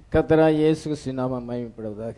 கத்தராய் இயேசு கிறிஸ்துவின் நாமம் மகிமைப்படுவதாக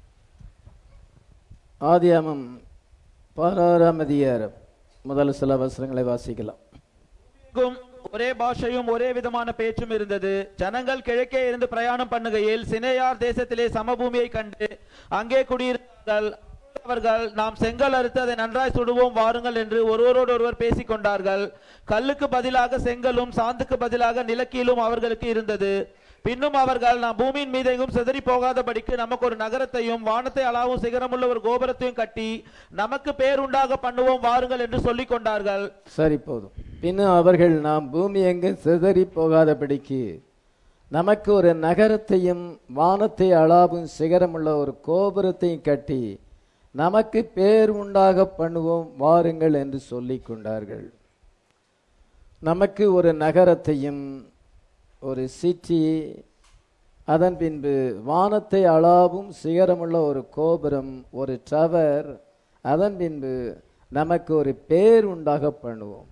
ஆதியாமம் பதினாறாம் அதிகாரம் முதல் சில வசனங்களை வாசிக்கலாம் எங்கும் ஒரே பாஷையும் ஒரே விதமான பேச்சும் இருந்தது ஜனங்கள் கிழக்கே இருந்து பிரயாணம் பண்ணுகையில் சினேயார் தேசத்திலே சமபூமியை கண்டு அங்கே குடியிருந்தார்கள் அவர்கள் நாம் செங்கல் அறுத்து அதை நன்றாய் சுடுவோம் வாருங்கள் என்று ஒருவரோடு ஒருவர் பேசிக் கொண்டார்கள் கல்லுக்கு பதிலாக செங்கலும் சாந்துக்கு பதிலாக நிலக்கீலும் அவர்களுக்கு இருந்தது பின்னும் அவர்கள் நாம் பூமியின் மீதெங்கும் சிதறி போகாதபடிக்கு நமக்கு ஒரு நகரத்தையும் வானத்தை அளவும் சிகரமுள்ள ஒரு கோபுரத்தையும் கட்டி நமக்கு பேர் உண்டாக பண்ணுவோம் வாருங்கள் என்று சொல்லிக் கொண்டார்கள் சரி போதும் பின்னும் அவர்கள் நாம் பூமி எங்கும் சிதறி போகாதபடிக்கு நமக்கு ஒரு நகரத்தையும் வானத்தை அளாவும் சிகரமுள்ள ஒரு கோபுரத்தையும் கட்டி நமக்கு பேர் உண்டாக பண்ணுவோம் வாருங்கள் என்று சொல்லிக் கொண்டார்கள் நமக்கு ஒரு நகரத்தையும் ஒரு சிட்டி அதன் பின்பு வானத்தை அளாவும் சிகரமுள்ள ஒரு கோபுரம் ஒரு டவர் அதன் பின்பு நமக்கு ஒரு பேர் உண்டாக பண்ணுவோம்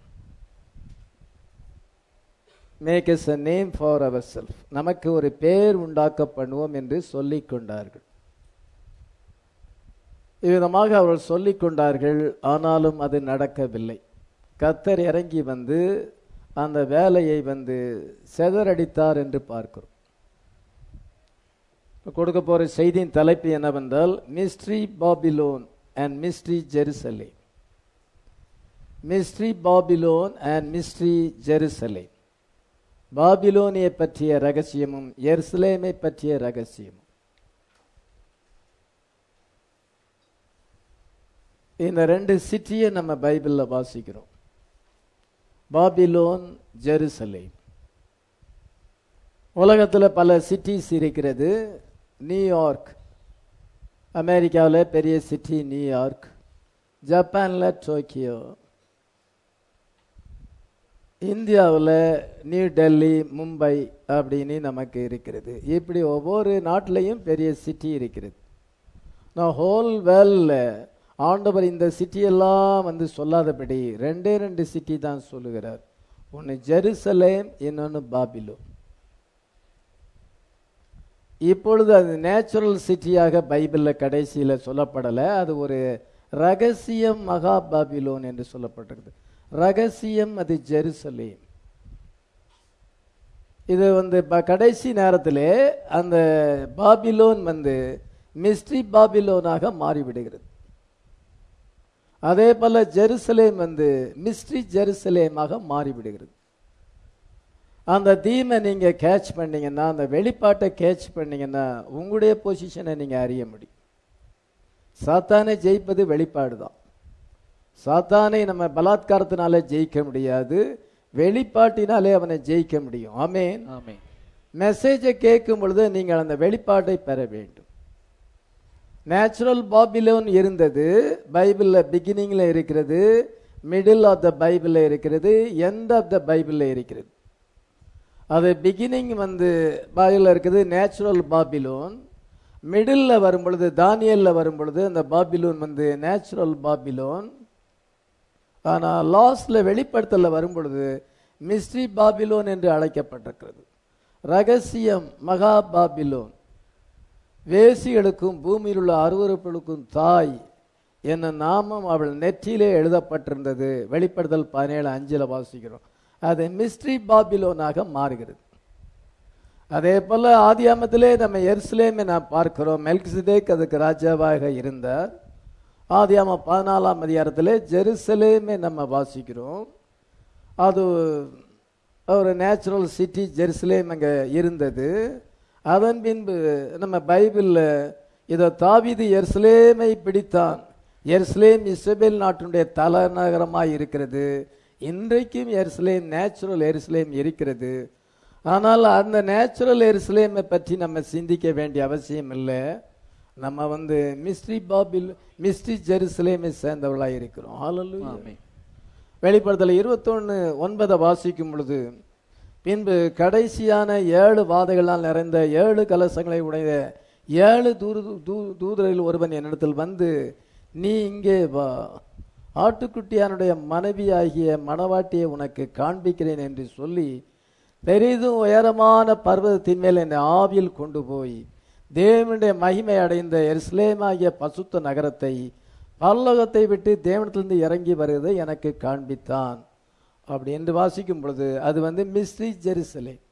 make us a name for our self நமக்கு ஒரு பேர் உண்டாக்க பண்ணுவோம் என்று சொல்லிக் கொண்டார்கள் இவ்விதமாக அவர்கள் சொல்லிக் கொண்டார்கள் ஆனாலும் அது நடக்கவில்லை கத்தர் இறங்கி வந்து அந்த வேலையை வந்து செதறடித்தார் என்று பார்க்கிறோம் இப்ப கொடுக்க போற செய்தியின் தலைப்பு என்னவென்றால் mystery Babylon and mystery Jerusalem mystery Babylon and mystery Jerusalem பாபிலோனியை பற்றிய ரகசியமும் எருசலேமை பற்றிய ரகசியமும் இந்த ரெண்டு சிட்டியை நம்ம பைபிள்ல வாசிக்கிறோம் பாபிலோன் ஜெருசலேம் உலகத்துல பல சிட்டிஸ் இருக்கிறது நியூயார்க் அமெரிக்காவில் பெரிய சிட்டி நியூயார்க் ஜப்பான்ல டோக்கியோ இந்தியாவில் நியூ டெல்லி மும்பை அப்படின்னு நமக்கு இருக்கிறது இப்படி ஒவ்வொரு நாட்டிலையும் பெரிய சிட்டி இருக்கிறது நான் ஹோல் வேர்ல்டில் ஆண்டவர் இந்த சிட்டியெல்லாம் வந்து சொல்லாதபடி ரெண்டே ரெண்டு சிட்டி தான் சொல்லுகிறார் ஒன்று ஜெருசலேம் இன்னொன்று பாபிலோ இப்பொழுது அது நேச்சுரல் சிட்டியாக பைபிளில் கடைசியில் சொல்லப்படலை அது ஒரு ரகசியம் மகா பாபிலோன் என்று சொல்லப்பட்டிருக்குது ரகசியம் அது ஜெருசலேம் இது வந்து ப- கடைசி நேரத்திலே அந்த பாபிலோன் வந்து மிஸ்ட்ரி பாபிலோனாக மாறிவிடுகிறது அதே போல ஜெருசலேம் வந்து மிஸ்ட்ரி ஜெருசலேமாக மாறிவிடுகிறது அந்த தீமை நீங்க கேட்ச் பண்ணீங்கன்னா அந்த வெளிப்பாட்டை கேட்ச் பண்ணீங்கன்னா உங்களுடைய பொசிஷனை நீங்க அறிய முடியும் சாத்தானை ஜெயிப்பது வெளிப்பாடு தான் சாத்தானை நம்ம பலாத்காரத்தினால ஜெயிக்க முடியாது வெளிப்பாட்டினாலே அவனை ஜெயிக்க முடியும் ஆமென் ஆமென் மெசேஜை கேட்கும் பொழுது நீங்கள் அந்த வெளிப்பாட்டை பெற வேண்டும் நேச்சுரல் பாபிலோன் இருந்தது பைபிளில் பிகினிங்ல இருக்கிறது மிடில் ஆஃப் த பைபிளில் இருக்கிறது எண்ட் ஆஃப் த பைபிளில் இருக்கிறது அது பிகினிங் வந்து பைபிளில் இருக்குது நேச்சுரல் பாபிலோன் மிடில் வரும் பொழுது தானியல்ல வரும் பொழுது அந்த பாபிலோன் வந்து நேச்சுரல் பாபிலோன் ஆனால் லாஸ்ட்ல வெளிப்படுத்தல வரும் பொழுது மிஸ்ட்ரி பாபிலோன் என்று அழைக்கப்பட்டிருக்கிறது ரகசியம் மகா பாபிலோன் வேசிகளுக்கும் பூமியில் உள்ள அருவறுப்புகளுக்கும் தாய் என்ன நாமம் அவள் நெற்றியிலே எழுதப்பட்டிருந்தது வெளிப்படுத்தல் பதினேழு அஞ்சுல வாசிக்கிறோம் அது மிஸ்ட்ரி பாபிலோனாக மாறுகிறது அதே போல ஆதியாமத்திலே நம்ம எருசலேமை நாம் பார்க்கிறோம் மெல்கிசிதேக் அதுக்கு ராஜாவாக இருந்தார் ஆதியாம பதினாலாம் அதிகாரத்திலே ஜெருசலேமை நம்ம வாசிக்கிறோம் அது ஒரு நேச்சுரல் சிட்டி ஜெருசலேம் அங்கே இருந்தது அதன் பின்பு நம்ம பைபிளில் இதை தாவீது எருசலேமை பிடித்தான் எருசலேம் இஸ்ரேல் நாட்டினுடைய தலைநகரமாக இருக்கிறது இன்றைக்கும் எருசலேம் நேச்சுரல் எருசலேம் இருக்கிறது ஆனால் அந்த நேச்சுரல் எருசலேமை பற்றி நம்ம சிந்திக்க வேண்டிய அவசியம் இல்லை நம்ம வந்து மிஸ்ட்ரி பாபில் மிஸ்ட்ரி ஜெருசலேமை சேர்ந்தவர்களாக இருக்கிறோம் ஹalleluya. ஆமென். வெளிப்படுத்தல் இருபத்தொன்னு ஒன்பதை வாசிக்கும் பொழுது பின்பு கடைசியான ஏழு வாதைகளால் நிறைந்த ஏழு கலசங்களை உடைய ஏழு தூது தூ- தூதரில் ஒருவன் என்னிடத்தில் வந்து நீ இங்கே வா ஆட்டுக்குட்டியானுடைய மனைவியாகிய மணவாட்டியை உனக்கு காண்பிக்கிறேன் என்று சொல்லி பெரிதும் உயரமான பர்வதத்தின் மேல் என்னை ஆவியில் கொண்டு போய் தேவனுடைய மகிமை அடைந்த எருசலேமாகிய பசுத்த நகரத்தை பல்லோகத்தை விட்டு தேவனத்திலிருந்து இறங்கி வருவதை எனக்கு காண்பித்தான் அப்படி என்று வாசிக்கும் பொழுது அது வந்து மிஸ்ரி ஜெருசலேம்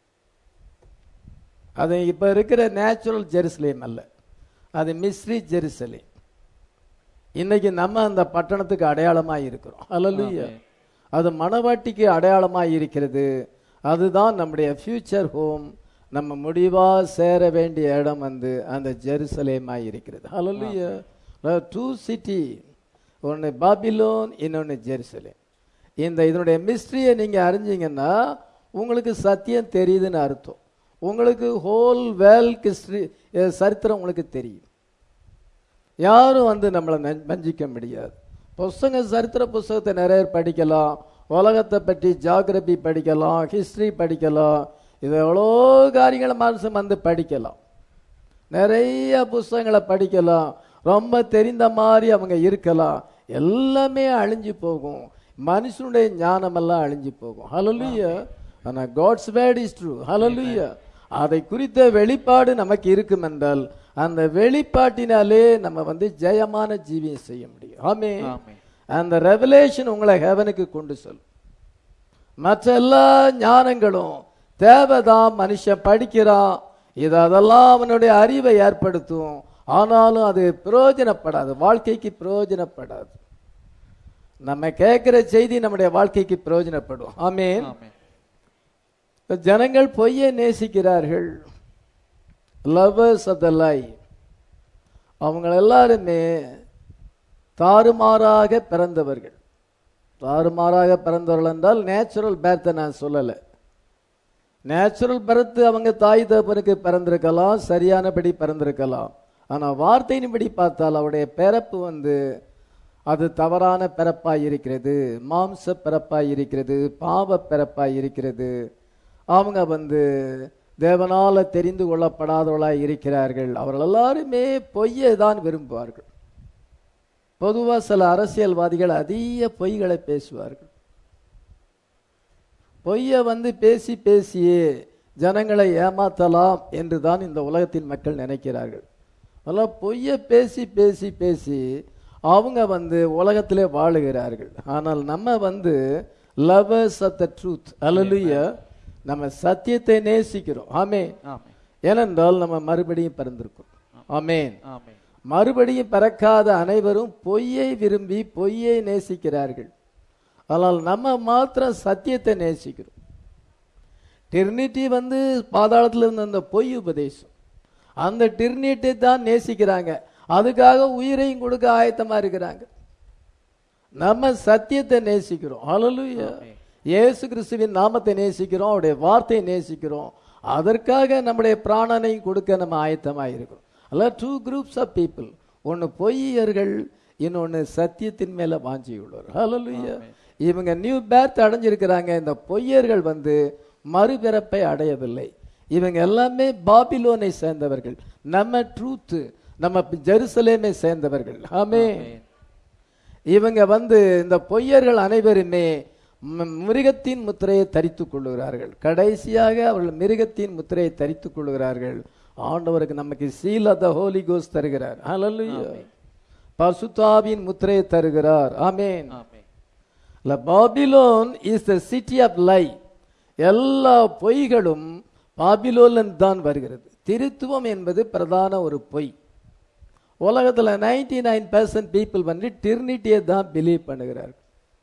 அது இப்ப இருக்கிற நேச்சுரல் ஜெருசலேம் அல்ல அது மிஸ்ரி ஜெருசலேம் இன்னைக்கு நம்ம அந்த பட்டணத்துக்கு அடையாளமாய் இருக்கிறோம் அல்லலுயா அது மணவாட்டிக்கு அடையாளமாய் இருக்கிறது அதுதான் நம்முடைய ஃபியூச்சர் ஹோம் நம்ம முடிவா சேர வேண்டிய இடம் வந்து அந்த ஜெருசலேமாய் இருக்கிறது அல்லலுயா டூ சிட்டி ஒன்று பாபிலோன் இன்னொன்று ஜெருசலேம் இந்த இதனுடைய மிஸ்ட்ரியை நீங்க அறிஞ்சீங்கன்னா உங்களுக்கு சத்தியம் தெரியுதுன்னு அர்த்தம் உங்களுக்கு ஹோல் வேல் ஹிஸ்டரி சரித்திரம் உங்களுக்கு தெரியும் யாரும் வந்து நம்மளை நெ- வஞ்சிக்க முடியாது புஸ்தக சரித்திர புஸ்தகத்தை நிறைய பேர் படிக்கலாம் உலகத்தை பற்றி ஜாகிரபி படிக்கலாம் ஹிஸ்டரி படிக்கலாம் இது எவ்வளோ காரியங்களை மனுஷன் வந்து படிக்கலாம் நிறைய புஸ்தகங்களை படிக்கலாம் ரொம்ப தெரிந்த மாதிரி அவங்க இருக்கலாம் எல்லாமே அழிஞ்சு போகும் மனுஷனுடைய ஞானமெல்லாம் அழிஞ்சு போகும் ஹalleluya ஆனா God's word is true hallelujah அதை குறித்த வெளிப்பாடு நமக்கு இருக்கும் என்றால் அந்த வெளிப்பாட்டினாலே நம்ம வந்து ஜெயமான ஜீவியம் செய்ய முடியும் ஆமே ஆமென். அந்த ரெவலேஷன் உங்களை ஹெவனுக்கு கொண்டு செல்லும் மற்ற எல்லா ஞானங்களும் தேவைதான் மனுஷன் படிக்கிறான் இது அதெல்லாம் அவனுடைய அறிவை ஏற்படுத்தும் ஆனாலும் அது பிரயோஜனப்படாது வாழ்க்கைக்கு பிரயோஜனப்படாது நம்ம கேட்கிற செய்தி நம்முடைய வாழ்க்கைக்கு பிரயோஜனப்படும் ஆமென் ஆமென். ஜனங்கள் பொய்யை நேசிக்கிறார்கள் லவர்ஸ் ஆஃப் த லை அவங்க எல்லாருமே தாறுமாறாக பிறந்தவர்கள் தாறுமாறாக பிறந்தவர்கள் என்றால் நேச்சுரல் பேர்த்தை நான் சொல்லலை நேச்சுரல் பர்த் அவங்க தாய் தகப்பனுக்கு பிறந்திருக்கலாம் சரியானபடி பிறந்திருக்கலாம் ஆனா வார்த்தையின்படி பார்த்தால் அவருடைய பிறப்பு வந்து அது தவறான பிறப்பாய் இருக்கிறது மாம்ச பிறப்பாய் இருக்கிறது பாவ பிறப்பாய் இருக்கிறது அவங்க வந்து தேவனால தெரிந்து கொள்ளப்படாதவர்களாய் இருக்கிறார்கள் அவர்கள் எல்லாருமே பொய்யை தான் விரும்புவார்கள் பொதுவா சில அரசியல்வாதிகள் அதிக பொய்களை பேசுவார்கள் பொய்யை வந்து பேசி பேசியே ஜனங்களை ஏமாத்தலாம் என்று தான் இந்த உலகத்தின் மக்கள் நினைக்கிறார்கள் அதெல்லாம் பொய்யை பேசி பேசி பேசி அவங்க வந்து உலகத்திலே வாழுகிறார்கள் ஆனால் நம்ம வந்து லவர்ஸ் ஆஃப் த ட்ரூத் அல்லலுயா நம்ம சத்தியத்தை நேசிக்கிறோம் ஆமே ஆமென். ஏனென்றால் நம்ம மறுபடியும் பிறந்திருக்கோம் ஆமேன் ஆமென். மறுபடியும் பிறக்காத அனைவரும் பொய்யை விரும்பி பொய்யை நேசிக்கிறார்கள் ஆனால் நம்ம மாத்திரம் சத்தியத்தை நேசிக்கிறோம் டிர்னிட்டி வந்து பாதாளத்தில் இருந்த அந்த பொய் உபதேசம் அந்த டிர்னிட்டி தான் நேசிக்கிறாங்க அதுக்காக உயிரையும் கொடுக்க ஆயத்தமா இருக்கிறாங்க நம்ம சத்தியத்தை நேசிக்கிறோம் ஹalleluya இயேசு கிறிஸ்துவின் நாமத்தை நேசிக்கிறோம் அவருடைய வார்த்தையை நேசிக்கிறோம் அதற்காக நம்முடைய பிராணனையும் கொடுக்க நம்ம ஆயத்தமா இருக்கிறோம் அல்ல டூ குரூப்ஸ் ஆஃப் பீப்புள் ஒன்னு பொய்யர்கள் இன்னொன்னு சத்தியத்தின் மேல வாஞ்சி உள்ளவர் ஹalleluya இவங்க நியூ பேர்த் அடைஞ்சிருக்கிறாங்க இந்த பொய்யர்கள் வந்து மறுபிறப்பை அடையவில்லை இவங்க எல்லாமே பாபிலோனை சேர்ந்தவர்கள் நம்ம ட்ரூத் நம்ம ஜெருசலேமை சேர்ந்தவர்கள் ஆமே இவங்க வந்து இந்த பொய்யர்கள் அனைவருமே ம- மிருகத்தின் முத்திரையை தரித்துக் கொள்ளுகிறார்கள் கடைசியாக அவர்கள் மிருகத்தின் முத்திரையை தரித்துக் கொள்ளுகிறார்கள் ஆண்டவருக்கு நமக்கு சீல் ஆஃப் த ஹோலி கோஸ் தருகிறார் ஹalleluya பசுத்தாவின் முத்திரையை தருகிறார் ஆமென் ஆமென். இல்ல Babylon is the city of lie எல்லா பொய்களும் பாபிலோன் தான் வருகிறது திருத்துவம் என்பது பிரதான ஒரு பொய் உலகத்துல 99% நைன் பர்சன்ட் பீப்புள் வந்து டிர்னிட்டியை தான் பிலீவ் பண்ணுகிறார்கள்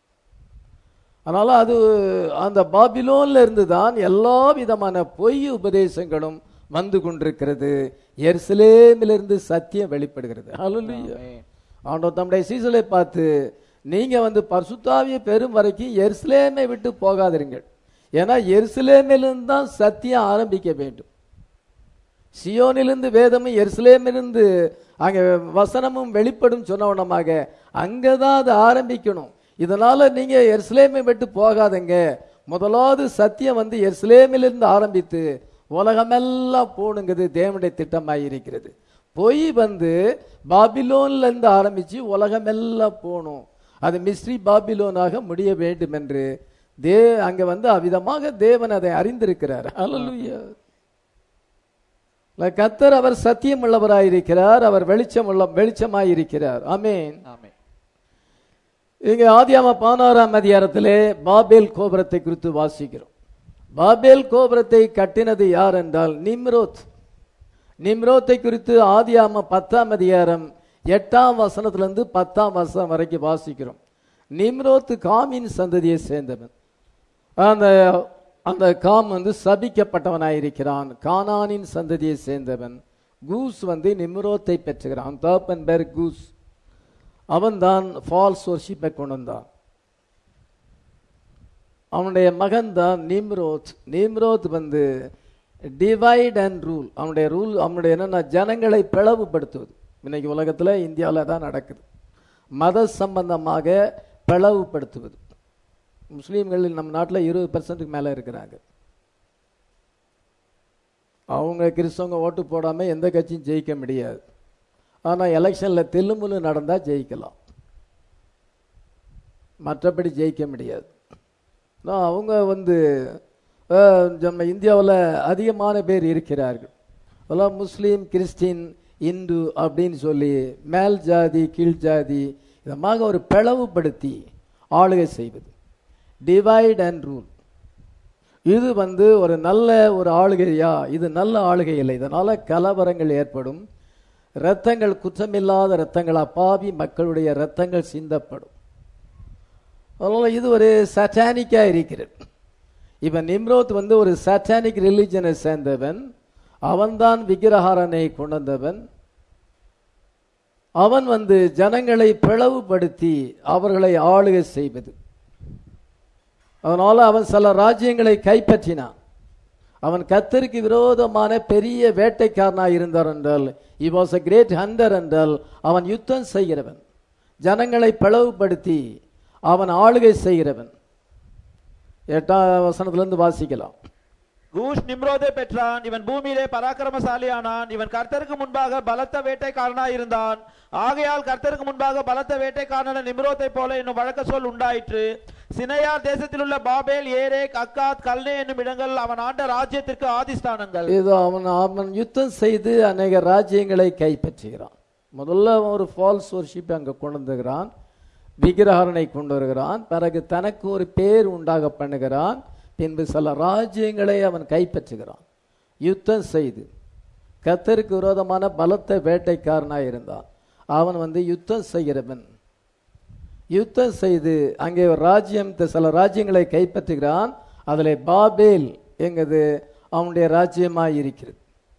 அதனால அது அந்த பாபிலோன்ல இருந்து தான் எல்லா விதமான பொய் உபதேசங்களும் வந்து கொண்டிருக்கிறது எருசலேமிலிருந்து சத்தியம் வெளிப்படுகிறது ஹalleluya ஆமென். ஆண்டவர் தம்முடைய சீசலை பார்த்து நீங்க வந்து பரிசுத்தாவிய பெறும் வரைக்கும் எருசலேமை விட்டு போகாதிருங்கள் ஏன்னா எருசலேமிலிருந்து தான் சத்தியம் ஆரம்பிக்க வேண்டும் சியோனிலிருந்து வேதமும் எருசலேமிலிருந்து அங்க வசனமும் வெளிப்படும் சொன்னவனமாக அங்கதான் அது ஆரம்பிக்கணும் இதனால நீங்க எருசலேமை விட்டு போகாதங்க முதலாவது சத்தியம் வந்து எருசலேமிலிருந்து ஆரம்பித்து உலகமெல்லாம் போணுங்கிறது தேவனுடைய திட்டமாய் இருக்கிறது பொய் வந்து பாபிலோன்ல இருந்து ஆரம்பிச்சு உலகமெல்லாம் போகணும் அது மிஸ்ரி பாபிலோனாக முடிய வேண்டும் என்று தே அங்க வந்து அவ்விதமாக தேவன் அதை அறிந்திருக்கிறார் அல்லேலூயா இல்ல, கர்த்தர் அவர் சத்தியம் உள்ளவராயிருக்கிறார் அவர் வெளிச்சம் உள்ள வெளிச்சமாயிருக்கிறார் ஆமென் ஆமென் இங்க ஆதியாம பதினாறாம் அதிகாரத்திலே பாபேல் கோபுரத்தை குறித்து வாசிக்கிறோம் பாபேல் கோபுரத்தை கட்டினது யார் என்றால் நிம்ரோத் நிம்ரோத்தை குறித்து ஆதியாம பத்தாம் அதிகாரம் எட்டாம் வசனத்திலிருந்து பத்தாம் வசனம் வரைக்கும் வாசிக்கிறோம் நிம்ரோத் காமின் சந்ததியை சேர்ந்தவன் அந்த அந்த காம் வந்து சபிக்கப்பட்டவனாயிருக்கிறான் கானானின் சந்ததியை சேர்ந்தவன் கூஸ் வந்து நிம்ரோத்தை பெற்றுகிறான் தாப்பன்பெர்க் கூஸ் அவன்தான் ஃபால்ஸ் ஒர்ஷிப்பை கொண்டு வந்தான் அவனுடைய மகன் தான் நிம்ரோத் நிம்ரோத் வந்து டிவைட் அண்ட் ரூல் அவனுடைய ரூல் அவனுடைய என்னன்னா ஜனங்களை பிளவுபடுத்துவது இன்னைக்கு உலகத்துல இந்தியாவில் தான் நடக்குது மத சம்பந்தமாக பிளவுபடுத்துவது முஸ்லீம்கள் நம்ம நாட்டில் இருபது பர்சன்ட்டுக்கு மேலே இருக்கிறாங்க அவங்க கிறிஸ்தவங்க ஓட்டு போடாமல் எந்த கட்சியும் ஜெயிக்க முடியாது ஆனால் எலெக்ஷனில் தெல்லுமுல்லு நடந்தால் ஜெயிக்கலாம் மற்றபடி ஜெயிக்க முடியாது நான் அவங்க வந்து அஹ், நம்ம இந்தியாவில் அதிகமான பேர் இருக்கிறார்கள் அதெல்லாம் முஸ்லீம் கிறிஸ்டின் இந்து அப்படின்னு சொல்லி மேல் ஜாதி கீழ் ஜாதி இதமாக ஒரு பிளவுபடுத்தி ஆளுகை செய்வது டிவைட் அண்ட் ரூல் இது வந்து ஒரு நல்ல ஒரு ஆளுகையா இது நல்ல ஆளுகை இல்லை இதனால கலவரங்கள் ஏற்படும் இரத்தங்கள் குற்றமில்லாத இரத்தங்கள் அப்பாவி மக்களுடைய இரத்தங்கள் சிந்தப்படும் அதனால இது ஒரு சட்டானிக்கா இருக்கிறது இப்ப நிம்ரோத் வந்து ஒரு சட்டானிக் ரிலிஜனை சேர்ந்தவன் அவன்தான் விக்கிரகாரனை கொண்டு வந்தவன் அவன் வந்து ஜனங்களை பிளவுபடுத்தி அவர்களை ஆளுகை செய்வது அதனால அவன் சில ராஜ்யங்களை கைப்பற்றினான் அவன் கத்தருக்கு விரோதமான பெரிய வேட்டைக்காரனாக இருந்தார் என்றால் he was a great hunter என்றால் அவன் யுத்தம் செய்கிறவன் ஜனங்களை பிளவுபடுத்தி அவன் ஆளுகை செய்கிறவன் எட்டாம் வசனத்திலிருந்து வாசிக்கலாம் கூஷ் நிம்ரோதை பெற்றான் இவன் பூமியிலே பராக்கிரமசாலியானான் இவன் கர்த்தருக்கு முன்பாக பலத்த வேட்டைக்காரனாய் இருந்தான் ஆகையால் கர்த்தருக்கு முன்பாக பலத்த வேட்டைக்காரன நிம்ரோத்தை போல என்னும் வழக்க சொல் உண்டாயிற்று சினையார் தேசத்தில் உள்ள பாபேல் ஏரேக் அக்காத் கல்னே என்னும் இடங்கள் அவன் ஆண்ட ராஜ்யத்திற்கு ஆதிஸ்தானங்கள் இதோ அவன் அவன் யுத்தம் செய்து அநேக ராஜ்யங்களை கைப்பற்றுகிறான் முதல்ல அவன் ஒரு ஃபால்ஸ் worship அங்க கொண்டு வந்துகிறான் விக்கிரகரனை கொண்டு வருகிறான் பிறகு தனக்கு ஒரு பேர் உண்டாக பண்ணுகிறான் பின்பு சில ராஜ்யங்களை அவன் கைப்பற்றுகிறான் யுத்தம் செய்து கத்தருக்கு விரோதமான பலத்த வேட்டைக்காரனாய் இருந்தான் அவன் வந்து யுத்தம் செய்கிறவன் யுத்தம் செய்து அங்கே ஒரு ராஜ்யம் சில ராஜ்யங்களை கைப்பற்றுகிறான் அதில் பாபேல் என்கிறது அவனுடைய ராஜ்யமாய் இருக்கிறது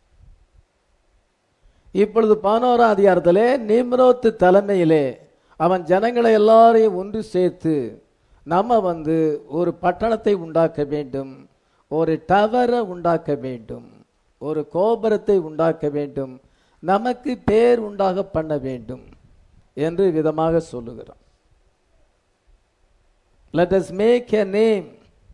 இப்பொழுது பதினோராம் அதிகாரத்திலே நிம்ரோத்து தலைமையிலே அவன் ஜனங்களை எல்லாரையும் ஒன்று சேர்த்து நம்ம வந்து ஒரு பட்டணத்தை உண்டாக்க வேண்டும் ஒரு டவரை உண்டாக்க வேண்டும் ஒரு கோபுரத்தை உண்டாக்க வேண்டும் நமக்கு பேர் உண்டாக பண்ண வேண்டும் என்று விதமாக சொல்லுகிறான் let us make a name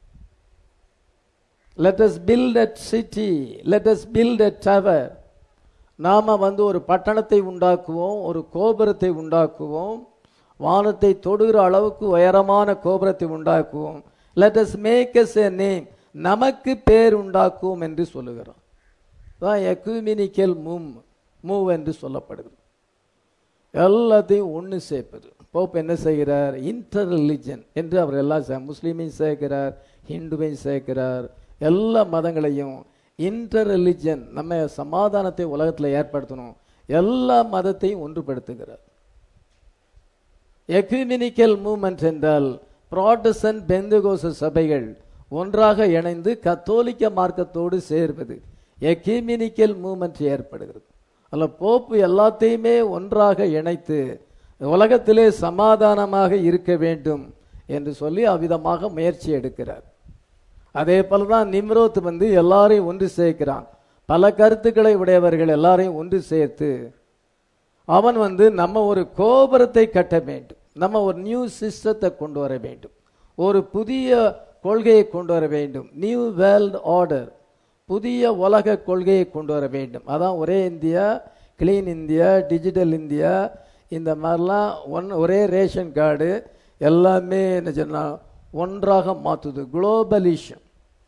let us build a city let us build a tower நாம வந்து ஒரு பட்டணத்தை உண்டாக்குவோம் ஒரு கோபுரத்தை உண்டாக்குவோம் வானத்தை தொடுகிற அளவுக்கு உயரமான கோபுரத்தை உண்டாக்குவோம் let us make us a name நமக்கு பேர் உண்டாக்குவோம் என்று சொல்லுகிறோம் தான் எக்குமினிக்கல் மூவ் மூவ் என்று சொல்லப்படுகிறது எல்லாத்தையும் ஒன்று சேர்ப்பது போப் என்ன செய்கிறார் இன்டர் ரிலிஜன் என்று அவர் எல்லாம் சே- முஸ்லீமையும் சேர்க்கிறார் ஹிந்துவையும் சேர்க்கிறார் எல்லா மதங்களையும் இன்டர் ரிலிஜன் நம்ம சமாதானத்தை உலகத்தில் ஏற்படுத்தணும் எல்லா மதத்தையும் ஒன்றுபடுத்துகிறார் எக்யூமினிக்கல் மூவ்மெண்ட் என்றால் ப்ராட்டஸ்டன்ட் பெந்தகோச சபைகள் ஒன்றாக இணைந்து கத்தோலிக்க மார்க்கத்தோடு சேர்வது எக்யூமினிக்கல் மூவ்மெண்ட் ஏற்படுகிறது அல்ல போப்பு எல்லாத்தையுமே ஒன்றாக இணைத்து உலகத்திலே சமாதானமாக இருக்க வேண்டும் என்று சொல்லி அவ்விதமாக முயற்சி எடுக்கிறார் அதே போல தான் நிம்ரோத் வந்து எல்லாரையும் ஒன்று சேர்க்கிறான் பல கருத்துக்களை உடையவர்கள் எல்லாரையும் ஒன்று சேர்த்து அவன் வந்து நம்ம ஒரு கோபுரத்தை கட்ட வேண்டும் நம்ம ஒரு நியூ சிஸ்டத்தை கொண்டு வர வேண்டும் ஒரு புதிய கொள்கையை கொண்டு வர வேண்டும் நியூ வேர்ல்ட் ஆர்டர் புதிய உலக கொள்கையை கொண்டு வர வேண்டும் அதான் ஒரே India clean India digital India இந்த மாதிரிலாம் ஒன் ஒரே ரேஷன் கார்டு எல்லாமே என்ன சொன்னா ஒன்றாக மாத்துது குளோபலிஷன்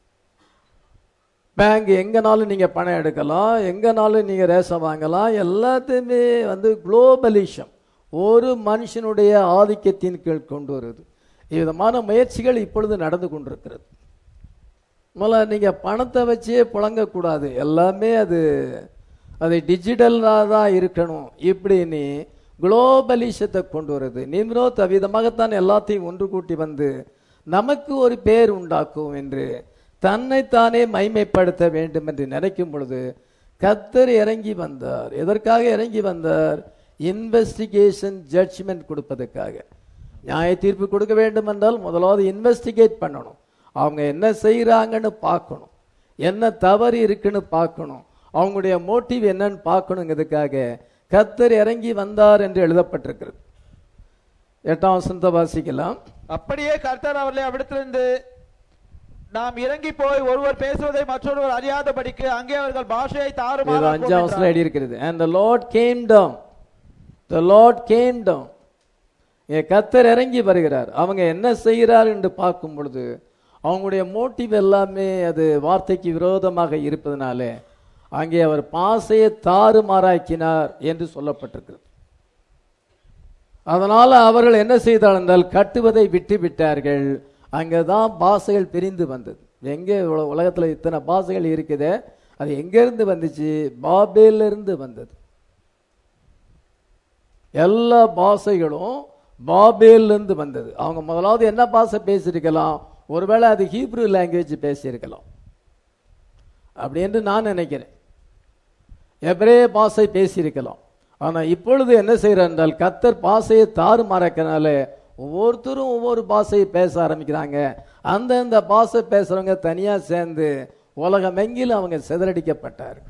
பேங்க் எங்கனாலும் நீங்க பணம் எடுக்கலாம் எங்கனாலும் நீங்க ரேஷன் வாங்கலாம் எல்லாத்தையுமே வந்து குளோபலிஷம் ஒரு மனுஷனுடைய ஆதிக்கத்தின் கீழ் கொண்டு வருது விதமான முயற்சிகள் இப்பொழுது நடந்து கொண்டிருக்கிறது முதல்ல நீங்க பணத்தை வச்சே புழங்கக்கூடாது எல்லாமே அது அது டிஜிட்டலாக தான் இருக்கணும் இப்படின்னு குளோபலிஷத்தை கொண்டு வருது நிம்ரோத் அவ்விதமாகத்தான் எல்லாத்தையும் ஒன்று கூட்டி வந்து நமக்கு ஒரு பேர் உண்டாக்கும் என்று தன்னைத்தானே மைமைப்படுத்த வேண்டும் என்று நினைக்கும் பொழுது கத்தர் இறங்கி வந்தார் எதற்காக இறங்கி வந்தார் இன்வெஸ்டிகேஷன் ஜட்ஜ்மெண்ட் கொடுப்பதற்காக நியாய தீர்ப்பு கொடுக்க வேண்டும் என்றால் முதலாவது இன்வெஸ்டிகேட் பண்ணணும் அவங்க என்ன செய்கிறாங்கன்னு பார்க்கணும் என்ன தவறு இருக்குன்னு பார்க்கணும் அவங்களுடைய மோட்டிவ் என்னன்னு பார்க்கணுங்கிறதுக்காக கத்தர் இறங்கி வந்தார் என்று எழுதப்பட்டிருக்கிறது எட்டாம் வசனத்தை வாசிக்கலாம் அப்படியே கர்த்தர் அவர்களை அவிடத்திலிருந்து நாம் இறங்கி போய் ஒருவர் பேசுவதை மற்றொருவர் அறியாதபடிக்கு அங்கே அவர்கள் பாஷையை இது தாறுமாறாக்குவோம் அஞ்சாம் என்றார். வசனம் எழுதி இருக்கிறது and the lord came down the lord came down இங்க கத்தர் இறங்கி வருகிறார் அவங்க என்ன செய்கிறார் என்று பார்க்கும் பொழுது அவங்களுடைய மோட்டிவ் எல்லாமே அது வார்த்தைக்கு விரோதமாக இருப்பதனாலே அங்கே அவர் பாசையை தாறுமாறாக்கினார் என்று சொல்லப்பட்டிருக்கிறது அதனால அவர்கள் என்ன செய்தார்கள் என்றால் கட்டுவதை விட்டு விட்டார்கள் அங்கதான் பாசைகள் பிரிந்து வந்தது எங்கே உல- உலகத்துல இத்தனை பாசைகள் இருக்குதே அது எங்கிருந்து வந்துச்சு பாபேல இருந்து வந்தது எல்லா பாஷைகளும் பாபேல்ல இருந்து வந்தது அவங்க முதலாவது என்ன பாஷை பேசியிருக்கலாம் ஒருவேளை அது ஹீப்ரு லாங்குவேஜ் பேசியிருக்கலாம் அப்படி என்று நான் நினைக்கிறேன் எபிரே பாஷை பேசியிருக்கலாம் ஆனா இப்பொழுது என்ன செய்யறார் என்றால் கத்தர் பாஷையை தாறுமாறக்கனால ஒவ்வொருத்தரும் ஒவ்வொரு பாஷையை பேச ஆரம்பிக்கிறாங்க அந்தந்த பாஷை பேசுறவங்க தனியா சேர்ந்து உலகமெங்கிலும் அவங்க சிதறடிக்கப்பட்டார்கள்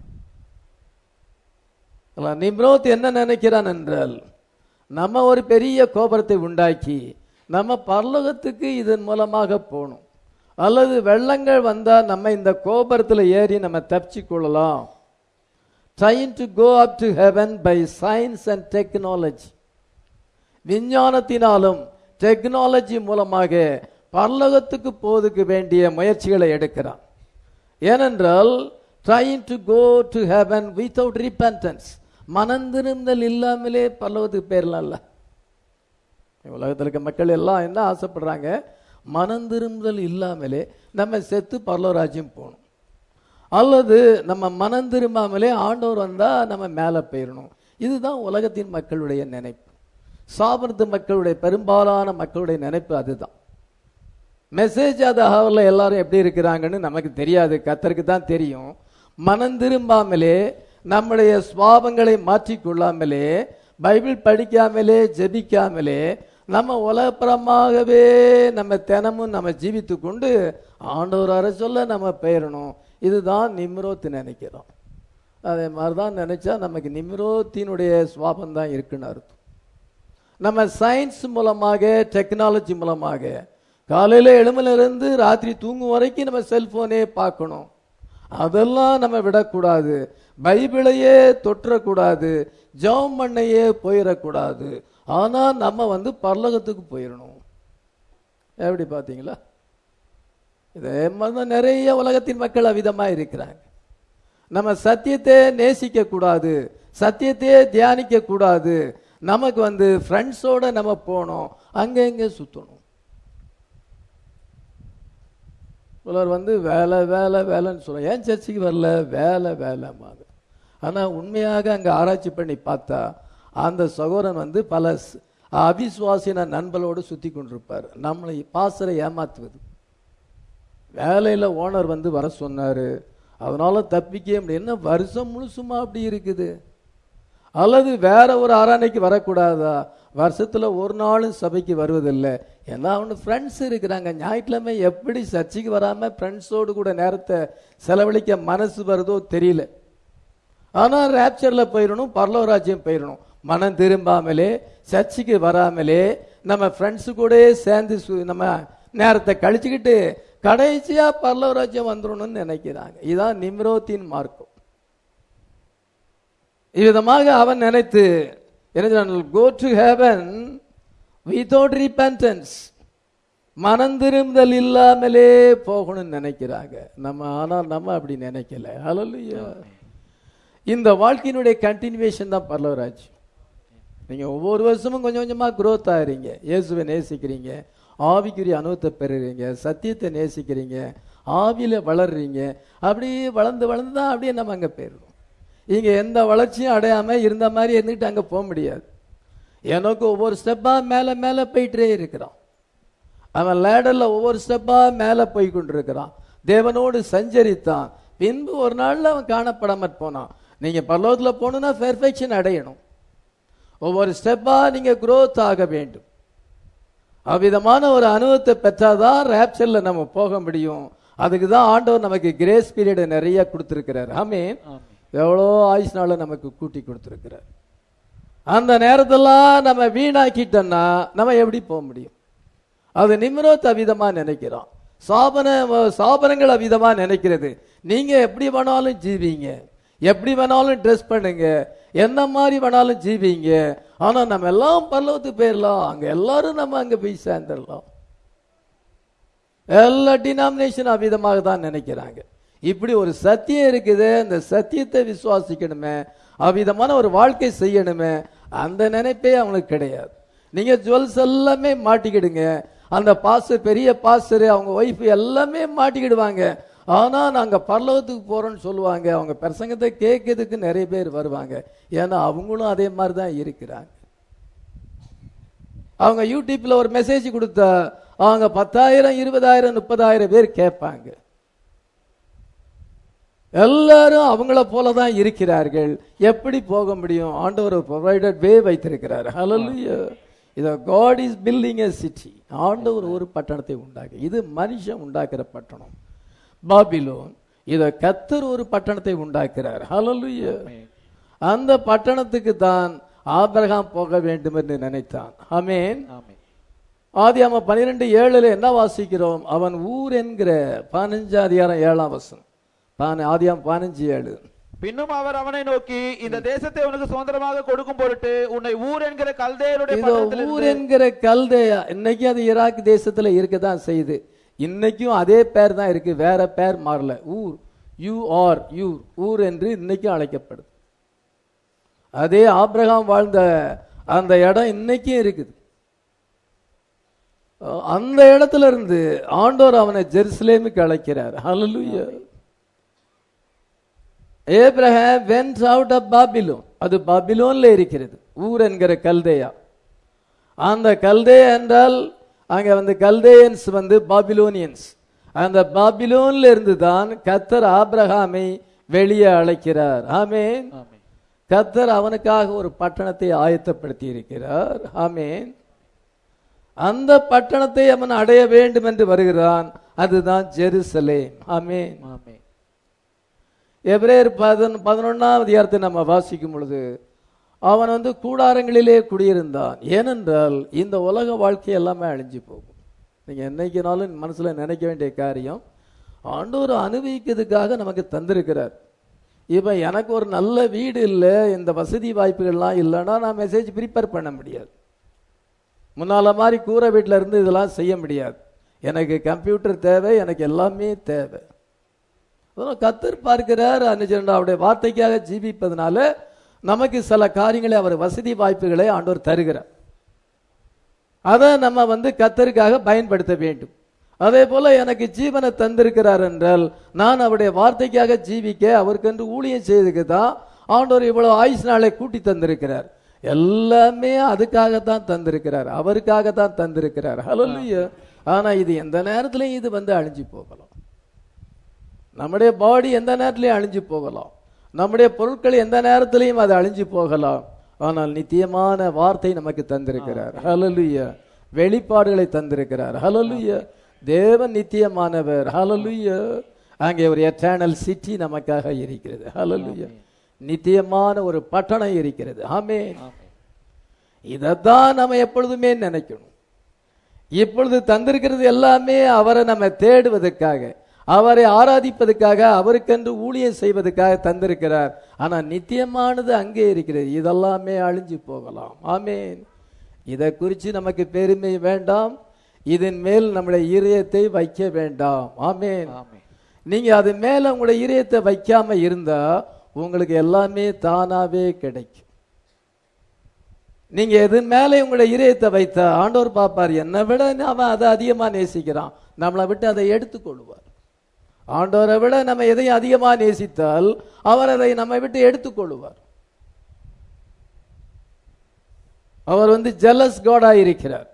அல்ல, நிம்ரோத் என்ன நினைக்கிறான் என்றால் நம்ம ஒரு பெரிய கோபுரத்தை உண்டாக்கி நம்ம பரலோகத்துக்கு இதன் மூலமாக போகணும் அல்லது வெள்ளங்கள் வந்தா நம்ம இந்த கோபுரத்தில் ஏறி நம்ம தப்பிச்சு கொள்ளலாம் trying to go up to heaven by science and technology விஞ்ஞானத்தினாலும் டெக்னாலஜி மூலமாக பரலோகத்துக்கு போவதுக்கு வேண்டிய முயற்சிகளை எடுக்கிறான் ஏனென்றால் trying to go to heaven without repentance மனந்திருந்தல் இல்லாமலே பரலோகத்துக்கு போயிடலாம்ல உலகத்தில் இருக்க மக்கள் எல்லாம் என்ன ஆசைப்படுறாங்க மனந்திருந்தல் இல்லாமலே நம்ம செத்து பரலோராஜ்யம் போகணும் அல்லது நம்ம மனம் திரும்பாமலே ஆண்டவர் வந்தா நம்ம மேலே போயிடணும் இதுதான் உலகத்தின் மக்களுடைய நினைப்பு சாபனத்து மக்களுடைய பெரும்பாலான மக்களுடைய நினைப்பு அதுதான் மெசேஜ் அது ஹவரில் எல்லாரும் எப்படி இருக்கிறாங்கன்னு நமக்கு தெரியாது கத்தருக்கு தான் தெரியும் மனம் திரும்பாமலே நம்முடைய சுவாபங்களை மாற்றிக்கொள்ளாமலே பைபிள் படிக்காமலே ஜெபிக்காமலே நம்ம உலகப்புறமாகவே நம்ம தினமும் நம்ம ஜீவித்து கொண்டு ஆண்டவர் அரை சொல்ல நம்ம பெயரணும் இதுதான் நிம்ரோத்து நினைக்கிறோம் அதே மாதிரி தான் நினைச்சா நமக்கு நிம்ரோத்தினுடைய சுவாபம் தான் இருக்குன்னு அர்த்தம் நம்ம சயின்ஸ் மூலமாக டெக்னாலஜி மூலமாக காலையில எழுமலிருந்து ராத்திரி தூங்கும் வரைக்கும் நம்ம செல்போனே பார்க்கணும் அதெல்லாம் நம்ம விடக்கூடாது பைபிளையே தொற்றக்கூடாது ஜெபம் பண்ணையே போயிடக்கூடாது ஆனா நம்ம வந்து பரலோகத்துக்கு போயிடணும் எப்படி பார்த்தீங்களா இதே மாதிரி தான் நிறைய உலகத்தின் மக்கள் அவிதமா இருக்கிறாங்க நம்ம சத்தியத்தை நேசிக்க கூடாது சத்தியத்தையே தியானிக்க கூடாது நமக்கு வந்து ஃப்ரெண்ட்ஸோட நம்ம போனோம் அங்க இங்க சுத்தணும் சிலர் வந்து வேலை வேலை வேலைன்னு சொல்லுவோம் ஏன் சர்ச்சுக்கு வரல வேலை வேலைம்பாங்க ஆனா உண்மையாக அங்க ஆராய்ச்சி பண்ணி பார்த்தா அந்த சகோதரன் வந்து பல ஸ்- அவிசுவாசின நண்பர்களோடு சுத்தி கொண்டிருப்பார் நம்மளை பாசரை ஏமாத்துவது வேலையில ஓனர் வந்து வர சொன்னாரு அதனால தப்பிக்க முடியும் என்ன வருஷம் முழுசுமா அப்படி இருக்குது அல்லது வேற ஒரு ஆராதனைக்கு வரக்கூடாதா வருஷத்துல ஒரு நாளும் சபைக்கு வருவதில்லை ஏன்னா அவனு ஃப்ரெண்ட்ஸ் இருக்கிறாங்க ஞாயிற்றுக்கிழமை எப்படி சர்ச்சைக்கு வராம ஃப்ரெண்ட்ஸோடு கூட நேரத்தை செலவழிக்க மனசு வருதோ தெரியல ஆனா ரேப்சர்ல போயிடணும் பரலோராஜ்யம் போயிடணும் மனம் திரும்பாமலே சர்ச்சுக்கு வராமலே நம்ம ஃப்ரெண்ட்ஸு கூட சேர்ந்து சு- நம்ம நேரத்தை கழிச்சுக்கிட்டு கடைசியா பரலோராஜ்யம் வந்துடணும்னு நினைக்கிறாங்க இதான் நிம்ரோத்தின் மார்க்கம் இவ்விதமாக அவன் நினைத்து என்ன go to heaven without repentance மனம் திரும்புதல் இல்லாமலே போகணும்னு நினைக்கிறாங்க நம்ம ஆனால் நம்ம அப்படி நினைக்கல ஹalleluya இந்த வாழ்க்கையினுடைய கண்டினியூவேஷன் தான் பரலவராஜ் நீங்க ஒவ்வொரு வருஷமும் கொஞ்சம் கொஞ்சமா growth ஆகுறீங்க இயேசுவை நேசிக்கிறீங்க ஆவிக்குரிய அனுபவத்தை பெறுறீங்க சத்தியத்தை நேசிக்கிறீங்க ஆவியில வளர்றீங்க அப்படியே வளர்ந்து வளர்ந்து தான் அப்படியே நம்ம அங்க போயிடுறோம் இங்க எந்த வளர்ச்சியும் அடையாம இருந்த மாதிரி இருந்துட்டு அங்க போக முடியாது எனக்கு ஒவ்வொரு ஸ்டெப்பா மேல மேல போயிட்டே இருக்கிறான் அவன் லேடர்ல ஒவ்வொரு ஸ்டெப்பா மேல போய் கொண்டிருக்கிறான் தேவனோடு சஞ்சரித்தான் பின்பு ஒரு நாள்ல அவன் காணப்படாமற் போனான் நீங்க பரலோகத்துல போகணும்னா பெர்ஃபெக்ஷன் அடையணும் ஒவ்வொரு ஸ்டெப்பா நீங்க growth ஆக வேண்டும் அவ்விதமான ஒரு அனுபவத்தை பெற்றாதான் ரேப்சர்ல நம்ம போக முடியும் அதுக்கு தான் ஆண்டவர் நமக்கு கிரேஸ் பீரியட் நிறைய கொடுத்திருக்கிறார் ஆமீன் எவ்வளோ ஆயுஷ்னால நமக்கு கூட்டி கொடுத்திருக்கிறார் அந்த நேரத்தெல்லாம் நம்ம வீணாக்கிட்டோம்னா நம்ம எப்படி போக முடியும் அது நிம்ரோத் அவிதமா நினைக்கிறோம் சாபன சாபனங்கள் அவிதமா நினைக்கிறது நீங்க எப்படி வேணாலும் ஜீவிங்க எப்படி வேணாலும் ட்ரெஸ் பண்ணுங்க என்ன மாதிரி வேணாலும் ஜீவிங்க ஆனா நம்ம எல்லாம் பல்லவத்துக்கு போயிடலாம் அங்க எல்லாரும் நம்ம அங்க போய் சேர்ந்துடலாம் எல்லா டினாமினேஷன் அவ்விதமாக தான் நினைக்கிறாங்க இப்படி ஒரு சத்தியம் இருக்குது அந்த சத்தியத்தை விசுவாசிக்கணுமே அவ்விதமான ஒரு வாழ்க்கை செய்யணுமே அந்த நினைப்பே அவங்களுக்கு கிடையாது நீங்க ஜுவல்ஸ் எல்லாமே மாட்டிக்கிடுங்க அந்த பாஸ்டர் பெரிய பாஸ்டர் அவங்க ஒய்ஃப் எல்லாமே மாட்டிக்கிடுவாங்க ஆனா நாங்க பரலோகத்துக்கு போறோம்னு சொல்லுவாங்க அவங்க பிரசங்கத்தை கேட்கறதுக்கு நிறைய பேர் வருவாங்க ஏன்னா அவங்களும் அதே மாதிரி தான் இருக்கிறாங்க அவங்க யூடியூப்ல ஒரு மெசேஜ் கொடுத்தா அவங்க பத்தாயிரம் இருபதாயிரம் முப்பதாயிரம் பேர் கேட்பாங்க எல்லாரும் அவங்கள போல தான் இருக்கிறார்கள் எப்படி போக முடியும் ஆண்டவர் ப்ரொவைடட் வே வைத்திருக்கிறார் ஹalleluya இத God is building a city ஆண்டவர் ஒரு பட்டணத்தை உண்டாக்கு இது மனுஷன் உண்டாக்குற பட்டணம் பாபிலோன் இத கத்தர் ஒரு பட்டணத்தை உண்டாக்குறார் ஹalleluya அந்த பட்டணத்துக்கு தான் ஆபிரகாம் போக வேண்டும் என்று நினைத்தான் ஆமென் ஆமென் ஆதியாம பனிரெண்டு ஏழுல என்ன வாசிக்கிறோம் அவன் ஊர் என்கிற பதினஞ்சு அதிகாரம் ஏழாம் வசனம் பான- ஆதியாம் பதினஞ்சு ஏழு பின்னும் அவர் அவனை நோக்கி இந்த தேசத்தை உனக்கு சுதந்திரமாக கொடுக்கும் பொருட்டு உன்னை ஊர் என்கிற கல்தேயருடைய இதோ பட்டணத்திலிருந்து ஊர் என்கிற கல்தேயா இன்னைக்கு அது ஈராக் தேசத்துல இருக்கதான் செய்யுது இன்னைக்கும் அதே பேர் தான் இருக்கு வேற பேர் மாறல ஊர் யூ ஆர் யூர் ஊர் என்று இன்னைக்கும் அழைக்கப்படுது அதே ஆபிரகாம் வாழ்ந்த அந்த இடம் இன்னைக்கும் இருக்குது அஹ் அந்த இடத்துல இருந்து ஆண்டோர் அவனை ஜெருசலேமுக்கு அழைக்கிறார் hallelujah Abraham went out of Babylon அது பாபிலோன்ல இருக்கிறது ஊர் என்கிற கல்தேயா அந்த கல்தேயா என்றால் அங்க வந்து கல்தேயன்ஸ் வந்து பாபிலோனியன்ஸ் அந்த பாபிலோன்ல இருந்து தான் கத்தர் ஆபிரகாமை வெளியே அழைக்கிறார் ஆமென் ஆமென் கத்தர் அவனுக்காக ஒரு பட்டணத்தை ஆயத்தப்படுத்தி இருக்கிறார் ஆமென் அந்த பட்டணத்தை அவன் அடைய வேண்டும் என்று வருகிறான் அதுதான் ஜெருசலேம் ஆமென் ஆமென் எபிரேயர் பதினொன் பதினொன்னாம் அதிகாரத்தை நம்ம வாசிக்கும் பொழுது அவன் வந்து கூடாரங்களிலே குடியிருந்தான் ஏனென்றால் இந்த உலக வாழ்க்கை எல்லாமே அழிஞ்சு போகும் நீங்க என்னைக்குனாலும் மனசுல நினைக்க வேண்டிய காரியம் ஆண்டவர் அனுபவிக்கிறதுக்காக நமக்கு தந்திருக்கிறார் இப்ப எனக்கு ஒரு நல்ல வீடு இல்லை இந்த வசதி வாய்ப்புகள்லாம் இல்லைன்னா நான் மெசேஜ் ப்ரிப்பேர் பண்ண முடியாது முன்னால மாதிரி கூரை வீட்டில் இருந்து இதெல்லாம் செய்ய முடியாது எனக்கு கம்ப்யூட்டர் தேவை எனக்கு எல்லாமே தேவை அதனால கத்தர் பார்க்கிறார் அனுஜன் அவருடைய வார்த்தைக்காக ஜீவிப்பதனால நமக்கு சில காரியங்களை அவர் வசதி வாய்ப்புகளை ஆண்டவர் தருகிறார் அதை நம்ம வந்து கத்தருக்காக பயன்படுத்த வேண்டும் அதே போல எனக்கு ஜீவனை தந்திருக்கிறார் என்றால் நான் அவருடைய வார்த்தைக்காக ஜீவிக்க அவருக்கென்று ஊழியம் செய்ததுக்கு தான் ஆண்டவர் இவ்வளவு ஆயுஷ் நாளை கூட்டி தந்திருக்கிறார் எல்லாமே அதுக்காகத்தான் தந்திருக்கிறார் அவருக்காகத்தான் தந்திருக்கிறார் ஹalleluya ஆனா இது எந்த நேரத்திலையும் இது வந்து அழிஞ்சு போகலாம் நம்முடைய பாடி எந்த நேரத்திலையும் அழிஞ்சு போகலாம் நம்முடைய பொருட்கள் எந்த நேரத்திலையும் அது அழிஞ்சு போகலாம் ஆனால் நித்தியமான வார்த்தை நமக்கு தந்திருக்கிறார் ஹalleluya வெளிப்பாடுகளை தந்திருக்கிறார் ஹalleluya தேவன் நித்தியமானவர் ஹalleluya அங்கே ஒரு எட்டர்னல் சிட்டி நமக்காக இருக்கிறது ஹalleluya நித்தியமான ஒரு பட்டணம் இருக்கிறது ஆமென் ஆமென் இதைத்தான் நம்ம எப்பொழுதுமே நினைக்கணும் இப்பொழுது தந்திருக்கிறது எல்லாமே அவரை நம்ம தேடுவதற்காக அவரை ஆராதிப்பதற்காக அவருக்கென்று ஊழியம் செய்வதற்காக தந்திருக்கிறார் ஆனா நித்தியமானது அங்கே இருக்கிறது இதெல்லாமே அழிஞ்சு போகலாம் ஆமேன் இதை குறித்து நமக்கு பெருமை வேண்டாம் இதன் மேல் நம்முடைய இதயத்தை வைக்க வேண்டாம் ஆமென் ஆமென் நீங்க அது மேல உங்களுடைய இதயத்தை வைக்காம இருந்தா உங்களுக்கு எல்லாமே தானாவே கிடைக்கும் நீங்க எது மேலே உங்களுடைய இதயத்தை வைத்தா ஆண்டவர் பார்ப்பார் என்னை விட அவன் அதை அதிகமா நேசிக்கிறான் நம்மளை விட்டு அதை எடுத்துக்கொள்வார் ஆண்டவரை விட நம்ம எதையும் அதிகமா நேசித்தால் அவர் அதை நம்மை விட்டு எடுத்துக்கொள்வார் அவர் வந்து ஜெலஸ் காடா இருக்கிறார்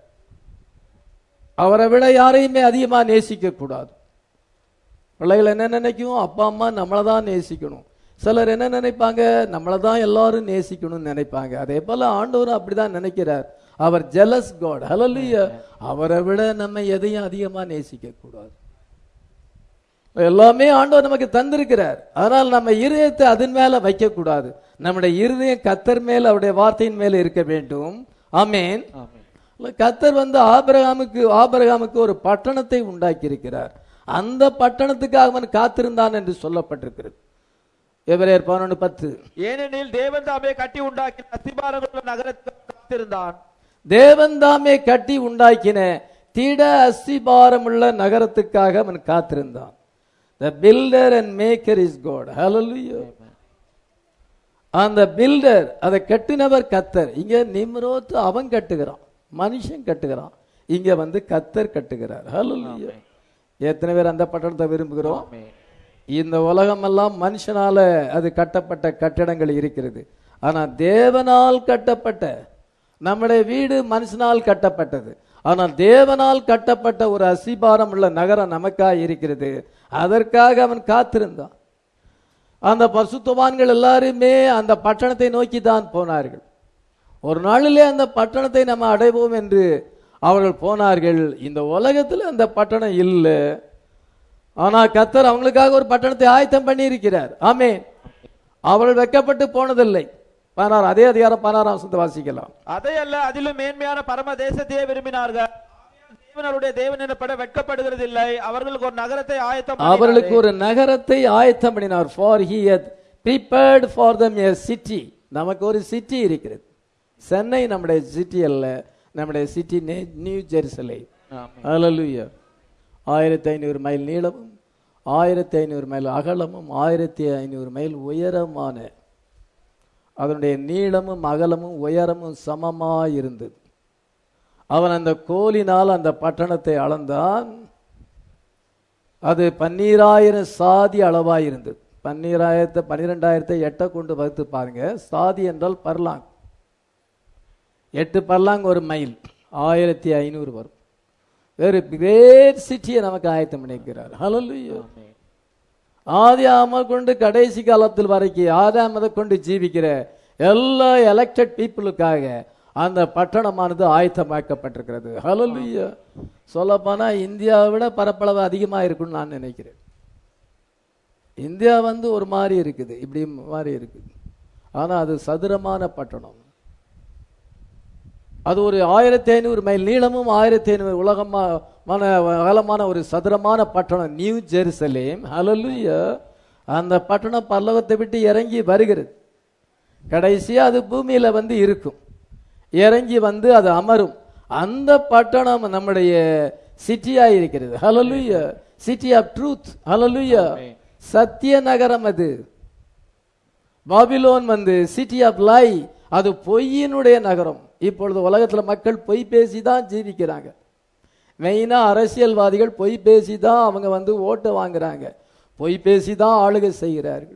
அவரை விட யாரையுமே அதிகமா நேசிக்க கூடாது பிள்ளைகள் என்ன நினைக்கும் அப்பா அம்மா நம்மளை தான் நேசிக்கணும் சிலர் என்ன நினைப்பாங்க நம்மளை தான் எல்லாரும் நேசிக்கணும்னு நினைப்பாங்க அதே போல ஆண்டவரும் அப்படிதான் நினைக்கிறார் அவர் ஜெலஸ் காட் ஹalleluya அவரை விட நம்ம எதையும் அதிகமா நேசிக்க கூடாது எல்லாமே ஆண்டவர் நமக்கு தந்திருக்கிறார் ஆனால் நம்ம இருதயத்தை அதன் மேல வைக்க கூடாது நம்முடைய இருதயம் கத்தர் மேல் அவருடைய வார்த்தையின் மேல இருக்க வேண்டும் ஆமென் ஆமென் கத்தர் வந்து ஆபிரகாமுக்கு ஆபிரகாமுக்கு ஒரு பட்டணத்தை உண்டாக்கி இருக்கிறார் அந்த பட்டணத்துக்காக அவன் காத்திருந்தான் என்று சொல்லப்பட்டிருக்கிறது எவரேர் பதினொன்று பத்து ஏனெனில் தேவன் தாமே கட்டி உண்டாக்கின அஸ்திபாரங்களுள்ள நகரத்துக்கு காத்திருந்தான் தேவன் தாமே கட்டி உண்டாக்கின திட அஸ்திபாரமுள்ள நகரத்துக்காக அவன் காத்திருந்தான் the builder and maker is God hallelujah அந்த பில்டர் அதை கட்டினவர் கத்தர் இங்க நிம்ரோத் அவன் கட்டுகிறான் மனுஷன் கட்டுகிறான் இங்க வந்து கத்தர் கட்டுகிறார் ஹalleluya எத்தனை பேர் அந்த பட்டணத்தை விரும்புகிறோம் ஆமென் இந்த உலகமெல்லாம் மனுஷனால அது கட்டப்பட்ட கட்டடங்கள் இருக்கிறது ஆனா தேவனால் கட்டப்பட்ட நம்முடைய வீடு மனுஷனால் கட்டப்பட்டது ஆனால் தேவனால் கட்டப்பட்ட ஒரு அசிபாரம் உள்ள நகரம் நமக்காக இருக்கிறது அதற்காக அவன் காத்திருந்தான் அந்த பரிசுத்தவான்கள் எல்லாருமே அந்த பட்டணத்தை நோக்கி தான் போனார்கள் ஒரு நாளிலே அந்த பட்டணத்தை நம்ம அடைவோம் என்று அவர்கள் போனார்கள் இந்த உலகத்தில் அந்த பட்டணம் இல்லை ஆனா கத்தர் அவங்களுக்காக ஒரு பட்டணத்தை ஆயத்தம் பண்ணி இருக்கிறார் ஆமென் அவர்கள் வெக்கப்பட்டு போனதில்லை பதினாறு அதே அதிகாரம் பதினாறாம் வசனத்தை வாசிக்கலாம் அதை அல்ல அதிலும் மேன்மையான பரம தேசத்தையே விரும்பினார்கள் தேவனருடைய தேவன் எனப்பட வெட்கப்படுகிறது இல்லை அவர்களுக்கு ஒரு நகரத்தை ஆயத்தம் அவர்களுக்கு ஒரு நகரத்தை ஆயத்தம் பண்ணினார் for he had prepared for them a city நமக்கு ஒரு சிட்டி இருக்கிறது சென்னை நம்முடைய சிட்டி அல்ல நம்முடைய சிட்டி நியூ ஜெருசலை ஆமென். ஹalleluya ஆயிரத்தி ஐநூறு மைல் நீளமும் ஆயிரத்தி ஐநூறு மைல் அகலமும் ஆயிரத்தி ஐநூறு மைல் உயரமான அதனுடைய நீளமும் அகலமும் உயரமும் சமமாய் இருந்தது அவன் அந்த கோலினால் அந்த பட்டணத்தை அளந்தான் அது பன்னீராயிரம் சாதி அளவாய் இருந்தது பன்னீராயிரத்தை பன்னிரெண்டாயிரத்தை எட்டை கொண்டு வகுத்து பாருங்க சாதி என்றால் பர்லாங் எட்டு பர்லாங் ஒரு மைல் ஆயிரத்தி ஐநூறு வரும் வேறு கிரேட் சிட்டியை நமக்கு ஆயத்தம் பண்ணிக்கிறார் ஹalleluya ஆமென். ஆதி ஆம கொண்டு கடைசி காலத்தில் வரைக்கும் ஆதாமதை கொண்டு ஜீவிக்கிற எல்லா எலெக்டட் பீப்புளுக்காக அந்த பட்டணமானது ஆயத்தமாக்கப்பட்டிருக்கிறது ஹalleluya சொல்லப்போனா இந்தியாவை விட பரப்பளவு அதிகமா இருக்கும்னு நான் நினைக்கிறேன் இந்தியா வந்து ஒரு மாதிரி இருக்குது இப்படி மாதிரி இருக்குது ஆனா அது சதுரமான பட்டணம் அது ஒரு ஆயிரத்தி ஐநூறு மைல் நீளமும் ஆயிரத்தி ஐநூறு உலகமான அகலமான ஒரு சதுரமான பட்டணம் நியூ ஜெருசலேம் ஹalleluya அந்த பட்டணம் பல்லவத்தை விட்டு இறங்கி வருகிறது கடைசியா அது பூமியில வந்து இருக்கும் இறங்கி வந்து அது அமரும் அந்த பட்டணம் நம்முடைய சிட்டியா இருக்கிறது hallelujah city of truth hallelujah Amen. சத்திய நகரம் அது பாபிலோன் வந்து சிட்டி ஆஃப் லை அது பொய்யினுடைய நகரம் இப்பொழுது உலகத்துல மக்கள் பொய் பேசி தான் ஜீவிக்கிறாங்க மெயினா அரசியல்வாதிகள் பொய் பேசி தான் அவங்க வந்து ஓட்டு வாங்குறாங்க பொய் பேசி தான் ஆளுகை செய்கிறார்கள்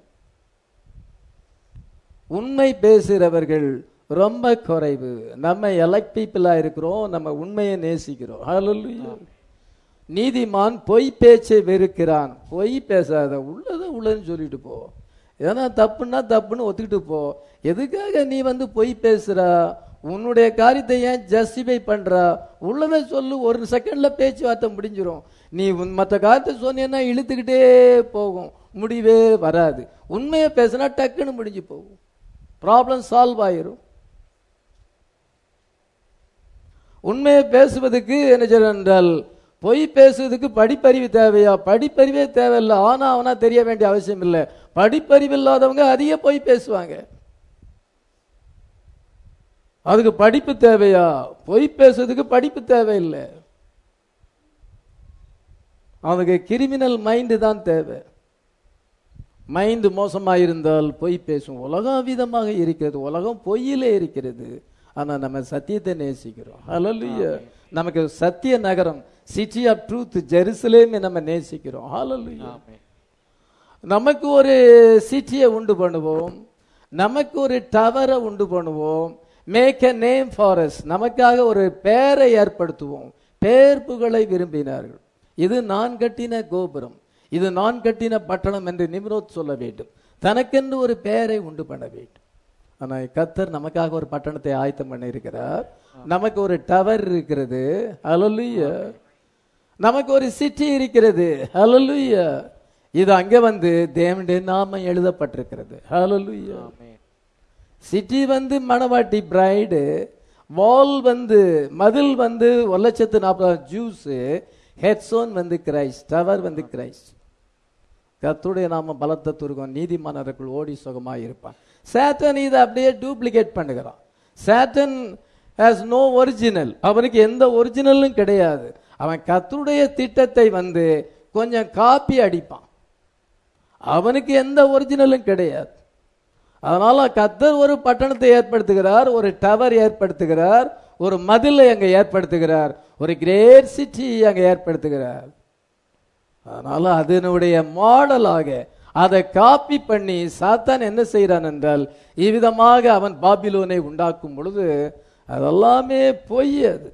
உண்மை பேசுகிறவர்கள் ரொம்ப குறைவு நம்ம எலக்ட் பீப்புளா இருக்கிறோம் நம்ம உண்மையை நேசிக்கிறோம் Hallelujah. நீதிமான் பொய் பேச்சை வெறுக்கிறான் பொய் பேசாத உள்ளதை உள்ளதுன்னு சொல்லிட்டு போ ஏன்னா தப்புன்னா தப்புன்னு ஒத்துக்கிட்டு போ எதுக்காக நீ வந்து பொய் பேசுற உன்னுடைய காரியத்தை ஏன் ஜஸ்டிஃபை பண்ற உள்ளதை சொல்லு ஒரு செகண்ட்ல பேச்சுவார்த்தை முடிஞ்சிரும் நீ உன் மற்ற காரியத்தை சொன்னீன்னா இழுத்துக்கிட்டே போகும் முடிவே வராது உண்மையை பேசினா டக்குன்னு முடிஞ்சு போகும் ப்ராப்ளம் சால்வ் ஆயிரும் உண்மையை பேசுவதற்கு என்ன செய்யணும் என்றால் பொய் பேசுவதற்கு படிப்பறிவு தேவையா படிப்பறிவே தேவையில்லை ஆனா அவனா தெரிய வேண்டிய அவசியம் இல்லை படிப்பறிவு இல்லாதவங்க அதிக பொய் பேசுவாங்க அதுக்கு படிப்பு தேவையா பொய் பேசுறதுக்கு படிப்பு தேவையில்லை அவனுக்கு கிரிமினல் மைண்டு தான் தேவை மைண்டு மோசமாக இருந்தால் பொய் பேசும் உலகம் விதமாக இருக்கிறது உலகம் பொய்யிலே இருக்கிறது ஆனா நம்ம சத்தியத்தை நேசிக்கிறோம் ஹalleluya நமக்கு சத்திய நகரம் சிட்டி ஆஃப் ட்ரூத் ஜெருசலேமை நம்ம நேசிக்கிறோம் ஹalleluya நமக்கு ஒரு சிட்டியை உண்டு பண்ணுவோம் நமக்கு ஒரு டவரை உண்டு பண்ணுவோம் make a name for us நமக்காக ஒரு பெயரை ஏற்படுத்துவோம் பேர் புகழை விரும்பினார்கள் இது நான் கட்டின கோபுரம் இது நான் கட்டின பட்டணம் என்று நிம்ரோத் சொல்ல வேண்டும் தனக்கென்று ஒரு பெயரை உண்டு பண்ண வேண்டும் ஆனா கத்தர் நமக்காக ஒரு பட்டணத்தை ஆயத்தம் பண்ணி இருக்கிறார் நமக்கு ஒரு டவர் இருக்கிறது ஹalleluya நமக்கு ஒரு சிட்டி இருக்கிறது ஹalleluya இது அங்க வந்து தேவனுடைய நாமம் எழுதப்பட்டிருக்கிறது ஹalleluya சிட்டி வந்து மணவாட்டி பிரைடு வால் வந்து மதில் வந்து ஒரு லட்சத்து நாற்பது ஜூஸ் ஹெட்ஸோன் வந்து கிரைஸ்ட் டவர் வந்து கிரைஸ்ட் கர்த்தருடைய நாம பலத்த துருகம் நீதிமானவர்கள் ஓடி சுகமாக இருப்பான் சேட்டன் இதை அப்படியே டூப்ளிகேட் பண்ணுகிறான் சேட்டன் ஹேஸ் நோ ஒரிஜினல் அவனுக்கு எந்த ஒரிஜினலும் கிடையாது அவன் கர்த்தருடைய திட்டத்தை வந்து கொஞ்சம் காப்பி அடிப்பான் அவனுக்கு எந்த ஒரிஜினலும் கிடையாது அதனால கத்தர் ஒரு பட்டணத்தை ஏற்படுத்துகிறார் ஒரு டவர் ஏற்படுத்துகிறார் ஒரு மதிலை அங்க ஏற்படுத்துகிறார் ஒரு கிரேட் சிட்டி அங்க ஏற்படுத்துகிறார் அதனால அதனுடைய மாடலாக அதை காப்பி பண்ணி சாத்தான் என்ன செய்கிறான் என்றால் இவ்விதமாக அவன் பாபிலோனை உண்டாக்கும் பொழுது அதெல்லாமே பொய் அது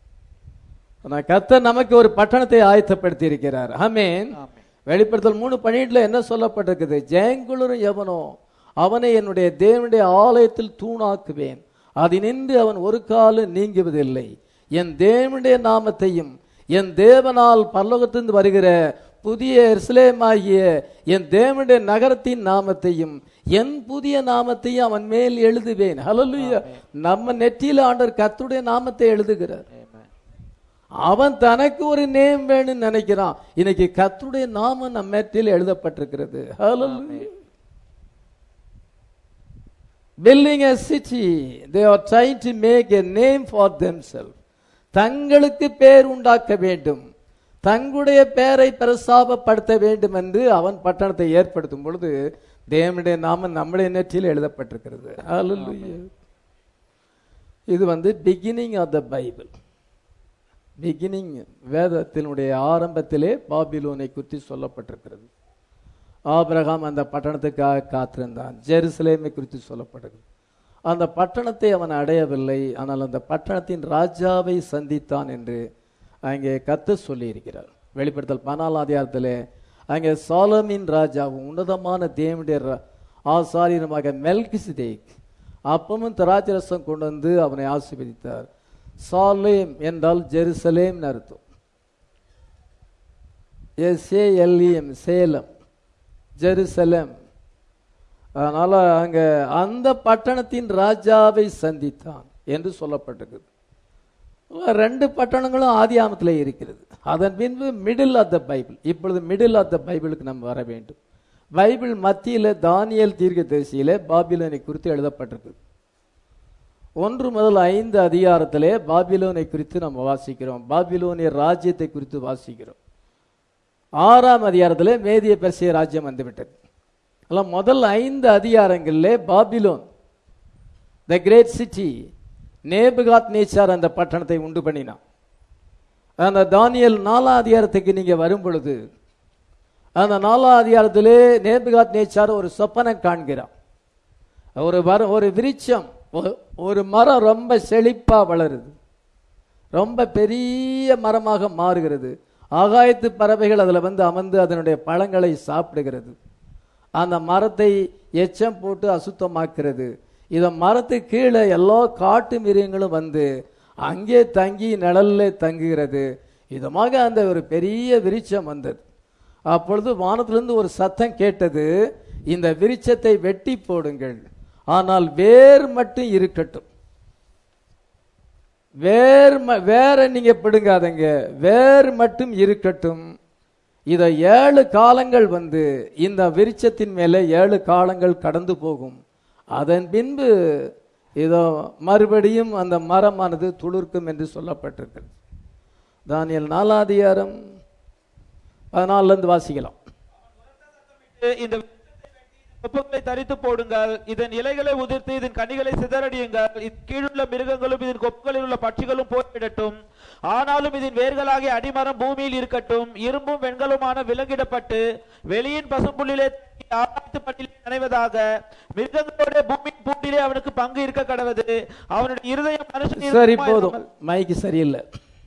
ஆனா கர்த்தர் நமக்கு ஒரு பட்டணத்தை ஆயத்தப்படுத்தி இருக்கிறார் ஆமென் வெளிப்படுத்தல் மூணு பன்னிரெண்டுல என்ன சொல்லப்பட்டிருக்குது ஜெயங்குளரும் எவனோ அவனை என்னுடைய தேவனுடைய ஆலயத்தில் தூணாக்குவேன் அதினின்று அவன் ஒரு காலம் நீங்குவதில்லை என் தேவனுடைய நாமத்தையும் என் தேவனால் பரலோகத்திலிருந்து வருகிற புதிய எருசலேமாகிய என் தேவனுடைய நகரத்தின் நாமத்தையும் என் புதிய நாமத்தையும் அவன் மேல் எழுதுவேன் ஹalleluya நம்ம நெற்றியில ஆண்டவர் கர்த்தருடைய நாமத்தை எழுதுகிறார் அவன் தனக்கு ஒரு நேம் வேணும்னு நினைக்கிறான் இன்னைக்கு கர்த்தருடைய நாமம் நம்ம நெற்றியில் எழுதப்பட்டிருக்கிறது ஹalleluya building a city they are trying to make a name for themselves தங்களுக்கு பேர் உண்டாக்க வேண்டும் தங்களுடைய பெயரை பிரசாபப்படுத்த வேண்டும் என்று அவன் பட்டணத்தை ஏற்படுத்தும் பொழுது தேவனுடைய நாமம் நம்முடைய நெற்றியில் எழுதப்பட்டிருக்கிறது Hallelujah. இது வந்து beginning of the Bible beginning வேதத்தினுடைய ஆரம்பத்திலே பாபிலோனை குறித்து சொல்லப்பட்டிருக்கிறது ஆபிரகாம் அந்த பட்டணத்துக்காக காத்திருந்தான் ஜெருசலேமை குறித்து சொல்லப்படுகிறது அந்த பட்டணத்தை அவன் அடையவில்லை ஆனால் அந்த பட்டணத்தின் ராஜாவை சந்தித்தான் என்று அங்கே கத்து சொல்லியிருக்கிறார் வெளிப்படுத்தல் பதினாலாம் அதிகாரத்திலே அங்கே சாலமின் ராஜாவும் உன்னதமான தேவனுடைய ர- ஆசாரியனுமாக மெல்கிசிதேக் அப்பமும் திராட்சரசம் கொண்டு வந்து அவனை ஆசீர்வதித்தார் சாலேம் என்றால் ஜெருசலேம் அர்த்தம் எஸ்ஏஎல்இஎம் சேலம் ஜெருசலேம் அதனால அங்க அந்த பட்டணத்தின் ராஜாவை சந்தித்தான் என்று சொல்லப்பட்டிருக்குது ரெண்டு பட்டணங்களும் ஆதியாமத்தில் இருக்கிறது அதன் பின்பு மிடில் ஆஃப் த பைபிள் இப்பொழுது மிடில் ஆஃப் த பைபிளுக்கு நம்ம வர வேண்டும் பைபிள் மத்தியில தானியல் தீர்க்கதரிசியில பாபிலோனை குறித்து எழுதப்பட்டிருக்குது ஒன்று முதல் ஐந்து அதிகாரத்திலே பாபிலோனை குறித்து நம்ம வாசிக்கிறோம் பாபிலோனிய ராஜ்யத்தை குறித்து வாசிக்கிறோம் ஆறாம் அதிகாரத்திலே மேதிய பெர்சிய ராஜ்யம் வந்துவிட்டது அல்ல முதல் ஐந்து அதிகாரங்களிலே Babylon the great city Nebuchadnezzar அந்த பட்டணத்தை உண்டு பண்ணினான் அந்த தானியல் நாலாம் அதிகாரத்துக்கு நீங்க வரும் பொழுது அந்த நாலாம் அதிகாரத்திலே நேபுகாத் நேச்சார் ஒரு சொப்பனை காண்கிறான் ஒரு வர ஒரு விருட்சம் ஒ- ஒரு மரம் ரொம்ப செழிப்பா வளருது ரொம்ப பெரிய மரமாக மாறுகிறது ஆகாயத்து பறவைகள் அதுல வந்து அமர்ந்து அதனுடைய பழங்களை சாப்பிடுகிறது அந்த மரத்தை எச்சம் போட்டு அசுத்தமாக்குறது இத மரத்துக்கு கீழே எல்லா காட்டு மிருகங்களும் வந்து அங்கே தங்கி நிழல்ல தங்குகிறது இதமாக அந்த ஒரு பெரிய விருட்சம் வந்தது அப்பொழுது வானத்திலிருந்து ஒரு சத்தம் கேட்டது இந்த விருட்சத்தை வெட்டி போடுங்கள் ஆனால் வேர் மட்டும் இருக்கட்டும் வேர் ம- வேற நீங்க பிடுங்காதங்க வேர் மட்டும் இருக்கட்டும் இத ஏழு காலங்கள் வந்து இந்த விருட்சத்தின் மேலே ஏழு காலங்கள் கடந்து போகும் அதன் பின்பு இதோ மறுபடியும் அந்த மரமானது துளிர்க்கும் என்று சொல்லப்பட்டிருக்கிறது தானியல் நாலாதிகாரம் பதினாலுல இருந்து வாசிக்கலாம் இந்த கொப்புகளை தரித்து போடுங்கள் இதன் இலைகளை உதிர்த்து இதன் கனிகளை சிதறடியுங்கள் இதன் கீழுள்ள மிருகங்களும் இதன் கொப்புகளில் உள்ள பட்சிகளும் போய்விடட்டும் ஆனாலும் இதன் வேர்களாகிய அடிமரம் பூமியில் இருக்கட்டும் இரும்பும் வெண்கலுமான விலங்கிடப்பட்டு வெளியின் பசும்புள்ளிலே ஆராய்த்து பட்டியலே நனைவதாக மிருகங்களோட பூமியின் பூண்டிலே அவனுக்கு பங்கு இருக்க கடவது அவனுடைய இருதயம் மனுஷன் சரி இருதயமாய் போதும் இராமல் மைக்கு சரியில்லை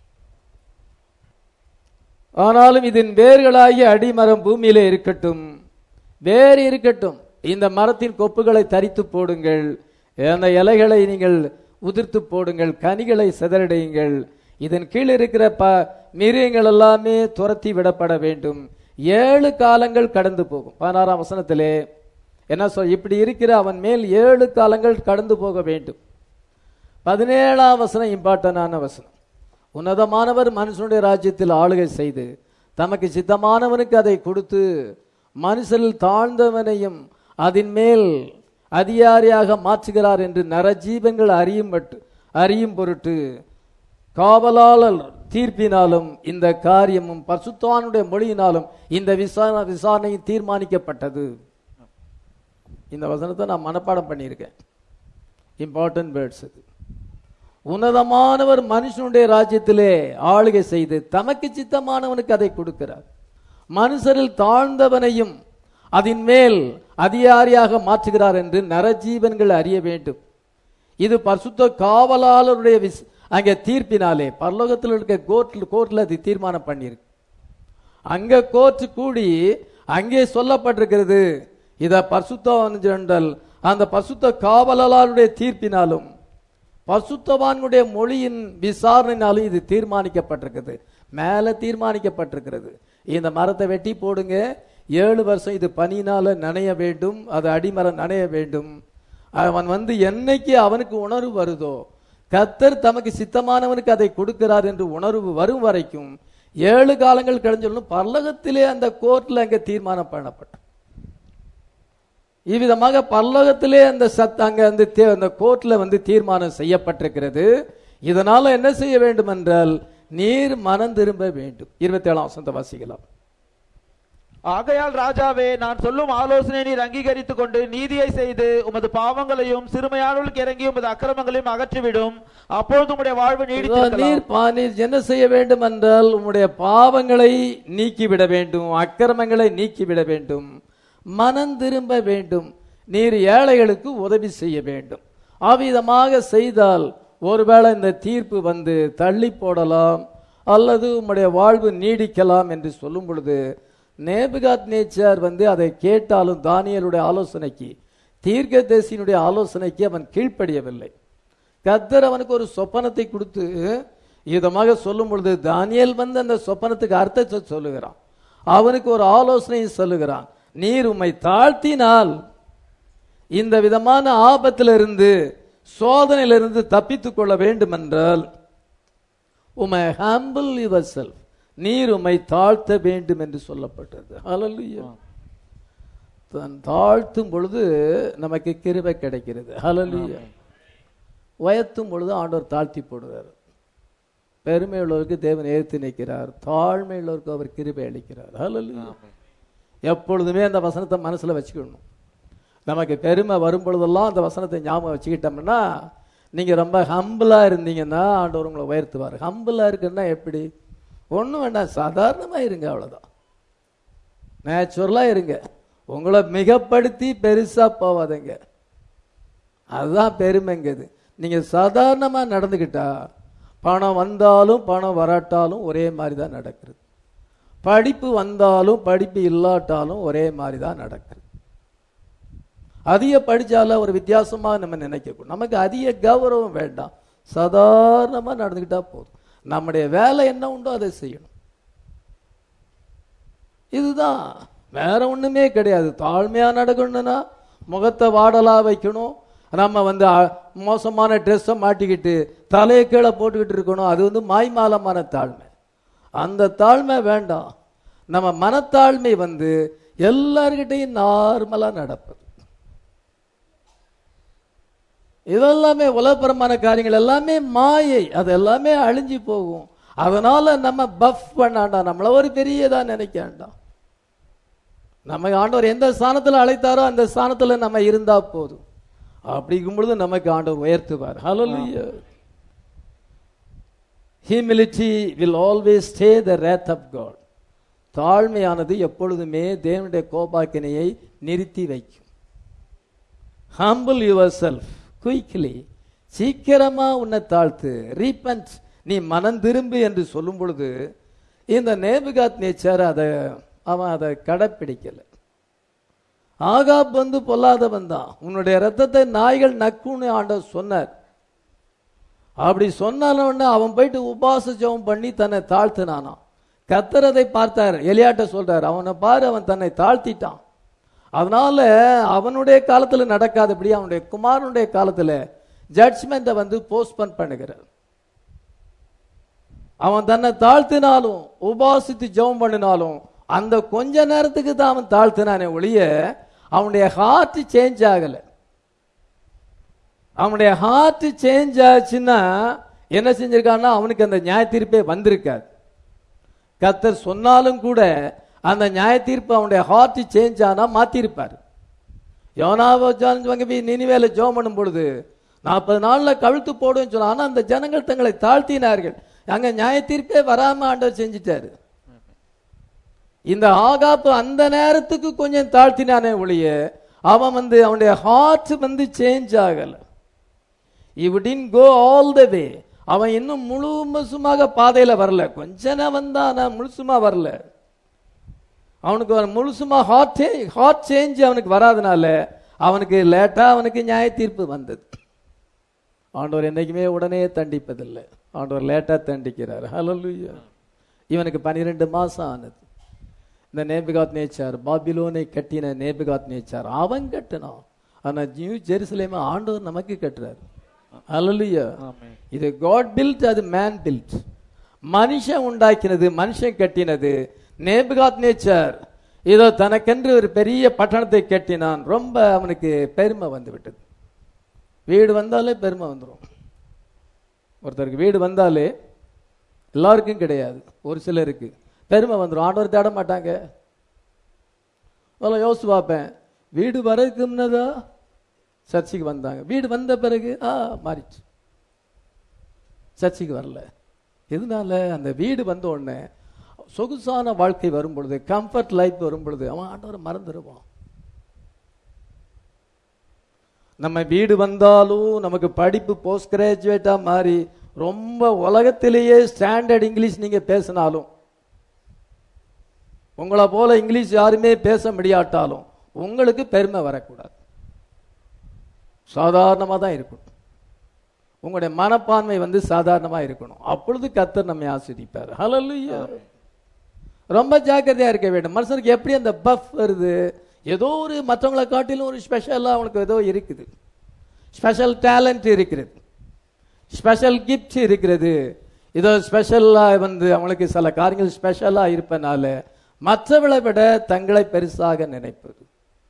ஆனாலும் இதன் வேர்களாகிய அடிமரம் பூமியிலே இருக்கட்டும் வேர் இருக்கட்டும் இந்த மரத்தின் கொப்புகளை தரித்து போடுங்கள் அந்த இலைகளை நீங்கள் உதிர்த்து போடுங்கள் கனிகளை சிதறடையுங்கள் இதன் கீழ் இருக்கிற ப மிருகங்கள் எல்லாமே துரத்தி விடப்பட வேண்டும் ஏழு காலங்கள் கடந்து போகும் பதினாறாம் வசனத்திலே என்ன சொல் இப்படி இருக்கிற அவன் மேல் ஏழு காலங்கள் கடந்து போக வேண்டும் பதினேழாம் வசனம் இம்பார்ட்டன்டான வசனம் உன்னதமானவர் மனுஷனுடைய ராஜ்யத்தில் ஆளுகை செய்து தமக்கு சித்தமானவனுக்கு அதை கொடுத்து மனுஷரில் தாழ்ந்தவனையும் அதன் மேல் அதிகாரியாக மாற்றுகிறார் என்று நரஜீவங்கள் அறியும் பட்டு- அறியும் பொருட்டு காவலாளர் தீர்ப்பினாலும் இந்த காரியமும் பசுத்தானுடைய மொழியினாலும் இந்த விசாரணை விசாரணையும் தீர்மானிக்கப்பட்டது இந்த வசனத்தை நான் மனப்பாடம் பண்ணியிருக்கேன் இம்பார்ட்டன்ட் வேர்ட்ஸ் இது உன்னதமானவர் மனுஷனுடைய ராஜ்யத்திலே ஆளுகை செய்து தமக்கு சித்தமானவனுக்கு அதை கொடுக்கிறார் மனுஷரில் தாழ்ந்தவனையும் அதன் மேல் அதிகாரியாக மாற்றுகிறார் என்று நரஜீவன்கள் அறிய வேண்டும் இது பரிசுத்த காவலாளருடைய விஸ்- அங்கே தீர்ப்பினாலே பரலோகத்தில் இருக்க கோர்ட்ல கோர்ட்ல அது தீர்மானம் பண்ணியிருக்கு அங்க கோர்ட் கூடி அங்கே சொல்லப்பட்டிருக்கிறது இத பரிசுத்தவான் ஜெண்டல் அந்த பரிசுத்த காவலாளருடைய தீர்ப்பினாலும் பரிசுத்தவான்களுடைய மொழியின் விசாரணையினாலும் இது தீர்மானிக்கப்பட்டிருக்குது மேல தீர்மானிக்கப்பட்டிருக்கிறது இந்த மரத்தை வெட்டி போடுங்க ஏழு வருஷம் இது பனியினால நனைய வேண்டும் அது அடிமரம் நனைய வேண்டும் அவன் வந்து என்னைக்கு அவனுக்கு உணர்வு வருதோ கத்தர் தமக்கு சித்தமானவனுக்கு அதை கொடுக்கிறார் என்று உணர்வு வரும் வரைக்கும் ஏழு காலங்கள் கழிஞ்சொல்லும் பரலகத்திலே அந்த கோர்ட்ல அங்க தீர்மானம் பண்ணப்பட்ட இவ்விதமாக பரலோகத்திலே அந்த சத் அங்க அந்த தே- அந்த கோர்ட்ல வந்து தீர்மானம் செய்யப்பட்டிருக்கிறது இதனால என்ன செய்ய வேண்டும் என்றால் நீர் மனம் திரும்ப வேண்டும் இருபத்தி ஏழாம் வசந்த வாசிக்கலாம் ஆகையால் ராஜாவே நான் சொல்லும் ஆலோசனை நீர் அங்கீகரித்துக் கொண்டு நீதியை செய்து உமது பாவங்களையும் சிறுமையானவர்களுக்கு இறங்கி உமது அக்கிரமங்களையும் அகற்றிவிடும் அப்பொழுது உம்முடைய வாழ்வு நீடித்திருக்கலாம் நீர் பா- நீர் என்ன செய்ய வேண்டும் என்றால் உம்முடைய பாவங்களை நீக்கிவிட வேண்டும் அக்கிரமங்களை நீக்கிவிட வேண்டும் மனம் திரும்ப வேண்டும் நீர் ஏழைகளுக்கு உதவி செய்ய வேண்டும் அவ்விதமாக செய்தால் ஒருவேளை இந்த தீர்ப்பு வந்து தள்ளி போடலாம் அல்லது உம்முடைய வாழ்வு நீடிக்கலாம் என்று சொல்லும் பொழுது நேபுகாத் நேச்சர் வந்து அதை கேட்டாலும் தானியலுடைய ஆலோசனைக்கு தீர்க்கதரிசியினுடைய ஆலோசனைக்கு அவன் கீழ்ப்படியவில்லை கத்தர் அவனுக்கு ஒரு சொப்பனத்தை கொடுத்து இதமாக சொல்லும் பொழுது தானியேல் வந்து அந்த சொப்பனத்துக்கு அர்த்தத்தை சொல்லுகிறான் அவனுக்கு ஒரு ஆலோசனை சொல்லுகிறான் நீர் உம்மை தாழ்த்தினால் இந்த விதமான ஆபத்திலிருந்து சோதனையிலிருந்து தப்பித்துக் கொள்ள வேண்டும் என்றால் உமை ஹம்பிள் யுவர் செல்ஃப் நீர் உம்மை தாழ்த்த வேண்டும் என்று சொல்லப்பட்டது ஹalleluya தன் தாழ்த்தும் பொழுது நமக்கு கிருபை கிடைக்கிறது ஹalleluya உயர்த்தும் பொழுது ஆண்டவர் தாழ்த்தி போடுவார் பெருமை உள்ளவருக்கு தேவன் ஏற்று நிற்கிறார் தாழ்மை உள்ளவருக்கு அவர் கிருபை அளிக்கிறார் ஹalleluya எப்பொழுதுமே அந்த வசனத்தை மனசுல வச்சுக்கணும் நமக்கு பெருமை வரும் பொழுதெல்லாம் அந்த வசனத்தை ஞாபகம் வச்சுக்கிட்டோம்னா நீங்க ரொம்ப ஹம்பிளா இருந்தீங்கன்னா ஆண்டவர் உங்களை உயர்த்துவார் ஹம்பிளா இருக்குன்னா எப்படி ஒண்ணும் வேண்டாம் சாதாரணமா இருங்க அவ்வளவுதான் நேச்சுரலா இருங்க உங்களை மிகப்படுத்தி பெருசா போவாதீங்க அதுதான் பெருமைங்கிறது நீங்க சாதாரணமா நடந்துக்கிட்டா பணம் வந்தாலும் பணம் வராட்டாலும் ஒரே மாதிரி தான் நடக்கிறது படிப்பு வந்தாலும் படிப்பு இல்லாட்டாலும் ஒரே மாதிரி தான் நடக்கிறது அதிக படிச்சாலும் ஒரு வித்தியாசமா நம்ம நினைக்கக்கூடாது நமக்கு அதிக கௌரவம் வேண்டாம் சாதாரணமா நடந்துக்கிட்டா போதும் நம்முடைய வேலை என்ன உண்டோ அதை செய்யணும் இதுதான் வேற ஒண்ணுமே கிடையாது தாழ்மையா நடக்கணும்னா முகத்தை வாடலா வைக்கணும் நம்ம வந்து அ- மோசமான ட்ரெஸ்ஸை மாட்டிக்கிட்டு தலையை கீழே போட்டுக்கிட்டு இருக்கணும் அது வந்து மாய்மாலமான தாழ்மை அந்த தாழ்மை வேண்டாம் நம்ம மனத்தாழ்மை வந்து எல்லார்கிட்டையும் நார்மலா நடப்பது இதெல்லாமே உலகபரமான காரியங்கள் எல்லாமே மாயை அது எல்லாமே அழிஞ்சு போகும் அதனால நம்ம பஃப் பண்ணாண்டாம் நம்மள ஒரு பெரியதா நினைக்க வேண்டாம் நம்ம ஆண்டவர் எந்த ஸ்தானத்துல அழைத்தாரோ அந்த ஸ்தானத்துல நம்ம இருந்தா போதும் அப்படிங்கும் பொழுது நமக்கு ஆண்டவர் உயர்த்துவார் ஹalleluya humility will always stay the wrath of god தாழ்மையானது எப்பொழுதுமே தேவனுடைய கோபாக்கினையை நிறுத்தி வைக்கும் ஹம்பிள் யுவர் செல்ஃப் குயிக்லி சீக்கிரமா உன்னை தாழ்த்து ரீபன்ட் நீ மனம் திரும்பு என்று சொல்லும் பொழுது இந்த நேபுகாத் நேச்சர் அதை அவன் அதை கடைப்பிடிக்கல ஆகாப் வந்து பொல்லாதவன் தான் உன்னுடைய ரத்தத்தை நாய்கள் நக்குன்னு ஆண்டவர் சொன்னார் அப்படி சொன்னான உடனே அவன் போயிட்டு உபாச ஜெபம் பண்ணி தன்னை தாழ்த்தினானாம் கத்தர் அதை பார்த்தார் எலியாட்ட சொல்றார் அவனை பாரு அவன் தன்னை தாழ்த்திட்டான் அதனால அவனுடைய காலத்துல நடக்காதபடி அவனுடைய குமாரனுடைய காலத்துல ஜட்ஜ்மெண்ட்டை வந்து போஸ்ட்பன் பண்ணுகிறார் அவன் தன்னை தாழ்த்தினாலும் உபாசித்து ஜெபம் பண்ணினாலும் அந்த கொஞ்ச நேரத்துக்கு தான் அவன் தாழ்த்தினானே ஒழிய அவனுடைய ஹார்ட் சேஞ்ச் ஆகல அவனுடைய ஹார்ட் சேஞ்ச் ஆச்சுன்னா என்ன செஞ்சிருக்கான்னா அவனுக்கு அந்த நியாய தீர்ப்பே வந்திருக்காது கத்தர் சொன்னாலும் கூட அந்த நியாய தீர்ப்பு அவனுடைய ஹார்ட் சேஞ்ச் ஆனா மாத்திருப்பார் யோனாவோ ஜான் போய் நினிவேல ஜோம் பண்ணும் பொழுது நாற்பது நாள்ல கழுத்து போடுன்னு சொன்னா ஆனா அந்த ஜனங்கள் தங்களை தாழ்த்தினார்கள் அங்க நியாய தீர்ப்பே வராம ஆண்டவர் செஞ்சிட்டாரு இந்த ஆகாப்பு அந்த நேரத்துக்கு கொஞ்சம் தாழ்த்தினானே ஒழிய அவன் வந்து அவனுடைய ஹார்ட் வந்து சேஞ்ச் ஆகல இவடின் கோ ஆல் த வே அவன் இன்னும் முழுசுமாக பாதையில வரல கொஞ்ச நேரம் வந்தான் ஆனா முழுசுமா வரல அவனுக்கு ஒரு முழுசுமா ஹார்ட் ஹார்ட் சேஞ்ச் அவனுக்கு வராதனால அவனுக்கு லேட்டா அவனுக்கு நியாய தீர்ப்பு வந்தது ஆண்டவர் என்னைக்குமே உடனே தண்டிப்பதில்லை ஆண்டவர் லேட்டா தண்டிக்கிறார் ஹalleluya இவனுக்கு பன்னிரெண்டு மாசம் ஆனது இந்த நேபிகாத் நேச்சார் பாபிலோனை கட்டின நேபிகாத் நேச்சார் அவன் கட்டினான் ஆனா நியூ ஜெருசலேம் ஆண்டவர் நமக்கு கட்டுறாரு ஹalleluya ஆமென் இது காட் பில்ட் அது மேன் பில்ட் மனுஷன் உண்டாக்கினது மனுஷன் கட்டினது நேபுகாத் நேச்சர் இதோ தனக்கென்று ஒரு பெரிய பட்டணத்தை கட்டினான் ரொம்ப அவனுக்கு பெருமை வந்து விட்டது வீடு வந்தாலே பெருமை வந்துடும் ஒருத்தருக்கு வீடு வந்தாலே எல்லாருக்கும் கிடையாது ஒரு சிலருக்கு பெருமை வந்துடும் ஆண்டவர் தேட மாட்டாங்க அதெல்லாம் யோசிச்சு பார்ப்பேன் வீடு வரதுக்கு முன்னதா சர்ச்சுக்கு வந்தாங்க வீடு வந்த பிறகு ஆ மாறிச்சு சர்ச்சுக்கு வரல எதனால அந்த வீடு வந்த உடனே சொகுசான வாழ்க்கை வரும் பொழுது கம்ஃபர்ட் லைஃப் வரும் பொழுது அவன் ஆண்டவரை மறந்துடுவான் நம்ம வீடு வந்தாலும் நமக்கு படிப்பு போஸ்ட் கிராஜுவேட்டா மாறி ரொம்ப உலகத்திலேயே ஸ்டாண்டர்ட் இங்கிலீஷ் நீங்க பேசினாலும் உங்களை போல இங்கிலீஷ் யாருமே பேச முடியாட்டாலும் உங்களுக்கு பெருமை வரக்கூடாது சாதாரணமா தான் இருக்கணும் உங்களுடைய மனப்பான்மை வந்து சாதாரணமா இருக்கணும் அப்பொழுது கத்தர் நம்மை ஆஸ்வதிப்பார் ஹalleluya ரொம்ப ஜாக்கிரதையா இருக்க வேண்டும் மனுஷனுக்கு எப்படி அந்த பஃப் வருது ஏதோ ஒரு மற்றவங்களை காட்டிலும் ஒரு ஸ்பெஷலா அவனுக்கு ஏதோ இருக்குது ஸ்பெஷல் டேலண்ட் இருக்கிறது ஸ்பெஷல் கிஃப்ட் இருக்கிறது இதோ ஸ்பெஷலா வந்து அவங்களுக்கு சில காரியங்கள் ஸ்பெஷலா இருப்பனால மற்றவளை விட தங்களை பெருசாக நினைப்பது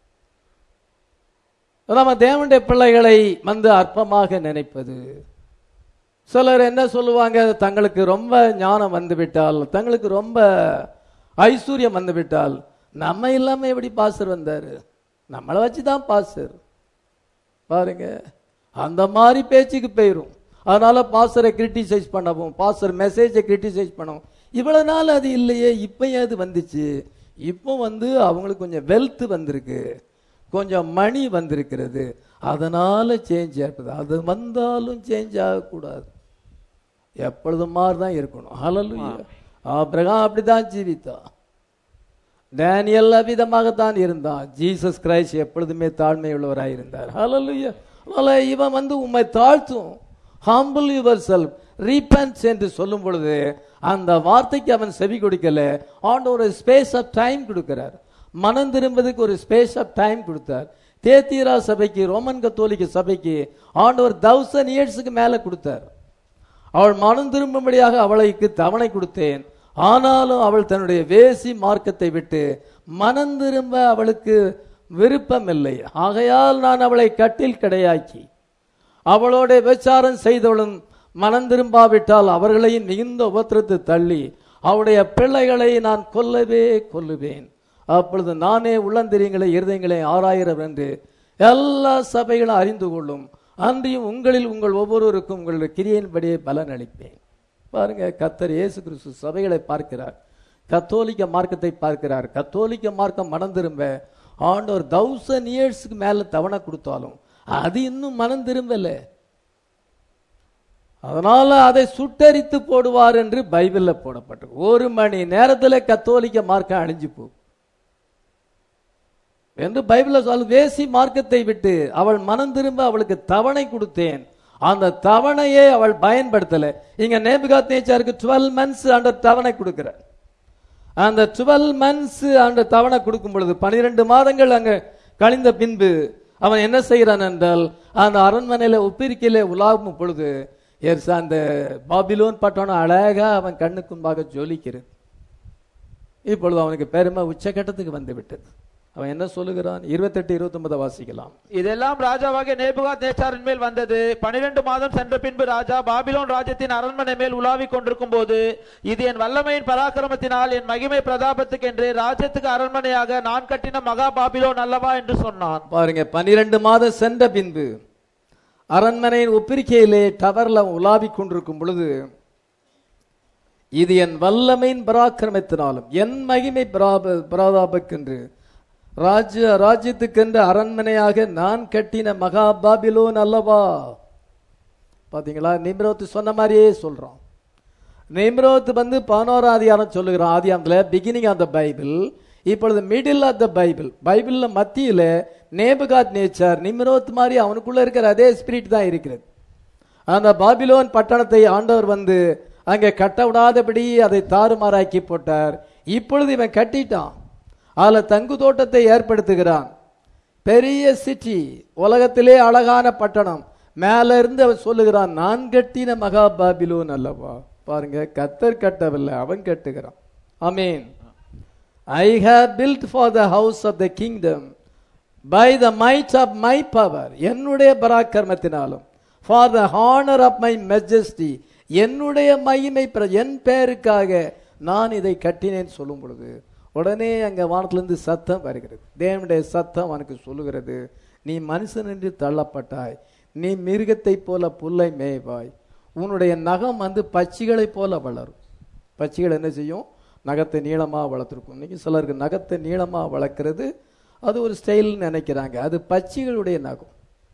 நம்ம தேவனுடைய பிள்ளைகளை வந்து அற்பமாக நினைப்பது சிலர் என்ன சொல்லுவாங்க தங்களுக்கு ரொம்ப ஞானம் வந்து விட்டால் தங்களுக்கு ரொம்ப ஐஸ்வர்யம் வந்து விட்டால் நம்ம இல்லாம எப்படி பாஸ்டர் வந்தாரு நம்மளை வச்சு தான் பாஸ்டர் பாருங்க அந்த மாதிரி பேச்சுக்கு போயிரும் அதனால பாஸ்டரை கிரிட்டிசைஸ் பண்ணவும் பாஸ்டர் மெசேஜை கிரிட்டிசைஸ் பண்ணவும் இவ்வளவு நாள் அது இல்லையே இப்போ அது வந்துச்சு இப்போ வந்து அவங்களுக்கு கொஞ்சம் வெல்த் வந்திருக்கு கொஞ்சம் மணி வந்திருக்கிறது அதனால சேஞ்ச் ஆகுது அது வந்தாலும் சேஞ்ச் ஆகக்கூடாது எப்பொழுதும் மாதிரி தான் இருக்கணும் ஹalleluya ஆபிரகாம் அப்படிதான் ஜீவித்தான் டேனியல் அவ்விதமாகத்தான் இருந்தான் ஜீசஸ் கிரைஸ்ட் எப்பொழுதுமே தாழ்மை உள்ளவராய் இருந்தார் ஹalleluya அதனால இவன் வந்து உம்மை தாழ்த்தும் ஹம்பிள் யுவர் செல்ஃப் ரீபன்ஸ் என்று சொல்லும் பொழுது அந்த வார்த்தைக்கு அவன் செவி கொடுக்கல ஆண்டவர் ஒரு ஸ்பேஸ் ஆஃப் டைம் கொடுக்கிறார் மனம் திரும்புவதற்கு ஒரு ஸ்பேஸ் ஆஃப் டைம் கொடுத்தார் தேத்தீரா சபைக்கு ரோமன் கத்தோலிக்க சபைக்கு ஆண்டவர் தௌசண்ட் இயர்ஸுக்கு மேல கொடுத்தார் அவள் மனம் திரும்பும்படியாக அவளைக்கு தவணை கொடுத்தேன் ஆனாலும் அவள் தன்னுடைய வேசி மார்க்கத்தை விட்டு மனம் திரும்ப அவளுக்கு விருப்பம் இல்லை ஆகையால் நான் அவளை கட்டில் கிடையாக்கி அவளோட விசாரம் செய்தவளும் மனம் திரும்பாவிட்டால் அவர்களையும் மிகுந்த உபத்திரத்து தள்ளி அவருடைய பிள்ளைகளை நான் கொல்லவே கொல்லுவேன் அப்பொழுது நானே உள்ளந்திரியங்களை இருதயங்களை ஆராயிரம் என்று எல்லா சபைகளும் அறிந்து கொள்ளும் அன்றியும் உங்களில் உங்கள் ஒவ்வொருவருக்கும் உங்களுடைய கிரியையின்படியே பலன் அளிப்பேன் பாருங்க கத்தர் இயேசு கிறிஸ்து சபைகளை பார்க்கிறார் கத்தோலிக்க மார்க்கத்தை பார்க்கிறார் கத்தோலிக்க மார்க்கம் மனம் திரும்ப ஆண்டவர் தௌசண்ட் இயர்ஸ்க்கு மேல தவணை கொடுத்தாலும் அது இன்னும் மனம் திரும்பல அதனால அதை சுட்டரித்து போடுவார் என்று பைபிள்ல போடப்பட்டது ஒரு மணி நேரத்துல கத்தோலிக்க மார்க்கம் அழிஞ்சு போகும் என்று பைபிள்ல சொல்ல வேசி மார்க்கத்தை விட்டு அவள் மனம் திரும்ப அவளுக்கு தவணை கொடுத்தேன் அந்த தவணையை அவள் பயன்படுத்தல இங்க நேபுகாத் நேச்சாருக்கு டுவெல் மந்த்ஸ் அந்த தவணை கொடுக்கிறார் அந்த டுவெல் மந்த்ஸ் அந்த தவணை கொடுக்கும் பொழுது பனிரெண்டு மாதங்கள் அங்க கழிந்த பின்பு அவன் என்ன செய்கிறான் என்றால் அந்த அரண்மனையில ஒப்பிரிக்கையில உலாவும் பொழுது எஸ் அந்த பாபிலோன் பட்டணம் அழகா அவன் கண்ணுக்கு முன்பாக ஜொலிக்கிறது இப்பொழுது அவனுக்கு பெருமை உச்சகட்டத்துக்கு வந்து விட்டது அவன் என்ன சொல்லுகிறான் இருபத்தெட்டு இருபத்தி வாசிக்கலாம் இதெல்லாம் ராஜாவாகிய நேபுகாத் நேச்சாரின் மேல் வந்தது பனிரெண்டு மாதம் சென்ற பின்பு ராஜா பாபிலோன் ராஜ்யத்தின் அரண்மனை மேல் உலாவிக் கொண்டிருக்கும் போது இது என் வல்லமையின் பராக்கிரமத்தினால் என் மகிமை பிரதாபத்துக்கு என்று ராஜ்யத்துக்கு அரண்மனையாக நான் கட்டின மகா பாபிலோன் அல்லவா என்று சொன்னான் பாருங்க பனிரெண்டு மாதம் சென்ற பின்பு அரண்மனையின் ஒப்பிரிக்கையிலே டவர்ல உலாவிக் கொண்டிருக்கும் பொழுது இது என் வல்லமையின் பராக்கிரமத்தினாலும் என் மகிமை பிராப- பிரதாபக்கென்று ராஜ்ய ராஜ்யத்துக்கென்று அரண்மனையாக நான் கட்டின மகா பாபிலோன் அல்லவா பாத்தீங்களா நிம்ரோத் சொன்ன மாதிரியே சொல்றோம் நிம்ரோத் வந்து பதினோராம் அதிகாரம் சொல்லுகிறான் ஆதியாமத்துல பிகினிங் ஆஃப் த பைபிள் இப்பொழுது மிடில் ஆஃப் த பைபிள் பைபிள்ல மத்தியில நேபுகாத் நேச்சர் நிம்ரோத் மாதிரி அவனுக்குள்ள இருக்கிற அதே ஸ்பிரிட் தான் இருக்கிறது அந்த பாபிலோன் பட்டணத்தை ஆண்டவர் வந்து அங்கே கட்ட விடாதபடி அதை தாறுமாறாக்கி போட்டார் இப்பொழுது இவன் கட்டிட்டான் அதுல தங்கு தோட்டத்தை ஏற்படுத்துகிறான் பெரிய சிட்டி உலகத்திலே அழகான பட்டணம் மேல இருந்து அவன் சொல்லுகிறான் நான் கட்டின மகா பாபிலோன் அல்லவா பாருங்க கத்தர் கட்டவில்லை அவன் கட்டுகிறான் amen I have built for the house of the kingdom by the might of my power என்னுடைய பராக்கிரமத்தினாலும் for the honour of my majesty என்னுடைய மகிமை பிர- என் பெயருக்காக நான் இதை கட்டினேன் சொல்லும் பொழுது உடனே அங்க வானத்திலிருந்து சத்தம் வருகிறது தேவனுடைய சத்தம் அவனுக்கு சொல்லுகிறது நீ மனுஷன் என்று தள்ளப்பட்டாய் நீ மிருகத்தை போல புல்லை மேய்வாய் உன்னுடைய நகம் வந்து பச்சிகளைப் போல வளரும் பச்சிகள் என்ன செய்யும் நகத்தை நீளமாக வளர்த்துருக்கும் இன்னைக்கு சிலருக்கு நகத்தை நீளமாக வளர்க்குறது அது ஒரு ஸ்டைல்னு நினைக்கிறாங்க அது பச்சிகளுடைய நகம்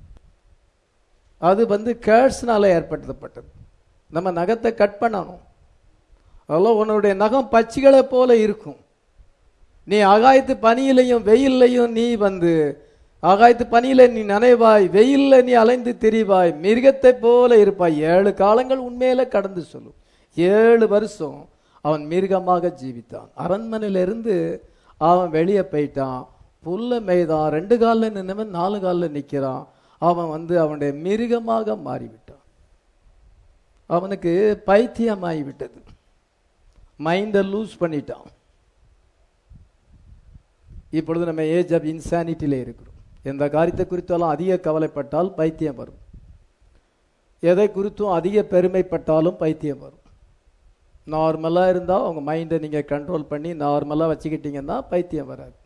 அது வந்து கேர்ஸ்னால ஏற்படுத்தப்பட்டது நம்ம நகத்தை கட் பண்ணணும் அதெல்லாம் உன்னுடைய நகம் பச்சிகளை போல இருக்கும் நீ ஆகாயத்து பனியிலையும் வெயில்லையும் நீ வந்து ஆகாயத்து பனியில நீ நனைவாய் வெயில்ல நீ அலைந்து திரிவாய் மிருகத்தை போல இருப்பாய் ஏழு காலங்கள் உண்மையில கடந்து சொல்லும் ஏழு வருஷம் அவன் மிருகமாக ஜீவித்தான் அரண்மனையில இருந்து அவன் வெளியே போயிட்டான் புல்ல மேய்தான் ரெண்டு காலில் நின்னவன் நாலு காலில் நிக்கிறான் அவன் வந்து அவனுடைய மிருகமாக மாறிவிட்டான் அவனுக்கு பைத்தியமாகி விட்டது மைண்டை லூஸ் பண்ணிட்டான் இப்பொழுது நம்ம ஏஜ் ஆஃப் இன்சானிட்டியில இருக்கிறோம் எந்த காரியத்தை குறித்தாலும் அதிக கவலைப்பட்டால் பைத்தியம் வரும் எதை குறித்தும் அதிக பெருமைப்பட்டாலும் பைத்தியம் வரும் நார்மலாக இருந்தால் உங்க மைண்டை நீங்க கண்ட்ரோல் பண்ணி நார்மலாக வச்சுக்கிட்டீங்கன்னா பைத்தியம் வராது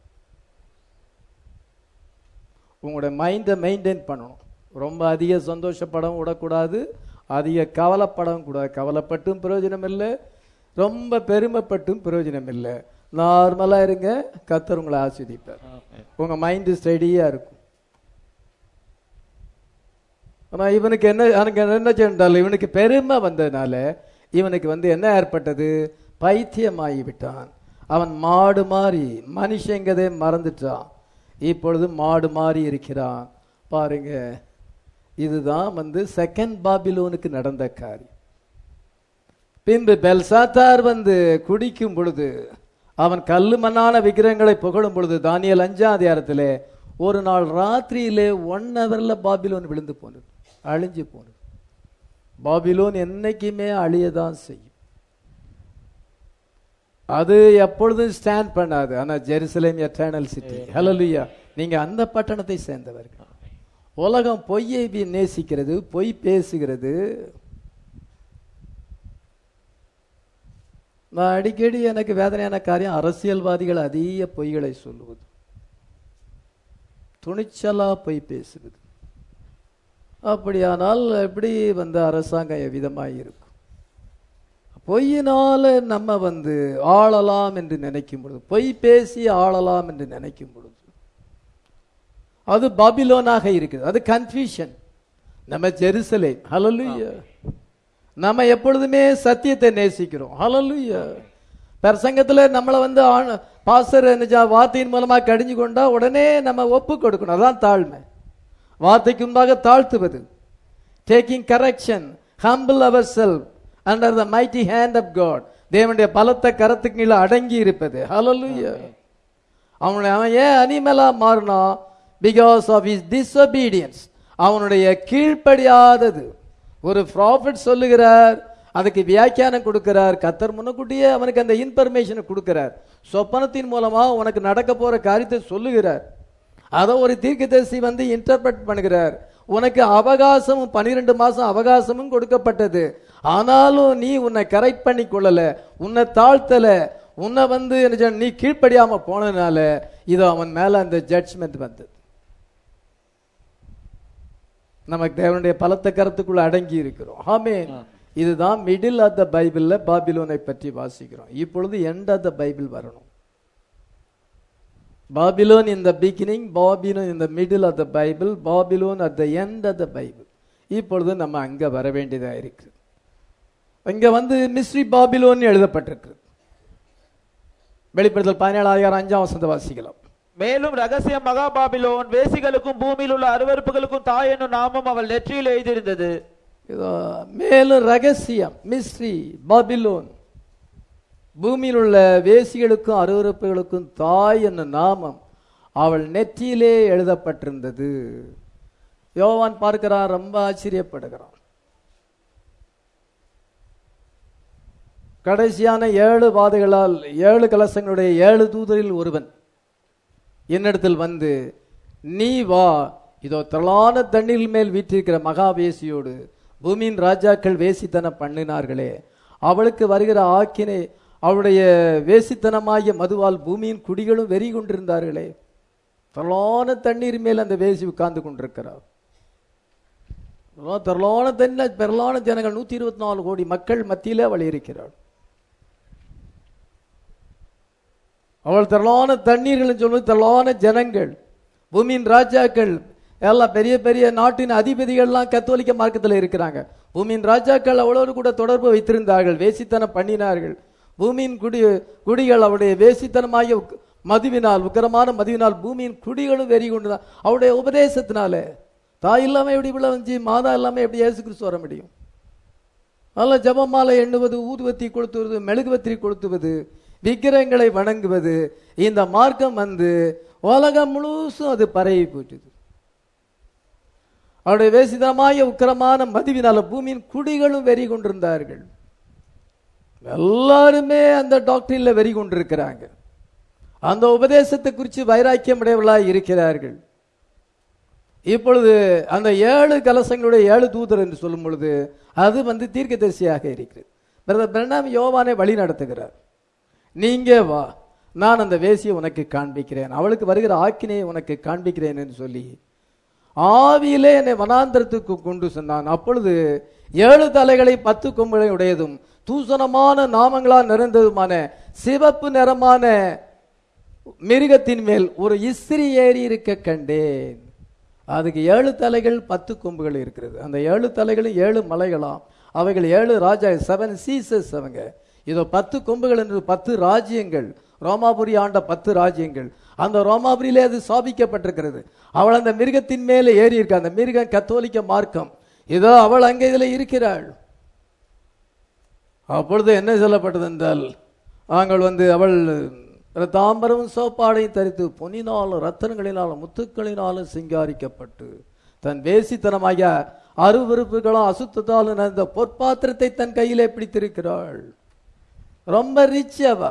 உங்களுடைய மைண்டை மெயின்டைன் பண்ணணும் ரொம்ப அதிக சந்தோஷப்படவும் விடக்கூடாது அதிக கவலைப்படவும் கூடாது கவலைப்பட்டும் பிரயோஜனம் இல்லை ரொம்ப பெருமைப்பட்டும் பிரயோஜனம் இல்லை நார்மலாக இருங்க கத்தர் உங்களை ஆஸ்வதிப்பார் உங்க மைண்டு ஸ்டடியா இருக்கும் ஆனா இவனுக்கு என்ன அவனுக்கு என்ன சென்றால் இவனுக்கு பெருமை வந்ததுனால இவனுக்கு வந்து என்ன ஏற்பட்டது பைத்தியமாகி விட்டான் அவன் மாடு மாறி மனுஷங்கதே மறந்துட்டான் இப்பொழுது மாடு மாறி இருக்கிறான் பாருங்க இதுதான் வந்து செகண்ட் பாபிலோனுக்கு நடந்த காரியம் பின்பு பெல்சாத்தார் வந்து குடிக்கும் பொழுது அவன் கல்லு மண்ணான விக்கிரகங்களை புகழும் பொழுது தானியல் அஞ்சாம் அதிகாரத்திலே ஒரு நாள் ராத்திரியிலே ஒன் ஹவர்ல பாபிலோன் விழுந்து போனது அழிஞ்சு போனது பாபிலோன் என்னைக்குமே அழியதான் செய்யும் அது எப்பொழுதும் ஸ்டாண்ட் பண்ணாது ஆனா ஜெருசலேம் எட்டர்னல் சிட்டி ஹalleluya நீங்க அந்த பட்டணத்தை சேர்ந்தவர்கள் உலகம் பொய்யை வி- நேசிக்கிறது பொய் பேசுகிறது நான் அடிக்கடி எனக்கு வேதனையான காரியம் அரசியல்வாதிகள் அதிக பொய்களை சொல்லுவது துணிச்சலா பொய் பேசுவது அப்படியானால் எப்படி வந்து அரசாங்கம் எவ்விதமாய் இருக்கும் பொய்யினால நம்ம வந்து ஆளலாம் என்று நினைக்கும் பொழுது பொய் பேசி ஆளலாம் என்று நினைக்கும் பொழுது அது பாபிலோனாக இருக்குது அது கன்ஃபியூஷன் நம்ம ஜெருசலேம் ஹalleluya நம்ம எப்பொழுதுமே சத்தியத்தை நேசிக்கிறோம் ஹalleluya பிரசங்கத்துல நம்மளை வந்து பாஸ்டர் நிஜா வார்த்தையின் மூலமா கடிஞ்சு கொண்டா உடனே நம்ம ஒப்பு கொடுக்கணும் அதான் தாழ்மை வார்த்தைக்கு முன்பாக தாழ்த்துவது taking correction humble our self under the mighty hand of God தேவனுடைய பலத்த கரத்துக்கு கீழே அடங்கி இருப்பது ஹalleluya அவனுடைய அவன் ஏன் அனிமலா மாறினா பிகாஸ் ஆஃப் his disobedience அவனுடைய கீழ்ப்படியாதது ஒரு ப்ராஃபிட் சொல்லுகிறார் அதுக்கு வியாக்கியானம் கொடுக்கிறார் கத்தர் முன்னக்கூட்டியே அவனுக்கு அந்த இன்ஃபர்மேஷனை கொடுக்கிறார் சொப்பனத்தின் மூலமா உனக்கு நடக்க போற காரியத்தை சொல்லுகிறார் அதை ஒரு தீர்க்கதரிசி வந்து இன்டர்பிரட் பண்ணுகிறார் உனக்கு அவகாசமும் பனிரெண்டு மாசம் அவகாசமும் கொடுக்கப்பட்டது ஆனாலும் நீ உன்னை கரெக்ட் பண்ணி கொள்ளல உன்னை தாழ்த்தல உன்னை வந்து என்ன செய்ய- நீ கீழ்ப்படியாம போனதுனால இது அவன் மேல அந்த ஜட்ஜ்மெண்ட் வந்தது நமக்கு தேவனுடைய பலத்த கருத்துக்குள்ள அடங்கி இருக்கிறோம் ஆமென் இதுதான் மிடில் ஆஃப் த பைபிள்ல பாபிலோனை பற்றி வாசிக்கிறோம் இப்பொழுது எண்ட் ஆஃப் த பைபிள் வரணும் Babylon in the beginning Babylon in the middle of the Bible Babylon at the end of the Bible இப்பொழுது நம்ம அங்க வர வேண்டியதா இருக்கு இங்க வந்து மிஸ்ரி பாபிலோன் எழுதப்பட்டிருக்கு வெளிப்படுத்தல் பதினேழு அதிகாரம் அஞ்சாம் வசந்த வாசிக்கலாம் மேலும் ரகசிய மகா பாபிலோன் வேசிகளுக்கும் பூமியில் உள்ள அருவருப்புகளுக்கும் தாய் என்னும் நாமம் அவள் நெற்றியில் எழுதியிருந்தது இதோ மேலும் ரகசியம் மிஸ்ரி பாபிலோன் பூமியில் உள்ள வேசிகளுக்கும் அருவருப்புகளுக்கும் தாய் என்னும் நாமம் அவள் நெற்றியிலே எழுதப்பட்டிருந்தது யோவான் பார்க்கிறான் ரொம்ப ஆச்சரியப்படுகிறான் கடைசியான ஏழு வாதைகளால் ஏழு கலசங்களுடைய ஏழு தூதரில் ஒருவன் என்னிடத்தில் வந்து நீ வா இதோ திரளான தண்ணீர் மேல் வீற்றிருக்கிற மகாவேசியோடு பூமியின் ராஜாக்கள் வேசித்தனம் பண்ணினார்களே அவளுக்கு வருகிற ஆக்கினை அவளுடைய வேசித்தனமாகிய மதுவால் பூமியின் குடிகளும் வெறி கொண்டிருந்தார்களே திரளான தண்ணீர் மேல் அந்த வேசி உட்கார்ந்து கொண்டிருக்கிறார் திரளான தண்ணீர் திரளான ஜனங்கள் நூத்தி இருபத்தி நாலு கோடி மக்கள் மத்தியிலே அவள் இருக்கிறாள் அவள் திரளான தண்ணீர்கள் சொல்வது திரளான ஜனங்கள் பூமியின் ராஜாக்கள் எல்லாம் பெரிய பெரிய நாட்டின் அதிபதிகள்லாம் கத்தோலிக்க மார்க்கத்தில் இருக்கிறாங்க பூமியின் ராஜாக்கள் அவளோடு கூட தொடர்பு வைத்திருந்தார்கள் வேசித்தனம் பண்ணினார்கள் பூமியின் குடி குடிகள் அவருடைய வேசித்தனமாகிய உக்- மதுவினால் உக்கரமான மதுவினால் பூமியின் குடிகளும் வெறி கொண்டு அவருடைய உபதேசத்தினால தாய் இல்லாம எப்படி விளைஞ்சி மாதா இல்லாம எப்படி இயேசு கிறிஸ்து வர முடியும் நல்ல ஜபமாலை எண்ணுவது ஊதுவத்தி கொளுத்துவது மெழுகுவத்தி கொளுத்துவது விக்கிரகங்களை வணங்குவது இந்த மார்க்கம் வந்து உலகம் முழுசும் அது பரவி போயிட்டுது அவருடைய வேசிதமாய உக்கிரமான மதிவினால பூமியின் குடிகளும் வெறி கொண்டிருந்தார்கள் எல்லாருமே அந்த டாக்டரில் வெறி கொண்டிருக்கிறாங்க அந்த உபதேசத்தை குறித்து வைராக்கியம் உடையவர்களாய் இருக்கிறார்கள் இப்பொழுது அந்த ஏழு கலசங்களுடைய ஏழு தூதர் என்று சொல்லும் பொழுது அது வந்து தீர்க்கதரிசியாக இருக்கிறது பிரதர் பிரணாம் யோவானை வழி நடத்துகிறார் நீங்க வா நான் அந்த வேசியை உனக்கு காண்பிக்கிறேன் அவளுக்கு வருகிற ஆக்கினையை உனக்கு காண்பிக்கிறேன் என்று சொல்லி ஆவியிலே என்னை வனாந்தரத்துக்கு கொண்டு சென்றான் அப்பொழுது ஏழு தலைகளை பத்து கொம்புகளை உடையதும் தூசணமான நாமங்களால் நிறைந்ததுமான சிவப்பு நிறமான மிருகத்தின் மேல் ஒரு இஸ்திரி ஏறி இருக்க கண்டேன் அதுக்கு ஏழு தலைகள் பத்து கொம்புகள் இருக்கிறது அந்த ஏழு தலைகளும் ஏழு மலைகளாம் அவைகள் ஏழு ராஜா செவன் சீசஸ் அவங்க இதோ பத்து கொம்புகள் என்று பத்து ராஜ்யங்கள் ரோமாபுரி ஆண்ட பத்து ராஜ்யங்கள் அந்த ரோமாபுரியிலே அது சாபிக்கப்பட்டிருக்கிறது அவள் அந்த மிருகத்தின் மேலே ஏறி இருக்கா அந்த மிருகம் கத்தோலிக்க மார்க்கம் இதோ அவள் அங்கே இதில் இருக்கிறாள் அப்பொழுது என்ன சொல்லப்பட்டது என்றால் நாங்கள் வந்து அவள் தாம்பரமும் சோப்பாடையும் தரித்து பொன்னினாலும் ரத்தனங்களினாலும் முத்துக்களினாலும் சிங்காரிக்கப்பட்டு தன் வேசித்தனமாகிய அருவருப்புகளும் அசுத்தத்தாலும் நிறைந்த பொற்பாத்திரத்தை தன் கையிலே பிடித்திருக்கிறாள் ரொம்ப ரிச் அவ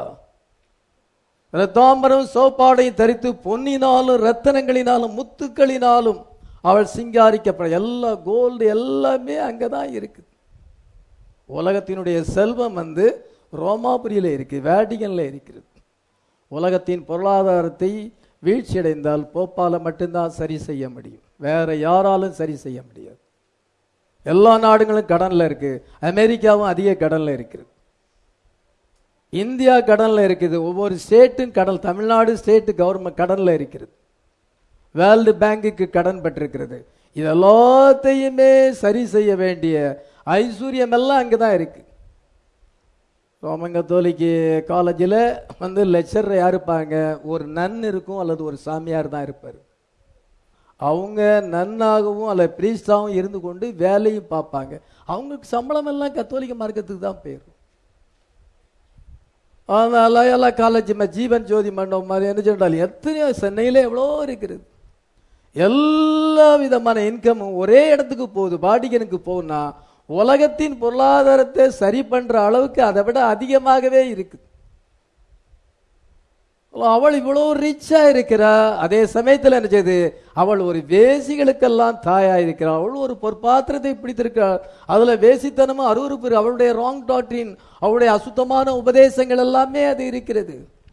ரத்தாம்பரம் சோப்பாடையும் தரித்து பொன்னினாலும் ரத்தனங்களினாலும் முத்துக்களினாலும் அவள் சிங்காரிக்கப்பட எல்லா கோல்டு எல்லாமே அங்கதான் இருக்குது உலகத்தினுடைய செல்வம் வந்து ரோமாபுரியில இருக்கு வேட்டிகன்ல இருக்கிறது உலகத்தின் பொருளாதாரத்தை வீழ்ச்சியடைந்தால் போப்பால மட்டும்தான் சரி செய்ய முடியும் வேற யாராலும் சரி செய்ய முடியாது எல்லா நாடுகளும் கடன்ல இருக்கு அமெரிக்காவும் அதிக கடன்ல இருக்குது இந்தியா கடன்ல இருக்குது ஒவ்வொரு ஸ்டேட்டும் கடன் தமிழ்நாடு ஸ்டேட் கவர்மெண்ட் கடன்ல இருக்கிறது வேர்ல்டு பேங்குக்கு கடன் பெற்றிருக்கிறது இது எல்லாத்தையுமே சரி செய்ய வேண்டிய ஐஸ்வர்யம் எல்லாம் அங்கதான் இருக்கு ரோமன் கத்தோலிக்கு காலேஜில் வந்து லெக்சர் யார் இருப்பாங்க ஒரு நன் இருக்கும் அல்லது ஒரு சாமியார் தான் இருப்பார் அவங்க நன்னாகவும் அல்ல பிரீஸ்டாகவும் இருந்து கொண்டு வேலையும் பார்ப்பாங்க அவங்களுக்கு சம்பளம் எல்லாம் கத்தோலிக்க மார்க்கத்துக்கு தான் போயிடும் அதனால எல்லாம் காலேஜ் ஜீவன் ஜோதி மண்டபம் மாதிரி என்ன சொன்னாலும் எத்தனையோ சென்னையில் எவ்வளோ இருக்கிறது எல்லா விதமான இன்கமும் ஒரே இடத்துக்கு போகுது பாடிகனுக்கு போகுன்னா உலகத்தின் பொருளாதாரத்தை சரி பண்ற அளவுக்கு அதை விட அதிகமாகவே இருக்குது அவள் இவ்வளவு ரிச்சா இருக்கிறா அதே சமயத்தில் என்ன செய்யுது அவள் ஒரு வேசிகளுக்கெல்லாம் தாயா இருக்கிறாள் அவள் ஒரு பொற்பாத்திரத்தை பிடித்திருக்கிறாள் அதுல வேசித்தனமும் அருவருப்பு இருக்கு. அவளுடைய ராங் டாக்டரின் அவளுடைய அசுத்தமான உபதேசங்கள் எல்லாமே அது இருக்கிறது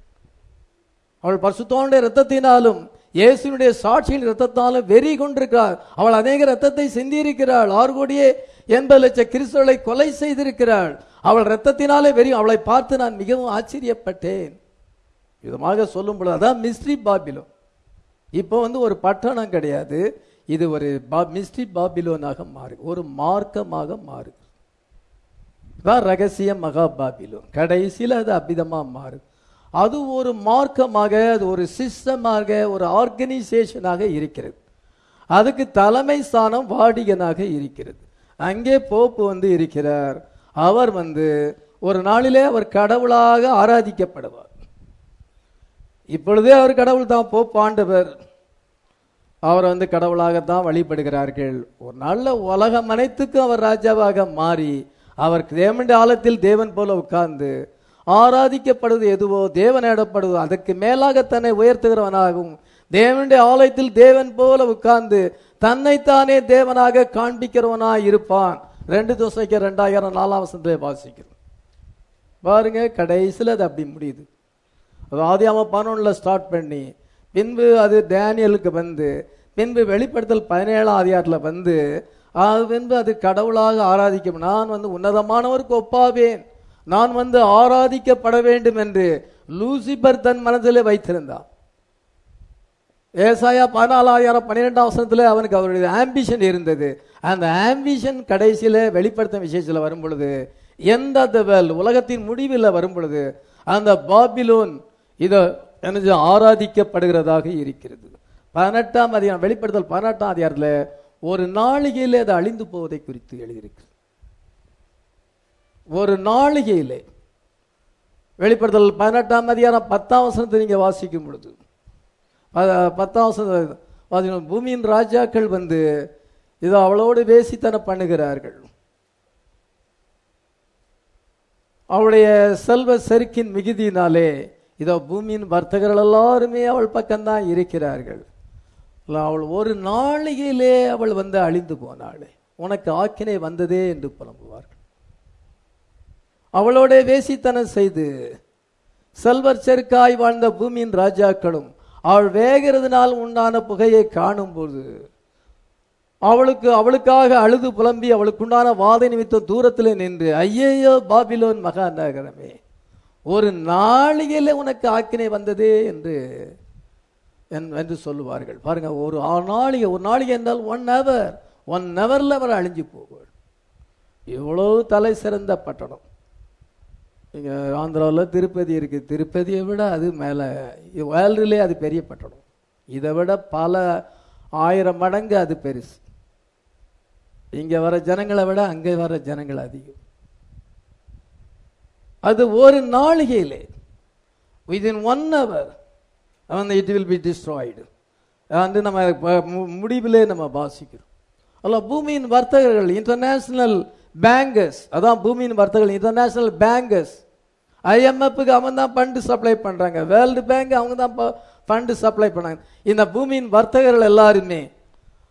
அவள் பரிசுத்தவனுடைய ரத்தத்தினாலும் இயேசுனுடைய சாட்சியின் ரத்தத்தாலும் வெறி கொண்டிருக்கிறாள் அவள் அநேக ரத்தத்தை சிந்தியிருக்கிறாள் ஆறு கோடியே எண்பது லட்சம் கிறிஸ்தவர்களை கொலை செய்திருக்கிறாள் அவள் ரத்தத்தினாலே வெறி அவளை பார்த்து நான் மிகவும் ஆச்சரியப்பட்டேன் விதமாக சொல்லும் பொழுது அதான் மிஸ்ட்ரி பாபிலோ இப்போ வந்து ஒரு பட்டணம் கிடையாது இது ஒரு மிஸ்ட்ரி பாபிலோனாக மாறு ஒரு மார்க்கமாக மாறு தான் ரகசிய மகா பாபிலோன் கடைசியில் அது அபிதமா மாறு அது ஒரு மார்க்கமாக அது ஒரு சிஸ்டமாக ஒரு ஆர்கனைசேஷனாக இருக்கிறது அதுக்கு தலைமை ஸ்தானம் வாடிகனாக இருக்கிறது அங்கே போப்பு வந்து இருக்கிறார் அவர் வந்து ஒரு நாளிலே அவர் கடவுளாக ஆராதிக்கப்படுவார் இப்பொழுதே அவர் கடவுள் தான் போப் ஆண்டவர் அவர் வந்து கடவுளாகத்தான் வழிபடுகிறார்கள் ஒரு நல்ல உலகம் அனைத்துக்கும் அவர் ராஜாவாக மாறி அவர் தேவனுடைய ஆலத்தில் தேவன் போல உட்கார்ந்து ஆராதிக்கப்படுவது எதுவோ தேவனிடப்படுவதோ அதற்கு மேலாக தன்னை உயர்த்துகிறவனாகவும் தேவனுடைய ஆலயத்தில் தேவன் போல உட்கார்ந்து தன்னைத்தானே தேவனாக காண்பிக்கிறவனாய் இருப்பான் ரெண்டு தோசைக்கு ரெண்டாயிரம் நாலாம் வசனத்திலே வாசிக்கிறோம் பாருங்க கடைசியில் அது அப்படி முடியுது அது ஆதியாம பதினொன்றில் ஸ்டார்ட் பண்ணி பின்பு அது டேனியலுக்கு வந்து பின்பு வெளிப்படுத்தல் பதினேழாம் அதிகாரத்தில் வந்து அது பின்பு அது கடவுளாக ஆராதிக்கும் நான் வந்து உன்னதமானவருக்கு ஒப்பாவேன் நான் வந்து ஆராதிக்கப்பட வேண்டும் என்று லூசிபர் தன் மனதிலே வைத்திருந்தான் ஏசாயா பதினாலாயிரம் பன்னிரெண்டாம் வசனத்தில் அவனுக்கு அவருடைய ஆம்பிஷன் இருந்தது அந்த ஆம்பிஷன் கடைசியில் வெளிப்படுத்தும் விஷயத்தில் வரும் பொழுது எந்த வேல் உலகத்தின் முடிவில் வரும் பொழுது அந்த பாபிலோன் இதை என்ன ஆராதிக்கப்படுகிறதாக இருக்கிறது பதினெட்டாம் அதிகாரம் வெளிப்படுத்தல் பதினெட்டாம் அதிகாரத்தில் ஒரு நாளிகையில் அது அழிந்து போவதை குறித்து எழுதியிருக்கு ஒரு நாளிகையிலே வெளிப்படுத்தல் பதினெட்டாம் அதிகாரம் பத்தாம் வசனத்தை நீங்க வாசிக்கும் பொழுது ப- பத்தாம் வசனம் வாசிக்கணும் பூமியின் ராஜாக்கள் வந்து இதோ அவளோடு வேசித்தனம் பண்ணுகிறார்கள் அவளுடைய செல்வ செருக்கின் மிகுதியினாலே இதோ பூமியின் வர்த்தகர்கள் எல்லாருமே அவள் பக்கம்தான் இருக்கிறார்கள் இல்ல, அவள் ஒரு நாளிகையிலே அவள் வந்து அழிந்து போனாளே உனக்கு ஆக்கினை வந்ததே என்று புலம்புவார்கள் அவளோட வேசித்தனம் செய்து செல்வர் செருக்காய் வாழ்ந்த பூமியின் ராஜாக்களும் அவள் வேகிறதுனால் உண்டான புகையை காணும்போது அவளுக்கு அவளுக்காக அழுது புலம்பி அவளுக்குண்டான வாதை நிமித்தம் தூரத்திலே நின்று ஐயையோ பாபிலோன் மகா நகரமே ஒரு நாளிகையில உனக்கு ஆக்கினை வந்ததே என்று என்- என்று சொல்லுவார்கள் பாருங்க ஒரு ஆ- நாளிகை ஒரு நாளிகை என்றால் ஒன் ஹவர் ஒன் ஹவர்ல அவர் அழிஞ்சு போவாள் இவ்வளவு தலை சிறந்த பட்டணம் இங்க ஆந்திராவில் திருப்பதி இருக்கு திருப்பதியை விட அது மேலே வேர்ல்டுலே அது பெரிய பட்டணம் இதை விட பல ஆயிரம் மடங்கு அது பெருசு இங்க வர ஜனங்களை விட அங்கே வர ஜனங்கள் அதிகம் அது ஒரு நாளிகையிலே விதின் ஒன் ஹவர் வந்து இட் வில் பி டிஸ்ட்ராய்டு வந்து நம்ம ப- மு- முடிவிலே நம்ம வாசிக்கிறோம் அல்ல பூமியின் வர்த்தகர்கள் இன்டர்நேஷனல் பேங்கர்ஸ் அதான் பூமியின் வர்த்தகர்கள் இன்டர்நேஷனல் பேங்கர்ஸ் ஐஎம்எஃப்க்கு அவன் தான் ஃபண்டு சப்ளை பண்றாங்க வேர்ல்டு பேங்க் அவங்க தான் ஃபண்டு சப்ளை பண்ணாங்க இந்த பூமியின் வர்த்தகர்கள் எல்லாருமே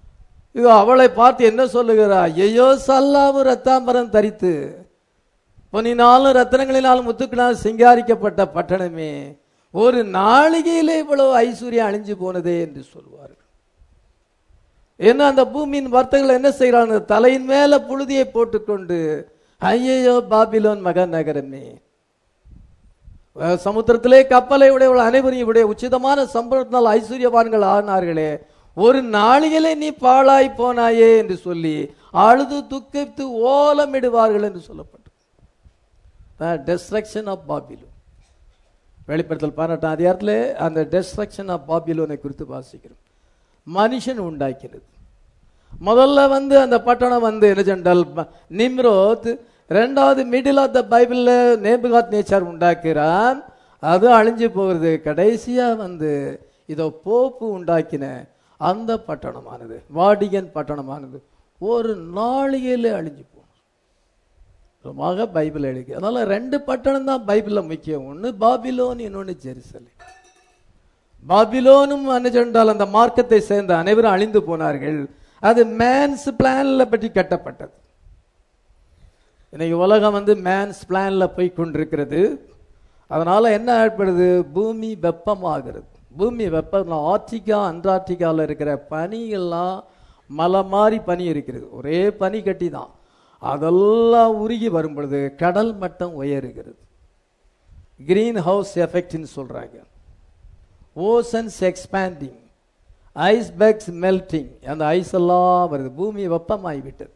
இது அவளை பார்த்து என்ன சொல்லுகிறா ஐயோ சல்லாவு ரத்தாம்பரம் தரித்து பொன்னினாலும் ரத்தனங்களினாலும் முத்துக்களால் சிங்காரிக்கப்பட்ட பட்டணமே ஒரு நாளிகையிலே இவ்வளவு ஐஸ்வர்யம் அழிஞ்சு போனதே என்று சொல்வார்கள் என்ன அந்த பூமியின் வர்த்தகர்கள் என்ன செய்யறாங்க தலையின் மேல புழுதியை போட்டுக்கொண்டு ஐயையோ பாபிலோன் மக நகரமே அஹ் சமுத்திரத்திலே கப்பலை உடையவள் அனைவரும் இவருடைய உச்சிதமான சம்பளத்தினால் ஐஸ்வர்யவான்கள் ஆனார்களே ஒரு நாளிகளே நீ பாழாய் போனாயே என்று சொல்லி அழுது துக்கித்து ஓலமிடுவார்கள் என்று சொல்லப்பட்டது டெஸ்ட்ரக்ஷன் ஆஃப் பாபிலோன் வெளிப்படுத்தல் பதினெட்டாம் அதிகாரத்தில் அந்த டெஸ்ட்ரக்ஷன் ஆஃப் பாபிலோனை குறித்து வாசிக்கிறோம் மனுஷன் உண்டாக்கினது முதல்ல வந்து அந்த பட்டணம் வந்து என்ன சென்றால் ப- நிம்ரோத் ரெண்டாவது மிடில் ஆஃப் த பைபிள்ல நேபுகாத் நேச்சர் உண்டாக்குறான் அது அழிஞ்சு போகிறது கடைசியா வந்து இதோ போப்பு உண்டாக்கின அந்த பட்டணமானது வாடிகன் பட்டணமானது ஒரு நாளிகையிலே அழிஞ்சு போகும் மக பைபிள் எழுதி அதனால ரெண்டு பட்டணம் தான் பைபிள்ல முக்கியம் ஒன்று பாபிலோன் இன்னொன்று ஜெருசலேம் பாபிலோனும் அன்னைச்சென்றால் அந்த மார்க்கத்தை சேர்ந்த அனைவரும் அழிந்து போனார்கள் அது மேன்ஸ் பிளான்ல பற்றி கட்டப்பட்டது இன்னைக்கு உலகம் வந்து மேன்ஸ் பிளான்ல போய் கொண்டிருக்கிறது அதனால என்ன ஏற்படுது பூமி வெப்பமாகிறது பூமி வெப்பம் ஆர்டிகா அண்டார்டிகாவில் இருக்கிற பனியெல்லாம் மலை மாதிரி பனி இருக்கிறது ஒரே பனி கட்டி தான் அதெல்லாம் உருகி வரும் பொழுது கடல் மட்டம் உயருகிறது கிரீன் ஹவுஸ் எஃபெக்ட்னு சொல்றாங்க oceans expanding ice packs melting அந்த ஐஸ் எல்லாம் வருது பூமி வெப்பமாகி விட்டது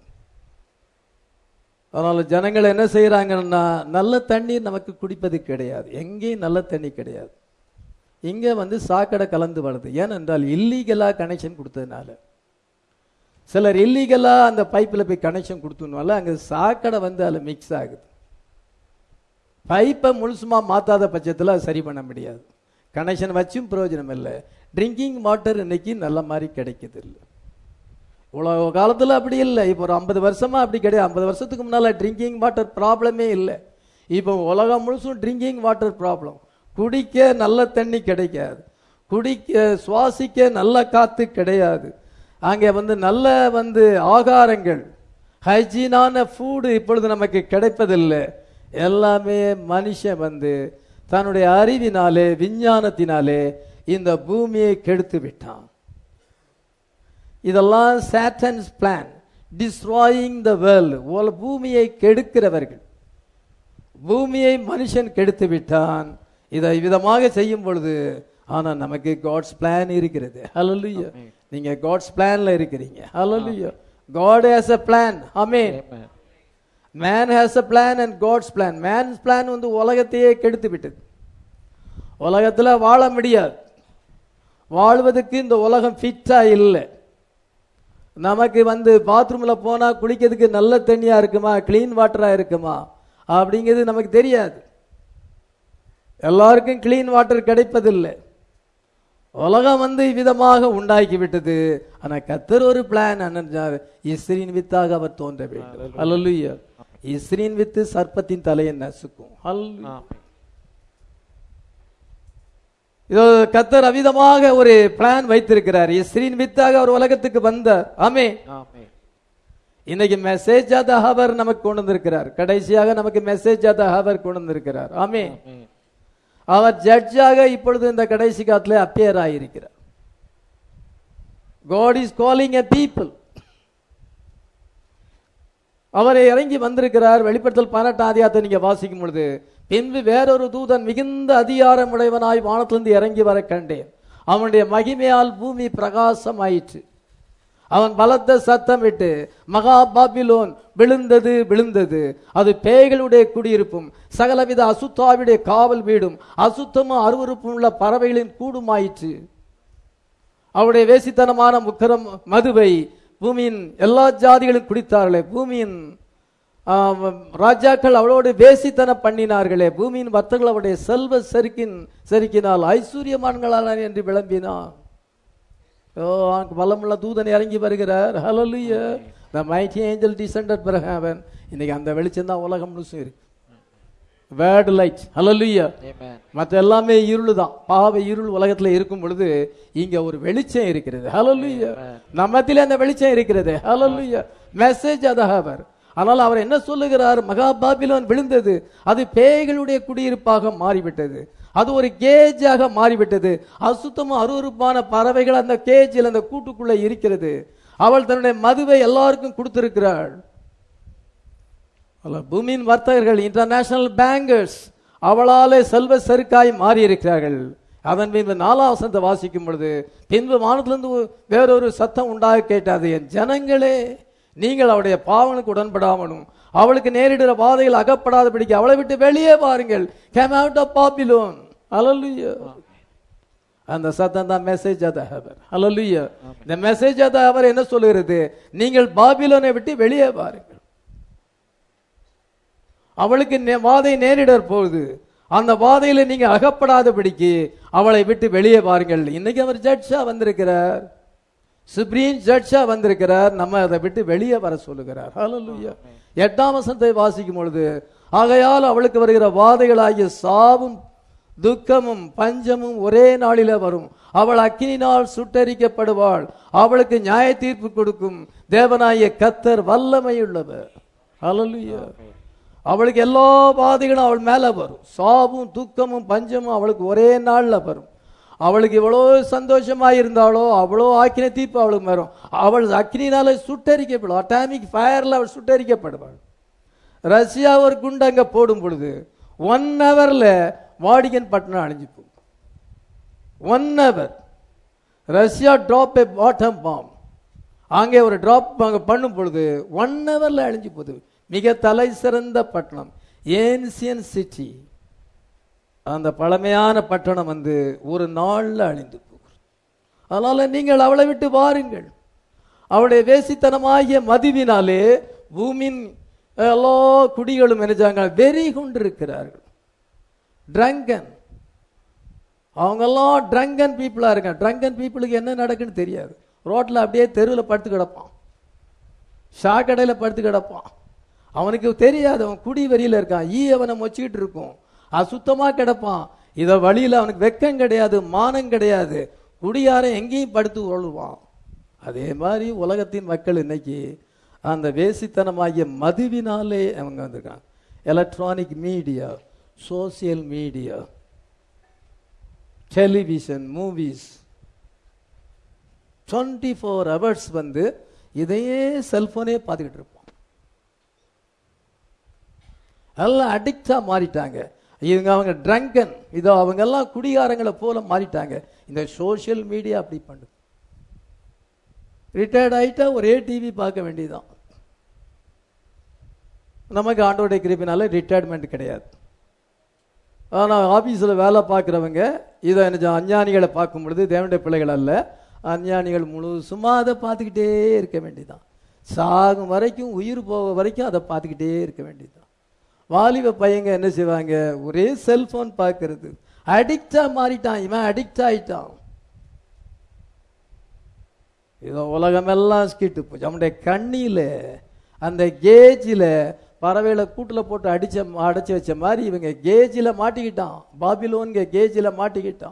அதனால ஜனங்கள் என்ன செய்யறாங்கன்னா நல்ல தண்ணீர் நமக்கு குடிப்பது கிடையாது எங்கேயும் நல்ல தண்ணி கிடையாது இங்க வந்து சாக்கடை கலந்து வருது ஏனென்றால் இல்லீகலா கனெக்ஷன் கொடுத்ததுனால சிலர் இல்லீகலா அந்த பைப்பில் போய் கனெக்ஷன் கொடுத்ததுனால அங்க சாக்கடை வந்து அதில் மிக்ஸ் ஆகுது பைப்பை முழுசுமா மாத்தாத பட்சத்தில் அது சரி பண்ண முடியாது கனெக்ஷன் வச்சும் பிரயோஜனம் இல்லை ட்ரிங்கிங் வாட்டர் இன்னைக்கு நல்ல மாதிரி கிடைக்குது இல்லை இவ்வளோ காலத்தில் அப்படி இல்லை இப்போ ஒரு ஐம்பது வருஷமா அப்படி கிடையாது ஐம்பது வருஷத்துக்கு முன்னால் ட்ரிங்கிங் வாட்டர் ப்ராப்ளமே இல்லை இப்போ உலகம் முழுசும் ட்ரிங்கிங் வாட்டர் ப்ராப்ளம் குடிக்க நல்ல தண்ணி கிடைக்காது குடிக்க சுவாசிக்க நல்ல காத்து கிடையாது அங்கே வந்து நல்ல வந்து ஆகாரங்கள் ஹைஜீனான ஃபுட் இப்பொழுது நமக்கு கிடைப்பதில்லை எல்லாமே மனுஷன் வந்து தன்னுடைய அறிவினாலே விஞ்ஞானத்தினாலே இந்த பூமியை கெடுத்து விட்டான் இதெல்லாம் Satan's plan destroying the world பூமியை கெடுக்கிறவர்கள் பூமியை மனுஷன் கெடுத்து விட்டான் இதை விதமாக செய்யும் பொழுது ஆனா நமக்கு காட்ஸ் பிளான் இருக்கிறது ஹalleluya நீங்க காட்ஸ் பிளான்ல இருக்கிறீங்க ஹalleluya God has a plan amen man has a plan and God's plan man's plan வந்து உலகத்தையே கெடுத்து விட்டது உலகத்துல வாழ முடியாது வாழ்வதற்கு இந்த உலகம் ஃபிட்டா இல்லை நமக்கு வந்து பாத்ரூம்ல போனா குளிக்கிறதுக்கு நல்ல தண்ணியா இருக்குமா க்ளீன் வாட்டரா இருக்குமா அப்படிங்கிறது நமக்கு தெரியாது எல்லாருக்கும் க்ளீன் வாட்டர் கிடைப்பதில்லை உலகம் வந்து விதமாக உண்டாக்கி விட்டது ஆனா கத்தர் ஒரு பிளான் அண்ணன் இஸ்ரீன் வித்தாக அவர் தோன்ற வேண்டும் அல்லலுயா இஸ்ரீன் வித்து சர்ப்பத்தின் தலையை நசுக்கும் ஹல்லேலூயா. இதோ கத்தர் அவிதமாக ஒரு பிளான் வைத்திருக்கிறார் இஸ்ரீன் வித்தாக அவர் உலகத்துக்கு வந்தார் ஆமே இன்னைக்கு மெசேஜ் ஆத ஹவர் நமக்கு கொண்டு வந்திருக்கிறார் கடைசியாக நமக்கு மெசேஜ் ஆத ஹவர் கொண்டு வந்திருக்கிறார் ஆமே அவர் ஜட்ஜாக இப்பொழுது இந்த கடைசி காலத்துல அப்பியர் ஆகியிருக்கிறார் God is calling a people அவரை இறங்கி வந்திருக்கிறார் வெளிப்படுத்தல் பதினெட்டாம் அதிகாரத்தை நீங்க வாசிக்கும் பொழுது பின்பு வேறொரு தூதன் மிகுந்த அதிகாரம் உடையவனாய் வானத்திலிருந்து இறங்கி வர கண்டேன் அவனுடைய மகிமையால் பூமி பிரகாசம் ஆயிற்று அவன் பலத்த சத்தம் விட்டு மகா பாபிலோன் விழுந்தது விழுந்தது அது பேய்களுடைய குடியிருப்பும் சகலவித அசுத்தாவுடைய காவல் வீடும் அசுத்தமும் அருவருப்பும் உள்ள பறவைகளின் கூடுமாயிற்று அவருடைய வேசித்தனமான முக்கரம் மதுவை பூமியின் எல்லா ஜாதிகளும் குடித்தார்களே பூமியின் ஆம், ராஜாக்கள் அவளோடு வேசித்தனம் பண்ணினார்களே பூமியின் வர்த்தகர்கள் அவருடைய செல்வ செருக்கின் செருக்கினால் ஐஸ்வர்யமான்களான என்று விளம்பினான் ஓ அவனுக்கு பலமுள்ள தூதன் இறங்கி வருகிறார் ஹalleluya the mighty angel descended from heaven இன்னைக்கு அந்த வெளிச்சம் தான் உலகம் முழுசும் இருக்கு வேர்ட் லைட் ஹalleluya மற்ற எல்லாமே இருள் தான் பாவ இருள் உலகத்துல இருக்கும் பொழுது இங்க ஒரு வெளிச்சம் இருக்கிறது ஹalleluya நம்மத்திலே அந்த வெளிச்சம் இருக்கிறது ஹalleluya மெசேஜ் அதஹவர் ஆனால் அவர் என்ன சொல்லுகிறார் மகா பாபிலோன் விழுந்தது அது பேய்களுடைய குடியிருப்பாக மாறிவிட்டது அது ஒரு கேஜாக மாறிவிட்டது அசுத்தமும் அருவருப்பான பறவைகள் அந்த கேஜில் அந்த கூட்டுக்குள்ள இருக்கிறது அவள் தன்னுடைய மதுவை எல்லாருக்கும் கொடுத்திருக்கிறாள் அல்ல, பூமியின் வர்த்தகர்கள் இன்டர்நேஷனல் பேங்கர்ஸ் அவளாலே செல்வ செருக்காய் மாறி இருக்கிறார்கள் அதன் பின்பு நாலாம் வசனத்தை வாசிக்கும் பொழுது பின்பு வானத்திலிருந்து ஒரு- வேறொரு சத்தம் உண்டாக கேட்டது என் ஜனங்களே நீங்கள் அவளுடைய பாவனுக்கு உடன்படாமலும் அவளுக்கு நேரிடுற பாதையில் அகப்படாதபடிக்கு அவளை விட்டு வெளியே பாருங்கள் came out of Babylon hallelujah அந்த சத்தம் தான் மெசேஜ் ஆஃப் ஹவர் அல்லேலூயா இந்த மெசேஜ் ஆஃப் ஹவர் என்ன சொல்லுகிறது நீங்கள் பாபிலோனை விட்டு வெளியே பாருங்கள் அவளுக்கு நே- வாதை நேரிட போகுது அந்த வாதையில நீங்க அகப்படாதபடிக்கு அவளை விட்டு வெளியே பாருங்கள் இன்னைக்கு அவர் ஜட்ஜா வந்திருக்கிறார் சுப்ரீம் ஜட்ஜா வந்திருக்கிறார் நம்ம அதை விட்டு வெளியே வர சொல்லுகிறார் ஹalleluya எட்டாம் வசனத்தை வாசிக்கும் பொழுது ஆகையால் அவளுக்கு வருகிற வாதைகளாகிய சாவும் துக்கமும் பஞ்சமும் ஒரே நாளில வரும் அவள் அக்கினினால் சுட்டரிக்கப்படுவாள் அவளுக்கு நியாய தீர்ப்பு கொடுக்கும் தேவனாகிய கத்தர் வல்லமையுள்ளவர் ஹalleluya அவளுக்கு எல்லா பாதைகளும் அவள் மேல வரும் சாவும் துக்கமும் பஞ்சமும் அவளுக்கு ஒரே நாள்ல வரும் அவளுக்கு எவ்வளோ சந்தோஷமா இருந்தாலோ அவ்வளோ ஆக்கின தீர்ப்பு அவளுக்கு வரும் அவள் அக்னினால சுட்டரிக்கப்படும் அட்டாமிக் ஃபயர்ல அவள் சுட்டரிக்கப்படுவாள் ரஷ்யா ஒரு குண்டு அங்க போடும் பொழுது ஒன் ஹவர்ல வாடிகன் பட்டணம் அழிஞ்சு போகும் one hour Russia drop a bottom bomb அங்கே ஒரு டிராப் அங்கே பண்ணும் பொழுது ஒன் ஹவர்ல அழிஞ்சு போகுது மிக தலை சிறந்த பட்டணம் ஏன்சியன் சிட்டி அந்த பழமையான பட்டணம் வந்து ஒரு நாள்ல அழிந்து போகும் அதனால நீங்கள் அவளை விட்டு வாருங்கள் அவளுடைய வேசித்தனமாகிய மதுவினாலே பூமியின் எல்லா குடிகளும் நினைச்சாங்க வெறி கொண்டிருக்கிறார்கள் ட்ரங்கன் அவங்கெல்லாம் ட்ரங்கன் பீப்புளாக இருக்காங்க ட்ரங்கன் பீப்புளுக்கு என்ன நடக்குன்னு தெரியாது ரோட்டில் அப்படியே தெருவில் படுத்து கிடப்பான் ஷாக்கடையில் படுத்து கிடப்பான் அவனுக்கு தெரியாது அவன் குடி வெறியில் இருக்கான் ஈ அவனை மொச்சிக்கிட்டு இருக்கும் அசுத்தமாக கிடப்பான் இதை வழியில் அவனுக்கு வெக்கம் கிடையாது மானம் கிடையாது குடியாரன் எங்கேயும் படுத்து கொள்வான் அதே மாதிரி உலகத்தின் மக்கள் இன்னைக்கு அந்த வேசித்தனமாகிய மதுவினாலே அவங்க வந்திருக்காங்க electronic media social media television movies twenty four hours வந்து இதையே செல்போனே பார்த்துக்கிட்டு இருப்போம் எல்லாம் அடிக்டாக மாறிட்டாங்க இவங்க அவங்க ட்ரங்கன் இதோ அவங்க எல்லாம் குடிகாரங்களை போல மாறிட்டாங்க இந்த சோஷியல் மீடியா அப்படி பண்ணுது ரிட்டையர்ட் ஆயிட்டா ஒரே டிவி பார்க்க வேண்டியதுதான் நமக்கு ஆண்டோடைய கிருப்பினால ரிட்டையர்மெண்ட் கிடையாது ஆனால் ஆஃபீஸில் வேலை பார்க்குறவங்க இதை என்ன அஞ்ஞானிகளை பார்க்கும் பொழுது தேவனுடைய பிள்ளைகள் அல்ல அஞ்ஞானிகள் முழுசுமா அதை பார்த்துக்கிட்டே இருக்க வேண்டியதுதான் சாகும் வரைக்கும் உயிர் போக வரைக்கும் அதை பார்த்துக்கிட்டே இருக்க வேண்டியதுதான் வாலிப பையங்க என்ன செய்வாங்க ஒரே செல்போன் பார்க்கறது அடிக்டா மாறிட்டான் இவன் அடிக்ட் ஆயிட்டான் இதோ உலகமெல்லாம் ஸ்கிட்டு போச்சு அவனுடைய கண்ணியில அந்த கேஜில் பறவைகளை கூட்டில் போட்டு அடிச்ச அடைச்சி வச்ச மாதிரி இவங்க கேஜில் மாட்டிக்கிட்டான் பாபிலோன்க கேஜில் மாட்டிக்கிட்டான்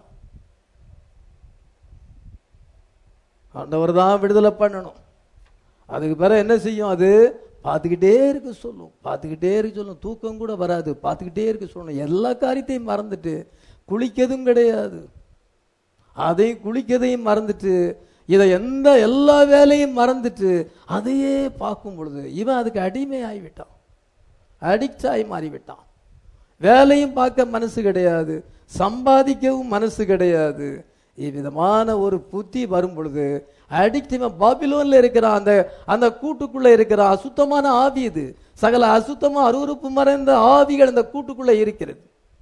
ஆண்டவர் தான் விடுதலை பண்ணணும் அதுக்கு பிறகு என்ன செய்யும் அது பார்த்துக்கிட்டே இருக்க சொல்லும் பார்த்துக்கிட்டே இருக்க சொல்லும் தூக்கம் கூட வராது பார்த்துக்கிட்டே இருக்க சொல்லணும் எல்லா காரியத்தையும் மறந்துட்டு குளிக்கதும் கிடையாது அதையும் குளிக்கதையும் மறந்துட்டு இதை எந்த எல்லா வேலையும் மறந்துட்டு அதையே பார்க்கும் பொழுது இவன் அதுக்கு அடிமை ஆகிவிட்டான் அடிக்ட் ஆகி மாறிவிட்டான் வேலையும் பார்க்க மனசு கிடையாது சம்பாதிக்கவும் மனசு கிடையாது இவ்விதமான ஒரு புத்தி வரும் பொழுது அடிக்ட் இவன் பாபிலோன்ல இருக்கிற அந்த அந்த கூட்டுக்குள்ள இருக்கிற அசுத்தமான ஆவி இது சகல அசுத்தமா அருவருப்பு மறைந்த ஆவிகள் அந்த கூட்டுக்குள்ள இருக்கிறது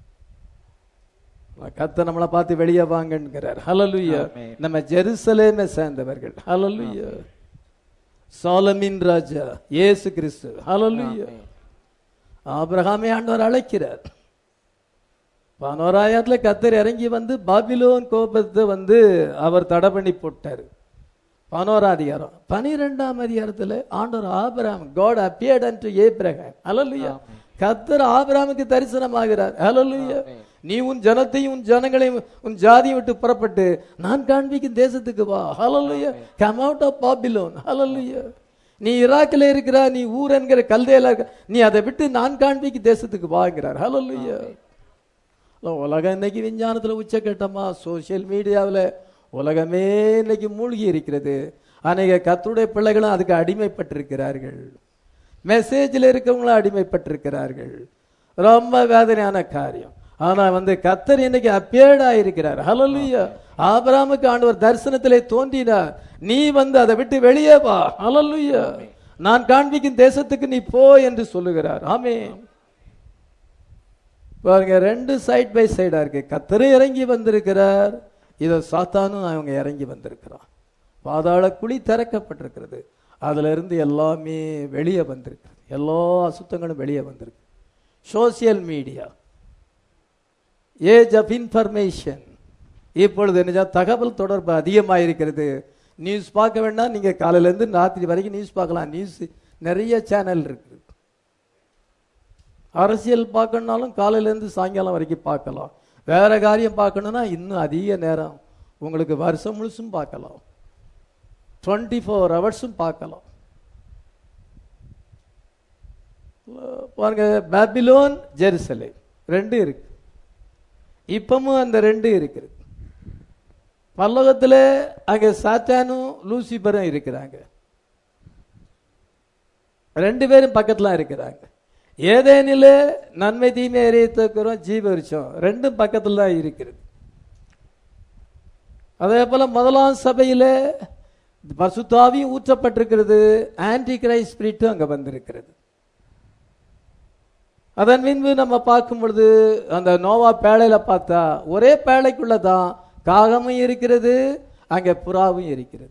கத்த நம்மளை பார்த்து வெளியே வாங்கன்கிறார் ஹலலுயா ஆமென். நம்ம ஜெருசலேமை சேர்ந்தவர்கள் ஹலலுயா சாலமின் ராஜா இயேசு கிறிஸ்து ஹலலுயா ஆபிரகாமை ஆண்டவர் அழைக்கிறார் பதினோராயிரத்துல கத்தர் இறங்கி வந்து பாபிலோன் கோபத்தை வந்து அவர் தடை பண்ணி போட்டார் பதினோராம் அதிகாரம் பனிரெண்டாம் அதிகாரத்துல ஆண்டவர் ஆபிரகாம் God appeared and Abraham hallelujah கத்தர் ஆபிரகாமுக்கு தரிசனமாகிறார் ஹalleluya நீ உன் ஜனத்தையும் உன் ஜனங்களையும் உன் ஜாதியை விட்டு புறப்பட்டு நான் காண்பிக்கும் தேசத்துக்கு வா hallelujah come out of Babylon hallelujah நீ ஈராக்கில் இருக்கிற நீ ஊர் என்கிற கல்தையில இருக்க நீ அதை விட்டு நான் காண்பிக்கு தேசத்துக்கு வாங்கிறார் ஹalleluya உலகம் இன்னைக்கு விஞ்ஞானத்துல உச்சக்கட்டமா சோஷியல் மீடியாவில் உலகமே இன்னைக்கு மூழ்கி இருக்கிறது அநேக கத்துடைய பிள்ளைகளும் அதுக்கு அடிமைப்பட்டிருக்கிறார்கள் மெசேஜில் இருக்கவங்களும் அடிமைப்பட்டிருக்கிறார்கள் ரொம்ப வேதனையான காரியம் ஆனா வந்து கத்தர் இன்னைக்கு அப்பியர்டா இருக்கிறார் ஹalleluya ஆபிரகாமுக்கு ஆண்டவர் தரிசனத்திலே தோன்றினார் நீ வந்து அதை விட்டு வெளியே வா ஹalleluya நான் காண்பிக்கும் தேசத்துக்கு நீ போ என்று சொல்லுகிறார் ஆமென் பாருங்க ரெண்டு சைட் பை சைடா இருக்கு கத்தரும் இறங்கி வந்திருக்கிறார் இதை சாத்தானும் அவங்க இறங்கி வந்திருக்கிறான் பாதாள குழி திறக்கப்பட்டிருக்கிறது அதுல இருந்து எல்லாமே வெளியே வந்திருக்கிறது எல்லா அசுத்தங்களும் வெளியே வந்திருக்கு social media age of information இப்பொழுது என்ன தகவல் தொடர்பு அதிகமாக இருக்கிறது நியூஸ் பார்க்க வேண்டாம் நீங்க காலையில இருந்து ராத்திரி வரைக்கும் நியூஸ் பார்க்கலாம் நியூஸ் நிறைய சேனல் இருக்கு அரசியல் பார்க்கணுனாலும் காலையில இருந்து சாயங்காலம் வரைக்கும் பார்க்கலாம் வேற காரியம் பார்க்கணும்னா இன்னும் அதிக நேரம் உங்களுக்கு வருஷம் முழுசும் பார்க்கலாம் டுவெண்ட்டி ஃபோர் ஹவர்ஸும் பார்க்கலாம் பாருங்க பாபிலோன் ஜெருசலேம் ரெண்டு இருக்கு இப்பமும் அந்த ரெண்டு இருக்குது பல்லவத்தில் அங்க சாத்தானும் லூசிபரும் இருக்கிறாங்க ரெண்டு பேரும் பக்கத்துல இருக்கிறாங்க ஏதேனில நன்மை தீமை அறியத்தக்கிறோம் ஜீவ விருட்சம் ரெண்டும் பக்கத்துல தான் இருக்கிறது அதே போல முதலாம் சபையில பசுத்தாவியும் ஊற்றப்பட்டிருக்கிறது ஆன்டி கிரைஸ்ட் ஸ்பிரிட்டும் அங்க வந்திருக்கிறது அதன் பின்பு நம்ம பார்க்கும் பொழுது அந்த நோவா பேழையில பார்த்தா ஒரே பேழைக்குள்ள தான் காகமும் இருக்கிறது அங்க புறாவும் இருக்கிறது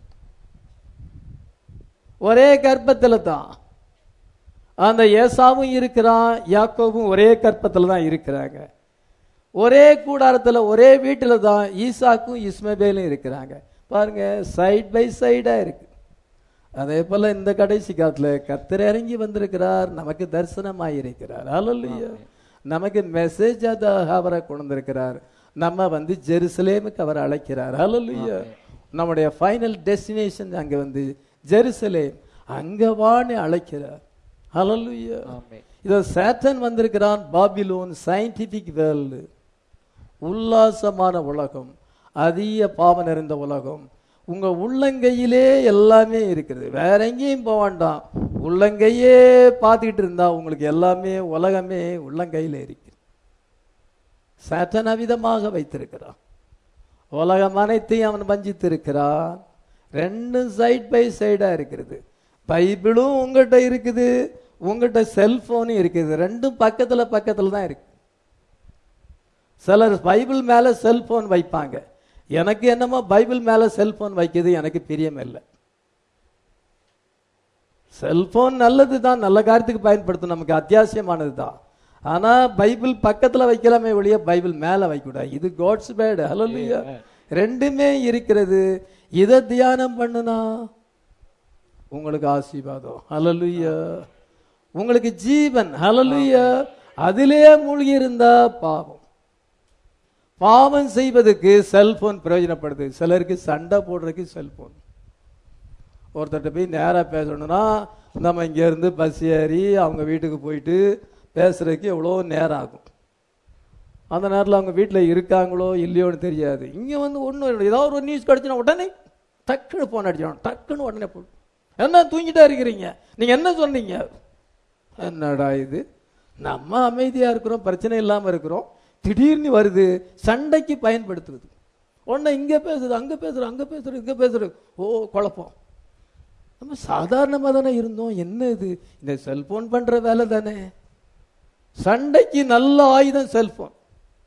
ஒரே கர்ப்பத்துல தான் அந்த ஏசாவும் இருக்கிறான் யாக்கோவும் ஒரே கற்பத்துல தான் இருக்கிறாங்க ஒரே கூடாரத்துல ஒரே வீட்டுல தான் ஈசாக்கும் இஸ்மபேலும் இருக்கிறாங்க பாருங்க சைட் பை சைடா இருக்கு அதே போல இந்த கடைசி காலத்துல கத்தர் இறங்கி வந்திருக்கிறார் நமக்கு தரிசனமாயிருக்கிறார் அல்லையா நமக்கு மெசேஜ் அவரை கொண்டிருக்கிறார் நம்ம வந்து ஜெருசலேமுக்கு அவர் அழைக்கிறார் அல்லையா நம்முடைய ஃபைனல் டெஸ்டினேஷன் அங்க வந்து ஜெருசலேம் அங்க வான்னு அழைக்கிறார் ஹalleluya இதோ சாட்டன் வந்திருக்கிறான் பாபிலோன் சயின்டிபிக் வேர்ல்டு உல்லாசமான உலகம் அதிக பாவம் நிறைந்த உலகம் உங்க உள்ளங்கையிலே எல்லாமே இருக்குது வேற எங்கேயும் போக வேண்டாம் உள்ளங்கையே பார்த்துக்கிட்டு இருந்தா உங்களுக்கு எல்லாமே உலகமே உள்ளங்கையில இருக்கு சாட்டன் அவிதமாக வைத்திருக்கிறான் உலகம் அனைத்தையும் அவன் வஞ்சித்திருக்கிறான் ரெண்டும் சைட் பை சைடா இருக்கிறது பைபிளும் உங்ககிட்ட இருக்குது உங்ககிட்ட செல்போனும் இருக்குது ரெண்டும் பக்கத்துல பக்கத்துல தான் இருக்கு சிலர் பைபிள் மேல செல்போன் வைப்பாங்க எனக்கு என்னமோ பைபிள் மேல செல்போன் வைக்கிறது எனக்கு பிரியம் இல்லை செல்போன் நல்லது தான் நல்ல காரியத்துக்கு பயன்படுத்தும் நமக்கு அத்தியாவசியமானது தான் ஆனா பைபிள் பக்கத்துல வைக்கலாமே ஒழிய பைபிள் மேல வைக்கூடாது இது காட்ஸ் பேட் ஹலோலியா ரெண்டுமே இருக்கிறது இதை தியானம் பண்ணுனா உங்களுக்கு ஆசீர்வாதம் ஹலலுயா உங்களுக்கு ஜீவன் ஹலலுயா அதிலே மூழ்கி இருந்தா பாவம் பாவம் செய்வதற்கு செல்போன் பிரயோஜனப்படுது சிலருக்கு சண்டை போடுறதுக்கு செல்போன் ஒருத்தர்கிட்ட போய் நேராக பேசணும்னா நம்ம இங்கேருந்து பஸ் ஏறி அவங்க வீட்டுக்கு போயிட்டு பேசுறதுக்கு எவ்வளோ நேரம் ஆகும் அந்த நேரத்தில் அவங்க வீட்டில் இருக்காங்களோ இல்லையோன்னு தெரியாது இங்கே வந்து ஒன்றும் ஏதாவது ஒரு நியூஸ் கிடச்சுன்னா உடனே டக்குன்னு ஃபோன் அடிச்சிடணும் டக்குன்னு உடனே போட்டு என்ன தூங்கிட்டா இருக்கிறீங்க நீங்கள் என்ன சொன்னீங்க என்னடா இது நம்ம அமைதியாக இருக்கிறோம் பிரச்சனை இல்லாமல் இருக்கிறோம் திடீர்னு வருது சண்டைக்கு பயன்படுத்துறது உடனே இங்கே பேசுறது அங்கே பேசுறது அங்கே பேசுறது இங்கே பேசுறது ஓ குழப்பம் நம்ம சாதாரணமாக தானே இருந்தோம் என்ன இது இந்த செல்போன் பண்ற வேலை தானே சண்டைக்கு நல்ல ஆயுதம் செல்போன்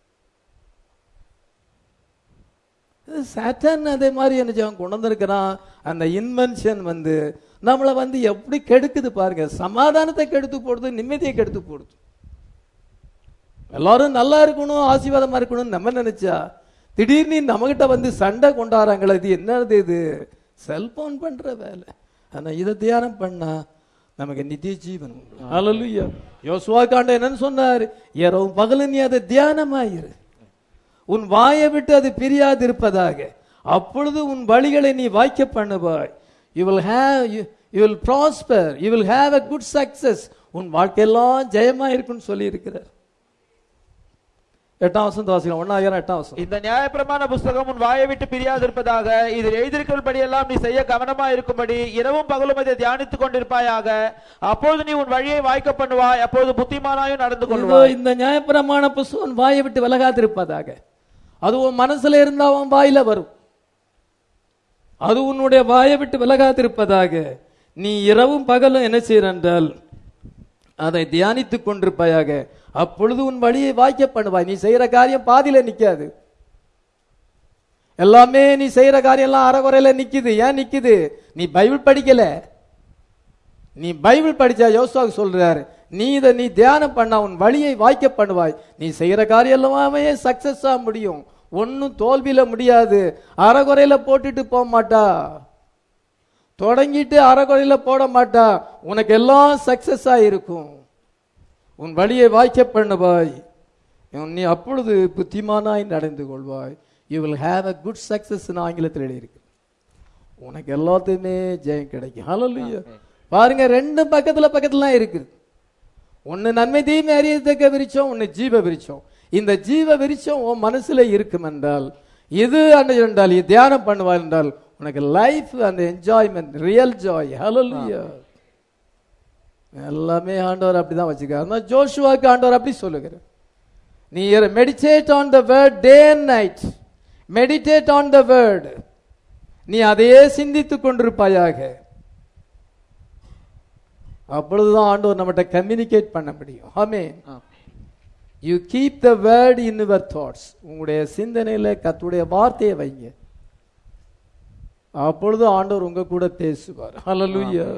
சாட்டன் அதே மாதிரி என்ன செய்வான் கொண்டு வந்திருக்கிறான் அந்த இன்வென்ஷன் வந்து நம்மளை வந்து எப்படி கெடுக்குது பாருங்க சமாதானத்தை கெடுத்து போடுது நிம்மதியை கெடுத்து போடுது எல்லாரும் நல்லா இருக்கணும் ஆசீர்வாதமா இருக்கணும்னு நம்ம நினைச்சா திடீர்னு நம்மகிட்ட வந்து சண்டை கொண்டாடுறாங்களே இது என்னது இது செல்போன் பண்ற வேலை ஆனா இதை தியானம் பண்ணா நமக்கு நித்திய ஜீவன் அலலுயா யோசுவா காண்ட என்னன்னு சொன்னார் இரவும் பகலும் நீ அதை தியானமாயிரு உன் வாயை விட்டு அது பிரியாது இருப்பதாக அப்பொழுது உன் வழிகளை நீ வாய்க்க பண்ணுவாய் you will have you will prosper you will have a good success உன் வாழ்க்கையெல்லாம் ஜெயமா இருக்குன்னு சொல்லி இருக்கிறார் எட்டாம் வசனம் வாசிக்கலாம் ஒன்னாயிரம் எட்டாம் வசனம் இந்த நியாயப்பிரமாண புஸ்தகம் உன் வாயை விட்டு பிரியாதிருப்பதாக இதில் எழுதியிருக்கிறபடியெல்லாம் நீ செய்ய கவனமா இருக்கும்படி இரவும் பகலும் இதை தியானித்துக் கொண்டிருப்பாயாக அப்போது நீ உன் வழியை வாய்க்க பண்ணுவாய் அப்போது புத்திமானாயும் நடந்து இதோ கொள்வாய் இந்த நியாயப்பிரமாண புஸ்தகம் வாயை விட்டு விலகாதிருப்பதாக அது உன் மனசுல இருந்தா உன் வாயில வரும் அது உன்னுடைய வாயை விட்டு விலகாதிருப்பதாக நீ இரவும் பகலும் என்ன செய்யறால் அதை தியானித்துக் கொண்டிருப்பாயாக அப்பொழுது உன் வழியை வாய்க்க பண்ணுவாய் நீ செய்யற காரியம் பாதியில நிக்காது எல்லாமே நீ செய்யற காரியம் எல்லாம் அறகுறையில நிக்குது ஏன் நிக்குது நீ பைபிள் படிக்கல நீ பைபிள் படிச்சா யோசுவாக்கு சொல்றாரு நீ இதை நீ தியானம் பண்ணா உன் வழியை வாய்க்க பண்ணுவாய் நீ செய்யற காரியம் எல்லாமே சக்சஸா முடியும் ஒன்னும் தோல்வியில முடியாது அறகுறையில போட்டுட்டு போக மாட்டா தொடங்கிட்டு அறகுறையில போட மாட்டா உனக்கு எல்லாம் சக்சஸா இருக்கும் உன் வழியை வாய்க்க பண்ணுவாய் நீ அப்பொழுது புத்திமானாய் நடந்து கொள்வாய் you will have a good success ஆங்கிலத்தில் எழுதியிருக்கு உனக்கு எல்லாத்தையுமே ஜெயம் கிடைக்கும் ஹalleluya பாருங்க ரெண்டு பக்கத்துல பக்கத்துல இருக்குது ஒன்னு நன்மை தீமை அறியத்தக்க விரிச்சோம் ஒன்னு ஜீவ விரிச்சோம் இந்த ஜீவ விரிச்சம் உன் மனசுல இருக்கும் என்றால் இது அன்று என்றால் இது தியானம் பண்ணுவாய் என்றால் உனக்கு லைஃப் அந்த என்ஜாய்மெண்ட் ரியல் ஜாய் ஹalleluya எல்லாமே ஆண்டவர் அப்படிதான் வச்சுக்காரு அதனால ஜோஷுவாக்கு ஆண்டவர் அப்படி சொல்லுகிறார் நீ meditate on the word day and night meditate on the word நீ அதையே சிந்தித்துக் கொண்டிருப்பாயாக அப்பொழுதுதான் ஆண்டவர் நம்மகிட்ட கம்யூனிகேட் பண்ண முடியும் amen you keep the word in your thoughts உங்களுடைய சிந்தனையில கத்துடைய வார்த்தையை வைங்க அப்பொழுது ஆண்டவர் உங்க கூட பேசுவார் ஹalleluya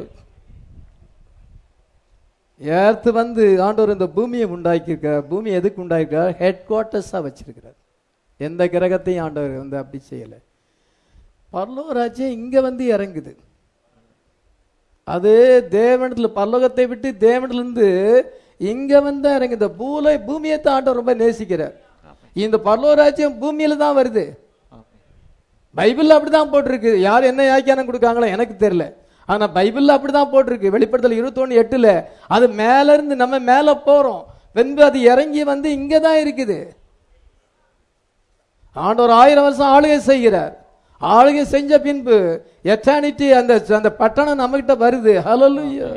ஏர்த்து வந்து ஆண்டவர் இந்த பூமியை உண்டாக்கியிருக்கார் பூமி எதுக்கு உண்டாக்கிருக்கார் ஹெட் குவார்ட்டர்ஸா வச்சிருக்கிறார் எந்த கிரகத்தையும் ஆண்டவர் வந்து அப்படி செய்யல பரலோகராஜ்யம் இங்க வந்து இறங்குது அது தேவனத்துல பரலோகத்தை விட்டு தேவனில இருந்து இங்க வந்து இறங்குது பூலை பூமியை தான் ஆண்டவர் ரொம்ப நேசிக்கிறார் இந்த பரலோகராஜ்யம் பூமியில தான் வருது பைபிள்ல அப்படிதான் போட்டிருக்கு யார் என்ன வியாக்கியானம் கொடுக்காங்களோ எனக்கு தெரியல ஆனா பைபிள்ல அப்படிதான் போட்டிருக்கு வெளிப்படுத்தல் இருபத்தொன்னு எட்டுல அது மேல இருந்து நம்ம மேல போறோம் வென்பு அது இறங்கி வந்து இங்க தான் இருக்குது ஆண்டவர் ஆயிரம் வருஷம் ஆளுகை செய்கிறார் ஆளுகை செஞ்ச பின்பு எட்டானிட்டி அந்த அந்த பட்டணம் நம்மகிட்ட வருது ஹalleluya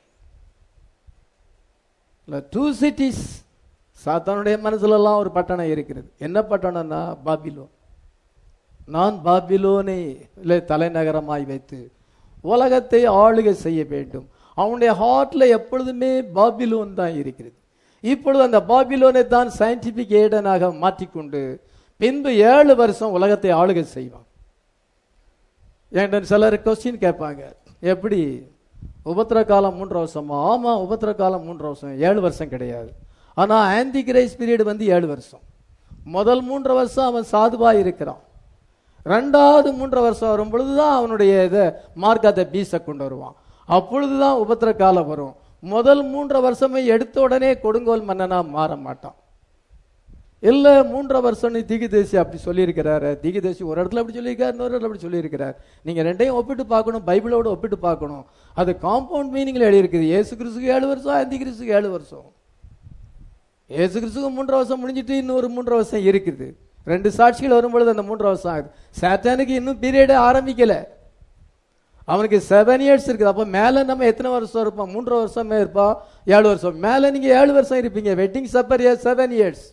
டூ சிட்டிஸ் சாத்தானுடைய மனசுல எல்லாம் ஒரு பட்டணம் இருக்கிறது என்ன பட்டணம்னா பாபிலோன் நான் பாபிலோனை இல்லை தலைநகரமாய் வைத்து உலகத்தை ஆளுகை செய்ய வேண்டும் அவனுடைய ஹார்ட்ல எப்பொழுதுமே பாபிலோன் தான் இருக்கிறது இப்பொழுது அந்த பாபிலோனை தான் சயின்டிபிக் ஏடனாக மாற்றிக்கொண்டு பின்பு ஏழு வருஷம் உலகத்தை ஆளுகை செய்வான் என்கிட்ட சிலர் கொஸ்டின் கேட்பாங்க எப்படி உபத்திர காலம் மூன்று வருஷமா ஆமா உபத்திர காலம் மூன்று வருஷம் ஏழு வருஷம் கிடையாது ஆனா ஆன்டி கிரைஸ் பீரியட் வந்து ஏழு வருஷம் முதல் மூன்று வருஷம் அவன் சாதுவா இருக்கிறான் ரெண்டாவது மூன்று வருஷம் வரும் பொழுதுதான் அவனுடைய இதை மார்க்கத்தை பீஸை கொண்டு வருவான் அப்பொழுதுதான் உபத்திர காலம் வரும் முதல் மூன்று வருஷமே எடுத்த உடனே கொடுங்கோல் மன்னனா மாற மாட்டான் இல்ல மூன்றரை வருஷம் நீ திகிதேசி அப்படி சொல்லியிருக்கிறாரு திகிதேசி ஒரு இடத்துல அப்படி சொல்லியிருக்காரு இன்னொரு இடத்துல அப்படி சொல்லியிருக்கிறார் நீங்க ரெண்டையும் ஒப்பிட்டு பார்க்கணும் பைபிளோட ஒப்பிட்டு பார்க்கணும் அது காம்பவுண்ட் மீனிங்ல எழுதியிருக்குது ஏசு கிறிஸ்துக்கு ஏழு வருஷம் அந்தி கிறிஸ்துக்கு ஏழு வருஷம் ஏசு கிறிஸ்துக்கு மூன்றரை வருஷம் முடிஞ்சிட்டு இன்னொரு மூன்றரை வருஷம் இருக்குது ரெண்டு சாட்சிகள் வரும்பொழுது அந்த மூன்றரை வருஷம் ஆகுது சாத்தானுக்கு இன்னும் பீரியடே ஆரம்பிக்கல அவனுக்கு செவன் இயர்ஸ் இருக்குது அப்போ மேல நம்ம எத்தனை வருஷம் இருப்போம் மூன்றரை வருஷமே இருப்போம் ஏழு வருஷம் மேல நீங்க ஏழு வருஷம் இருப்பீங்க wedding supper seven years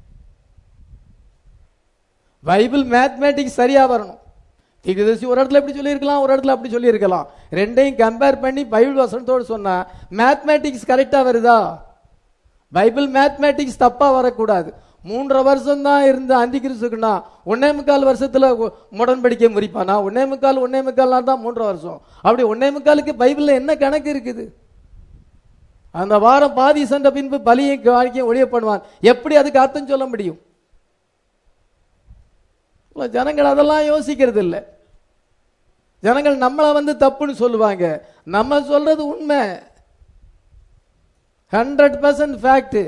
Bible mathematics சரியா வரணும் தீர்க்கதரிசி ஒரு இடத்துல இப்படி சொல்லியிருக்கலாம் ஒரு இடத்துல அப்படி சொல்லியிருக்கலாம் ரெண்டையும் கம்பேர் பண்ணி பைபிள் வசனத்தோடு சொன்னா மேத்மேட்டிக்ஸ் கரெக்டா வருதா பைபிள் மேத்மேட்டிக்ஸ் தப்பா வரக்கூடாது மூன்றரை வருஷம் தான் இருந்த அந்தி கிறிஸ்துக்குன்னா ஒன்னே முக்கால் வருஷத்துல முடன்படிக்கை முறிப்பானா ஒன்னே முக்கால் ஒன்னே முக்கால் நாள் தான் மூன்றரை வருஷம் அப்படி ஒன்னே முக்காலுக்கு பைபிள்ல என்ன கணக்கு இருக்குது அந்த வாரம் பாதி சென்ற பின்பு பலியை காணிக்கையும் ஒழிய பண்ணுவான் எப்படி அதுக்கு அர்த்தம் சொல்ல முடியும் ஜனங்கள் அதெல்லாம் யோசிக்கிறது இல்லை ஜனங்கள் நம்மளை வந்து தப்புன்னு சொல்லுவாங்க நம்ம சொல்றது உண்மை ஹண்ட்ரட் பர்சன்ட் ஃபேக்ட்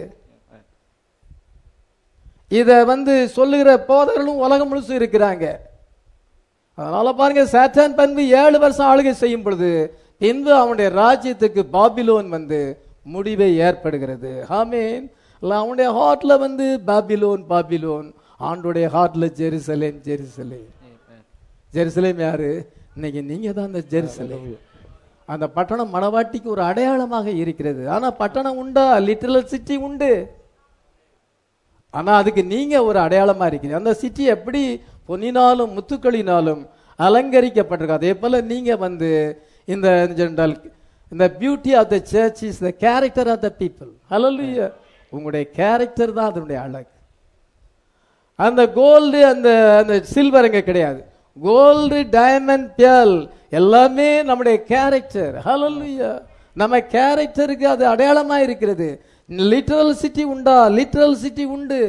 இத வந்து சொல்லுகிற போதர்களும் உலகம் முழுசும் இருக்கிறாங்க அதனால பாருங்க சாத்தான் பண்பு ஏழு வருஷம் ஆளுகை செய்யும் பொழுது பின்பு அவனுடைய ராஜ்யத்துக்கு பாபிலோன் வந்து முடிவை ஏற்படுகிறது ஆமேன் இல்ல, அவனுடைய ஹார்ட்ல வந்து பாபிலோன் பாபிலோன் ஆண்டுடைய ஹார்ட்ல ஜெருசலேம் ஜெருசலேம் ஜெருசலேம் யாரு இன்னைக்கு நீங்க தான் அந்த ஜெருசலேம் அந்த பட்டணம் மணவாட்டிக்கு ஒரு அடையாளமாக இருக்கிறது ஆனா பட்டணம் உண்டா லிட்டரல் சிட்டி உண்டு ஆனா அதுக்கு நீங்க ஒரு அடையாளமா இருக்கிறீங்க அந்த சிட்டி எப்படி பொன்னினாலும் முத்துக்களினாலும் அலங்கரிக்கப்பட்டிருக்கு அதே போல நீங்க வந்து இந்த ஜென்ரல் இந்த beauty of the church is the character of the people hallelujah உங்களுடைய கேரக்டர் தான் அதனுடைய அழகு அந்த கோல்டு அந்த அந்த சில்வர் அங்க கிடையாது கோல்டு டைமண்ட் பியல் எல்லாமே நம்முடைய கேரக்டர் ஹalleluya நம்ம கேரக்டருக்கு அது அடையாளமா இருக்கிறது லிட்டரல் சிட்டி உண்டா லிட்டரல் சிட்டி உண்டு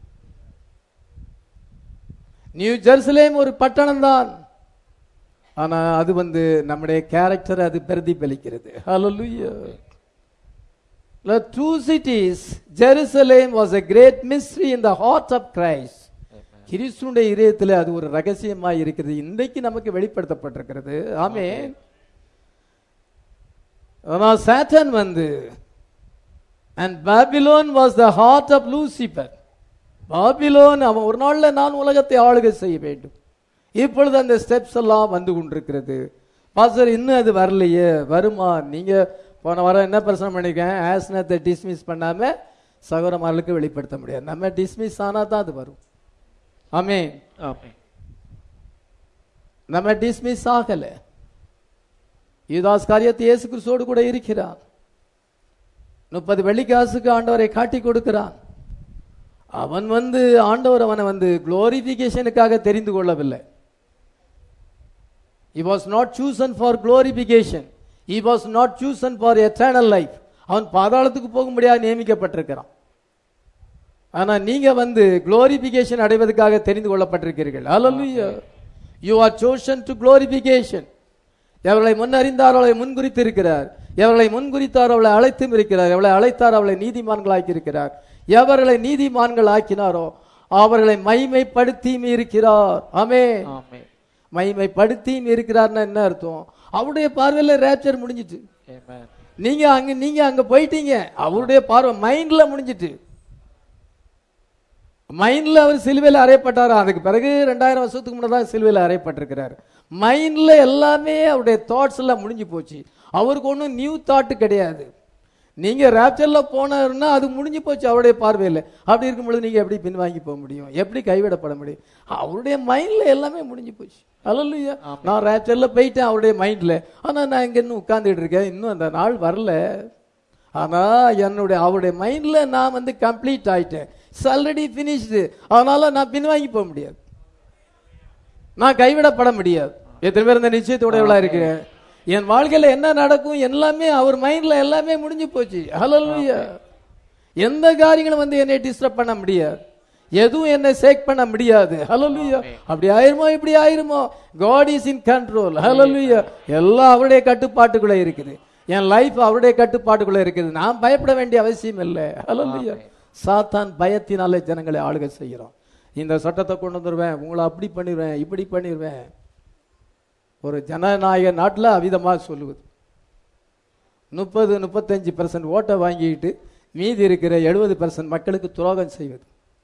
நியூ ஜெருசலேம் ஒரு பட்டணம் தான் ஆனா அது வந்து நம்முடைய கேரக்டர் அது பிரதிபலிக்கிறது ஹalleluya The two cities, Jerusalem was a great mystery in the heart of Christ. கிறிஸ்துடைய இதயத்தில் அது ஒரு ரகசியமா இருக்கிறது இன்றைக்கு நமக்கு வெளிப்படுத்தப்பட்டிருக்கிறது ஆமென் ஆனா சாட்டன் வந்து and Babylon was the heart of Lucifer Babylon அவன் ஒரு நாள்ல நான் உலகத்தை ஆளுகை செய்ய வேண்டும் இப்பொழுது அந்த ஸ்டெப்ஸ் எல்லாம் வந்து கொண்டிருக்கிறது பாஸ்டர் இன்னும் அது வரலையே வருமா நீங்க போன வாரம் என்ன பிரச்சனை பண்ணிருக்கேன் ஆஸ்னத்தை டிஸ்மிஸ் பண்ணாம சகோதரமார்களுக்கு வெளிப்படுத்த முடியாது நம்ம டிஸ்மிஸ் ஆனா தான் அது வரும் ஆமே ஆமென் நம்ம டிஸ்மிஸ் ஆகல யூதாஸ் காரியத்தை இயேசு கிறிஸ்துவோடு கூட இருக்கிறான் முப்பது வெள்ளிக்காசுக்கு ஆண்டவரை காட்டி கொடுக்கிறான் அவன் வந்து ஆண்டவர் அவனை வந்து குளோரிபிகேஷனுக்காக தெரிந்து கொள்ளவில்லை he was not chosen for glorification he was not chosen for eternal life அவன் பாதாளத்துக்கு போக முடியாது நியமிக்கப்பட்டிருக்கிறான் ஆனா நீங்க வந்து குளோரிபிகேஷன் அடைவதற்காக தெரிந்து கொள்ளப்பட்டிருக்கிறீர்கள் hallelujah you are chosen to glorification எவர்களை முன்னறிந்தார் அவளை முன்குறித்து இருக்கிறார் எவர்களை முன்குறித்தார் அவளை அழைத்தும் இருக்கிறார் எவளை அழைத்தார் அவளை நீதிமான்களாக்கி இருக்கிறார் எவர்களை நீதிமான்கள் ஆக்கினாரோ அவர்களை மைமைப்படுத்தியும் இருக்கிறார் ஆமே ஆமென் மைமைப்படுத்தியும் இருக்கிறார்னா என்ன அர்த்தம் அவருடைய பார்வையில ரேப்சர் முடிஞ்சிட்டு ஆமென் நீங்க அங்க நீங்க அங்க போயிட்டீங்க அவருடைய பார்வை மைண்ட்ல முடிஞ்சிட்டு மைண்ட்ல அவர் சிலுவையில் அறையப்பட்டாரா அதுக்கு பிறகு ரெண்டாயிரம் வருஷத்துக்கு முன்னதான் சிலுவையில் அறையப்பட்டிருக்கிறார் மைண்ட்ல எல்லாமே அவருடைய தாட்ஸ் எல்லாம் முடிஞ்சு போச்சு அவருக்கு ஒன்றும் நியூ தாட் கிடையாது நீங்க ரேப்சர்ல போனாருன்னா அது முடிஞ்சு போச்சு அவருடைய பார்வையில் அப்படி இருக்கும் பொழுது நீங்க எப்படி பின்வாங்கி போக முடியும் எப்படி கைவிடப்பட முடியும் அவருடைய மைண்ட்ல எல்லாமே முடிஞ்சு போச்சு அல்லையா நான் ரேப்சர்ல போயிட்டேன் அவருடைய மைண்ட்ல ஆனா நான் இங்க இன்னும் உட்கார்ந்துட்டு இருக்கேன் இன்னும் அந்த நாள் வரல ஆனா என்னுடைய அவருடைய மைண்ட்ல நான் வந்து கம்ப்ளீட் ஆயிட்டேன் ஆல்ரெடி பினிஷ்டு அதனால நான் பின்வாங்கி போக முடியாது நான் கைவிடப்பட முடியாது எத்தனை பேர் இந்த நிச்சயத்தோட இருக்கிறேன் என் வாழ்க்கையில என்ன நடக்கும் எல்லாமே அவர் மைண்ட்ல எல்லாமே முடிஞ்சு போச்சு ஹalleluya எந்த காரியங்களும் வந்து என்னை டிஸ்டர்ப் பண்ண முடியாது எதுவும் என்னை சேக் பண்ண முடியாது ஹalleluya அப்படி ஆயிருமோ இப்படி ஆயிருமோ God is in control hallelujah எல்லாம் அவருடைய கட்டுப்பாட்டுக்குள்ள இருக்குது என் லைஃப் அவருடைய கட்டுப்பாட்டுக்குள்ள இருக்குது நான் பயப்பட வேண்டிய அவசியம் இல்லை ஹalleluya சாத்தான் பயத்தினாலே ஜனங்களை ஆளுகை செய்கிறான் இந்த சட்டத்தை கொண்டு வந்துருவேன் உங்களை அப்படி பண்ணிடுவேன் இப்படி பண்ணிடுவேன் ஒரு ஜனநாயக நாட்டில் அவிதமாக சொல்லுவது முப்பது முப்பத்தஞ்சு பர்சன்ட் ஓட்டை வாங்கிட்டு மீதி இருக்கிற எழுபது பர்சன்ட் மக்களுக்கு துரோகம் செய்வது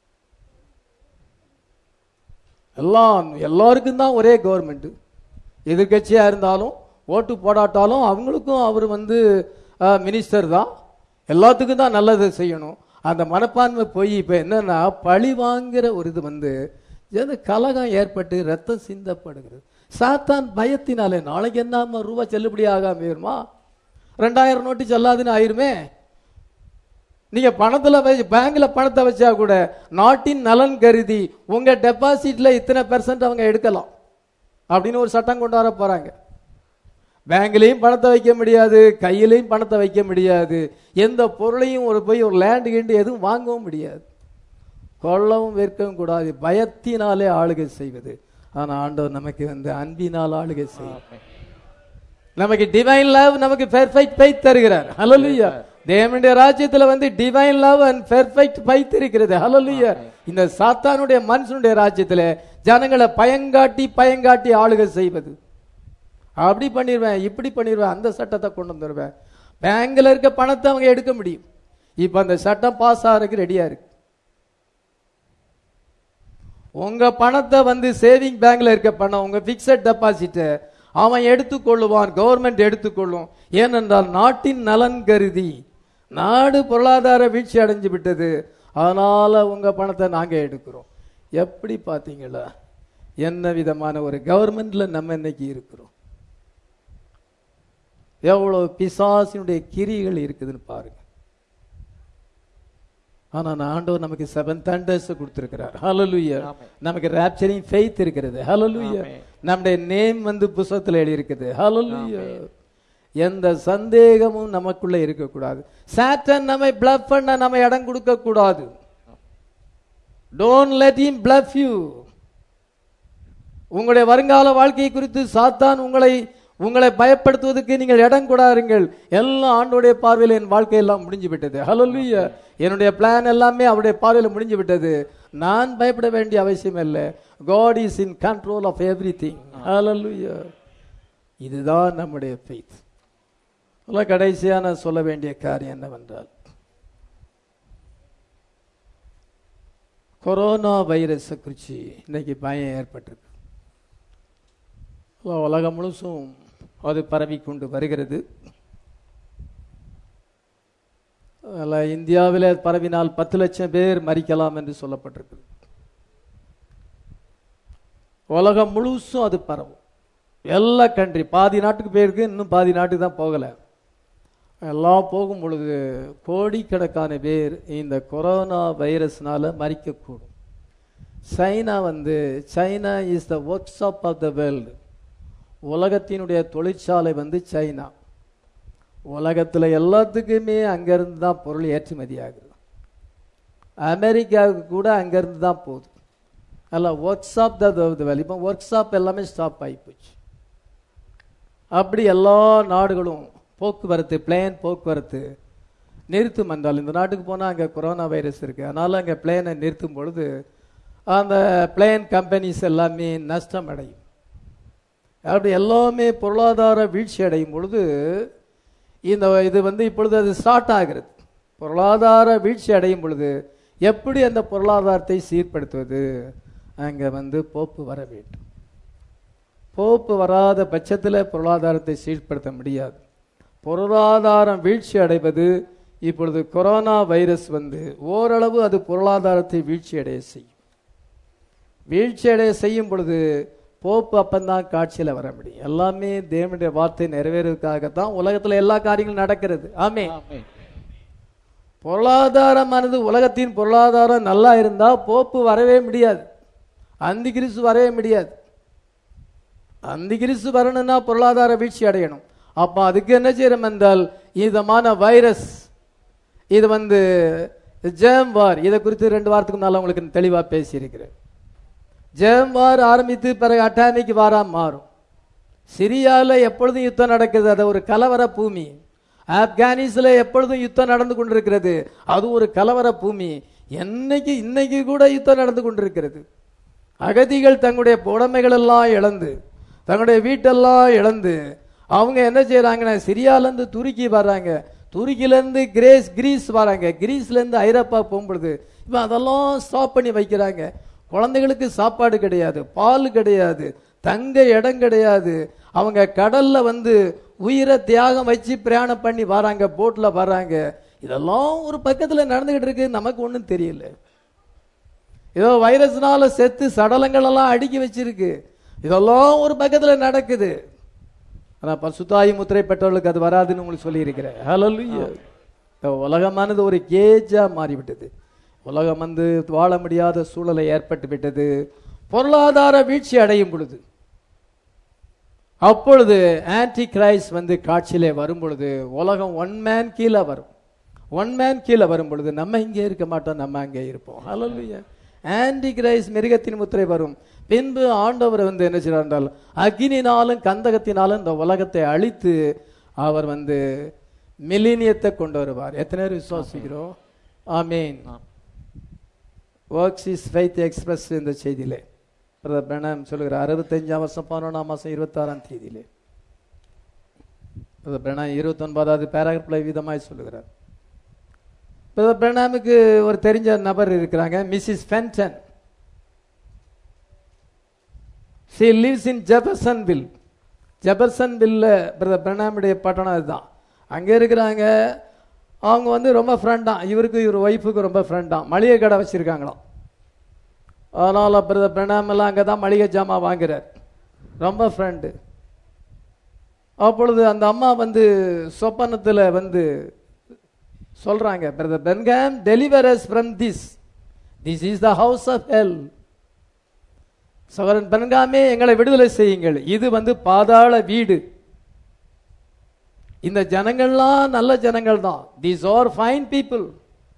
எல்லாம் எல்லாருக்கும் தான் ஒரே கவர்மெண்ட் எதிர்கட்சியா இருந்தாலும் ஓட்டு போடாட்டாலும் அவங்களுக்கும் அவர் வந்து மினிஸ்டர் தான் எல்லாத்துக்கும் தான் நல்லது செய்யணும் அந்த மனப்பான்மை போய் இப்ப என்னன்னா பழி வாங்குற ஒரு இது வந்து எது கலகம் ஏற்பட்டு ரத்தம் சிந்தப்படுகிறது சாத்தான் பயத்தினாலே நாளைக்கு என்ன ரூபா செல்லுபடி ஆகாம இருமா ரெண்டாயிரம் நோட்டு செல்லாதுன்னு ஆயிருமே நீங்க பணத்துல வச்சு பேங்க்ல பணத்தை வச்சா கூட நாட்டின் நலன் கருதி உங்க டெபாசிட்ல இத்தனை பெர்சன்ட் அவங்க எடுக்கலாம் அப்படின்னு ஒரு சட்டம் கொண்டு வர போறாங்க பேங்க்லயும் பணத்தை வைக்க முடியாது கையிலையும் பணத்தை வைக்க முடியாது எந்த பொருளையும் ஒரு போய் ஒரு லேண்டு கிண்டு எதுவும் வாங்கவும் முடியாது கொள்ளவும் விற்கவும் கூடாது பயத்தினாலே ஆளுகை செய்வது ஆனா ஆண்டவர் நமக்கு வந்து அன்பினால் ஆளுகை செய்யும் நமக்கு டிவைன் லவ் நமக்கு பெர்ஃபெக்ட் ஃபைத் தருகிறார் ஹalleluya தேவனுடைய ராஜ்யத்துல வந்து divine love and perfect faith இருக்கிறது ஹalleluya இந்த சாத்தானுடைய மனுஷனுடைய ராஜ்யத்துல ஜனங்களை பயங்காட்டி பயங்காட்டி ஆளுகை செய்வது அப்படி பண்ணிடுவேன் இப்படி பண்ணிடுவேன் அந்த சட்டத்தை கொண்டு வந்துடுவேன் பேங்க்ல இருக்க பணத்தை அவங்க எடுக்க முடியும் இப்போ அந்த சட்டம் பாஸ் ஆகிறதுக்கு ரெடியா இருக்கு உங்க பணத்தை வந்து சேவிங் பேங்க்ல இருக்க பணம் உங்க பிக்சட் டெபாசிட்டை அவன் எடுத்துக்கொள்ளுவான் கவர்மெண்ட் எடுத்துக்கொள்ளும் ஏனென்றால் நாட்டின் நலன் கருதி நாடு பொருளாதார வீழ்ச்சி அடைஞ்சு விட்டது அதனால உங்க பணத்தை நாங்க எடுக்கிறோம் எப்படி பாத்தீங்களா என்ன விதமான ஒரு கவர்மெண்ட்ல நம்ம இன்னைக்கு இருக்கிறோம் எவ்வளவு பிசாசினுடைய கிரிகள் இருக்குதுன்னு பாருங்க ஆனா நான் ஆண்டவர் நமக்கு செவன் தண்டர்ஸ் கொடுத்திருக்கிறார் ஹalleluya ஆமென். நமக்கு ராப்சரிங் ஃபெய்த் இருக்கிறது ஹalleluya ஆமென். நம்முடைய நேம் வந்து புஸ்தகத்தில் எழுதி இருக்குது ஹalleluya எந்த சந்தேகமும் நமக்குள்ள இருக்கக்கூடாது சாட்டன் நம்மை பிளஃப் பண்ண நம்ம இடம் கொடுக்க கூடாது don't let him bluff you உங்களுடைய வருங்கால வாழ்க்கை குறித்து சாத்தான் உங்களை உங்களை பயப்படுத்துவதற்கு நீங்கள் இடம் கொடாருங்கள் எல்லாம் ஆண்டோடைய பார்வையில் என் வாழ்க்கை எல்லாம் முடிஞ்சு விட்டது ஹalleluya என்னுடைய பிளான் எல்லாமே அவருடைய பார்வையில் முடிஞ்சு விட்டது நான் பயப்பட வேண்டிய அவசியம் இல்லை God is in control of every thing hallelujah இதுதான் நம்முடைய ஃபெய்த் கடைசியா நான் சொல்ல வேண்டிய காரியம் என்னவென்றால் கொரோனா வைரஸை குறித்து இன்னைக்கு பயம் ஏற்பட்டிருக்கு உலகம் முழுசும் அது பரவி கொண்டு வருகிறது அதில் இந்தியாவில் பரவினால் பத்து லட்சம் பேர் மறிக்கலாம் என்று சொல்லப்பட்டிருக்கு உலகம் முழுசும் அது பரவும் எல்லா கண்ட்ரி பாதி நாட்டுக்கு போயிருக்கு இன்னும் பாதி நாட்டுக்கு தான் போகலை எல்லாம் போகும் பொழுது கோடிக்கணக்கான பேர் இந்த கொரோனா வைரஸ்னால மறிக்கக்கூடும் சைனா வந்து China is the work shop of the world உலகத்தினுடைய தொழிற்சாலை வந்து சைனா உலகத்தில் எல்லாத்துக்குமே அங்கேருந்து தான் பொருள் ஏற்றுமதி ஆகுது அமெரிக்காவுக்கு கூட அங்கேருந்து தான் போகுது அல்ல ஒர்க் ஷாப் தான் வேலை இப்போ ஒர்க் ஷாப் எல்லாமே ஸ்டாப் ஆகிப்போச்சு அப்படி எல்லா நாடுகளும் போக்குவரத்து பிளேன் போக்குவரத்து நிறுத்தும் என்றால் இந்த நாட்டுக்கு போனால் அங்கே கொரோனா வைரஸ் இருக்குது அதனால் அங்கே பிளேனை நிறுத்தும் பொழுது அந்த பிளேன் கம்பெனிஸ் எல்லாமே நஷ்டம் அடையும் அப்படி எல்லாமே பொருளாதார வீழ்ச்சி அடையும் பொழுது இந்த இது வந்து இப்பொழுது அது ஸ்டார்ட் ஆகிறது பொருளாதார வீழ்ச்சி அடையும் பொழுது எப்படி அந்த பொருளாதாரத்தை சீர்படுத்துவது அங்கே வந்து போப்பு வர வேண்டும் போப்பு வராத பட்சத்தில் பொருளாதாரத்தை சீர்படுத்த முடியாது பொருளாதாரம் வீழ்ச்சி அடைவது இப்பொழுது கொரோனா வைரஸ் வந்து ஓரளவு அது பொருளாதாரத்தை வீழ்ச்சி அடைய செய்யும் வீழ்ச்சி அடைய செய்யும் பொழுது போப்பு அப்பந்தான் காட்சியில் வர முடியும் எல்லாமே தேவனுடைய வார்த்தை நிறைவேறதுக்காகத்தான் உலகத்தில் எல்லா காரியங்களும் நடக்கிறது ஆமே ஆமென். பொருளாதாரமானது உலகத்தின் பொருளாதாரம் நல்லா இருந்தா போப்பு வரவே முடியாது அந்தி கிறிஸ்து வரவே முடியாது அந்தி கிறிஸ்து வரணும்னா பொருளாதார வீழ்ச்சி அடையணும் அப்ப அதுக்கு என்ன செய்யணும் என்றால் இதமான வைரஸ் இது வந்து ஜேம் வார் இதை குறித்து ரெண்டு வாரத்துக்கு முன்னால உங்களுக்கு தெளிவா பேசியிருக்கிறேன் ஜேம் வார் ஆரம்பித்து பிறகு அட்டாமிக் வாரா மாறும் சிரியாவில் எப்பொழுதும் யுத்தம் நடக்குது அது ஒரு கலவர பூமி ஆப்கானிஸ்ல எப்பொழுதும் யுத்தம் நடந்து கொண்டிருக்கிறது அது ஒரு கலவர பூமி என்னைக்கு இன்னைக்கு கூட யுத்தம் நடந்து கொண்டிருக்கிறது அகதிகள் தங்களுடைய உடைமைகள் எல்லாம் இழந்து தங்களுடைய வீட்டெல்லாம் இழந்து அவங்க என்ன செய்யறாங்கன்னா சிரியாலேருந்து துருக்கி வர்றாங்க துருக்கிலேருந்து கிரேஸ் கிரீஸ் வராங்க கிரீஸ்லேருந்து ஐரோப்பா போகும்பொழுது இப்போ அதெல்லாம் ஸ்டாப் பண்ணி வைக்கிறாங்க குழந்தைகளுக்கு சாப்பாடு கிடையாது பால் கிடையாது தங்க இடம் கிடையாது அவங்க கடல்ல வந்து உயிரை தியாகம் வச்சு பிரயாணம் பண்ணி வராங்க போட்ல வராங்க இதெல்லாம் ஒரு பக்கத்துல நடந்துகிட்டு இருக்கு நமக்கு ஒன்றும் தெரியல ஏதோ வைரஸ்னால செத்து சடலங்கள் எல்லாம் அடுக்கி வச்சிருக்கு இதெல்லாம் ஒரு பக்கத்துல நடக்குது ஆனா பசுத்தாயி முத்திரை பெற்றவர்களுக்கு அது வராதுன்னு உங்களுக்கு சொல்லி இருக்கிறேன் உலகமானது ஒரு கேஜா மாறிவிட்டது உலகம் வந்து வாழ முடியாத சூழலை ஏற்பட்டு விட்டது பொருளாதார வீழ்ச்சி அடையும் பொழுது அப்பொழுது ஆன்டி கிரைஸ் வந்து காட்சியிலே வரும் பொழுது உலகம் ஒன் மேன் கீழே வரும் ஒன் மேன் கீழே வரும் பொழுது நம்ம இங்கே இருக்க மாட்டோம் நம்ம அங்கே இருப்போம் ஹalleluya ஆன்டி கிரைஸ் மிருகத்தின் முத்திரை வரும் பின்பு ஆண்டவர் வந்து என்ன செய்றார் என்றால் அக்னினாலும் கந்தகத்தினாலும் இந்த உலகத்தை அழித்து அவர் வந்து மில்லினியத்தை கொண்டு வருவார் எத்தனை பேர் விசுவாசிக்கிறோம் ஆமீன் ஒர்க்ஸ் இஸ் ஃபைத் எக்ஸ்பிரஸ் இந்த செய்தியிலே பிரதர் பிரணாம் சொல்லுகிறார் அறுபத்தஞ்சாம் வருஷம் பதினொன்றாம் மாதம் இருபத்தாறாம் தேதியிலே பிரணாம் இருபத்தொன்பதாவது பேராகிராஃபில் விதமாய் சொல்லுகிறார் பிரதர் பிரணாமுக்கு ஒரு தெரிஞ்ச நபர் இருக்கிறாங்க Mrs Fenton she lives in Jeffersonville ஜெபர்சன்வில்ல பிரதர் பிரணாமுடைய பட்டணம் அதுதான் அங்கே இருக்கிறாங்க அவங்க வந்து ரொம்ப ஃப்ரெண்டாம் இவருக்கு இவர் ஒய்ஃபுக்கு ரொம்ப ஃப்ரெண்டாம் மளிகை கடை வச்சுருக்காங்களாம் அதனால் பிரதர் பிரணாம் எல்லாம் அங்கே தான் மளிகை ஜாமான் வாங்குறார் ரொம்ப ஃப்ரெண்டு அப்பொழுது அந்த அம்மா வந்து சொப்பனத்தில் வந்து சொல்றாங்க பிரதர் பென்காம் deliver us from this this is the house of hell சகோதரன் பென்காமே எங்களை விடுதலை செய்யுங்கள் இது வந்து பாதாள வீடு இந்த ஜனங்கள்லாம் நல்ல ஜனங்கள் தான் தீஸ் ஆர் ஃபைன் பீப்புள்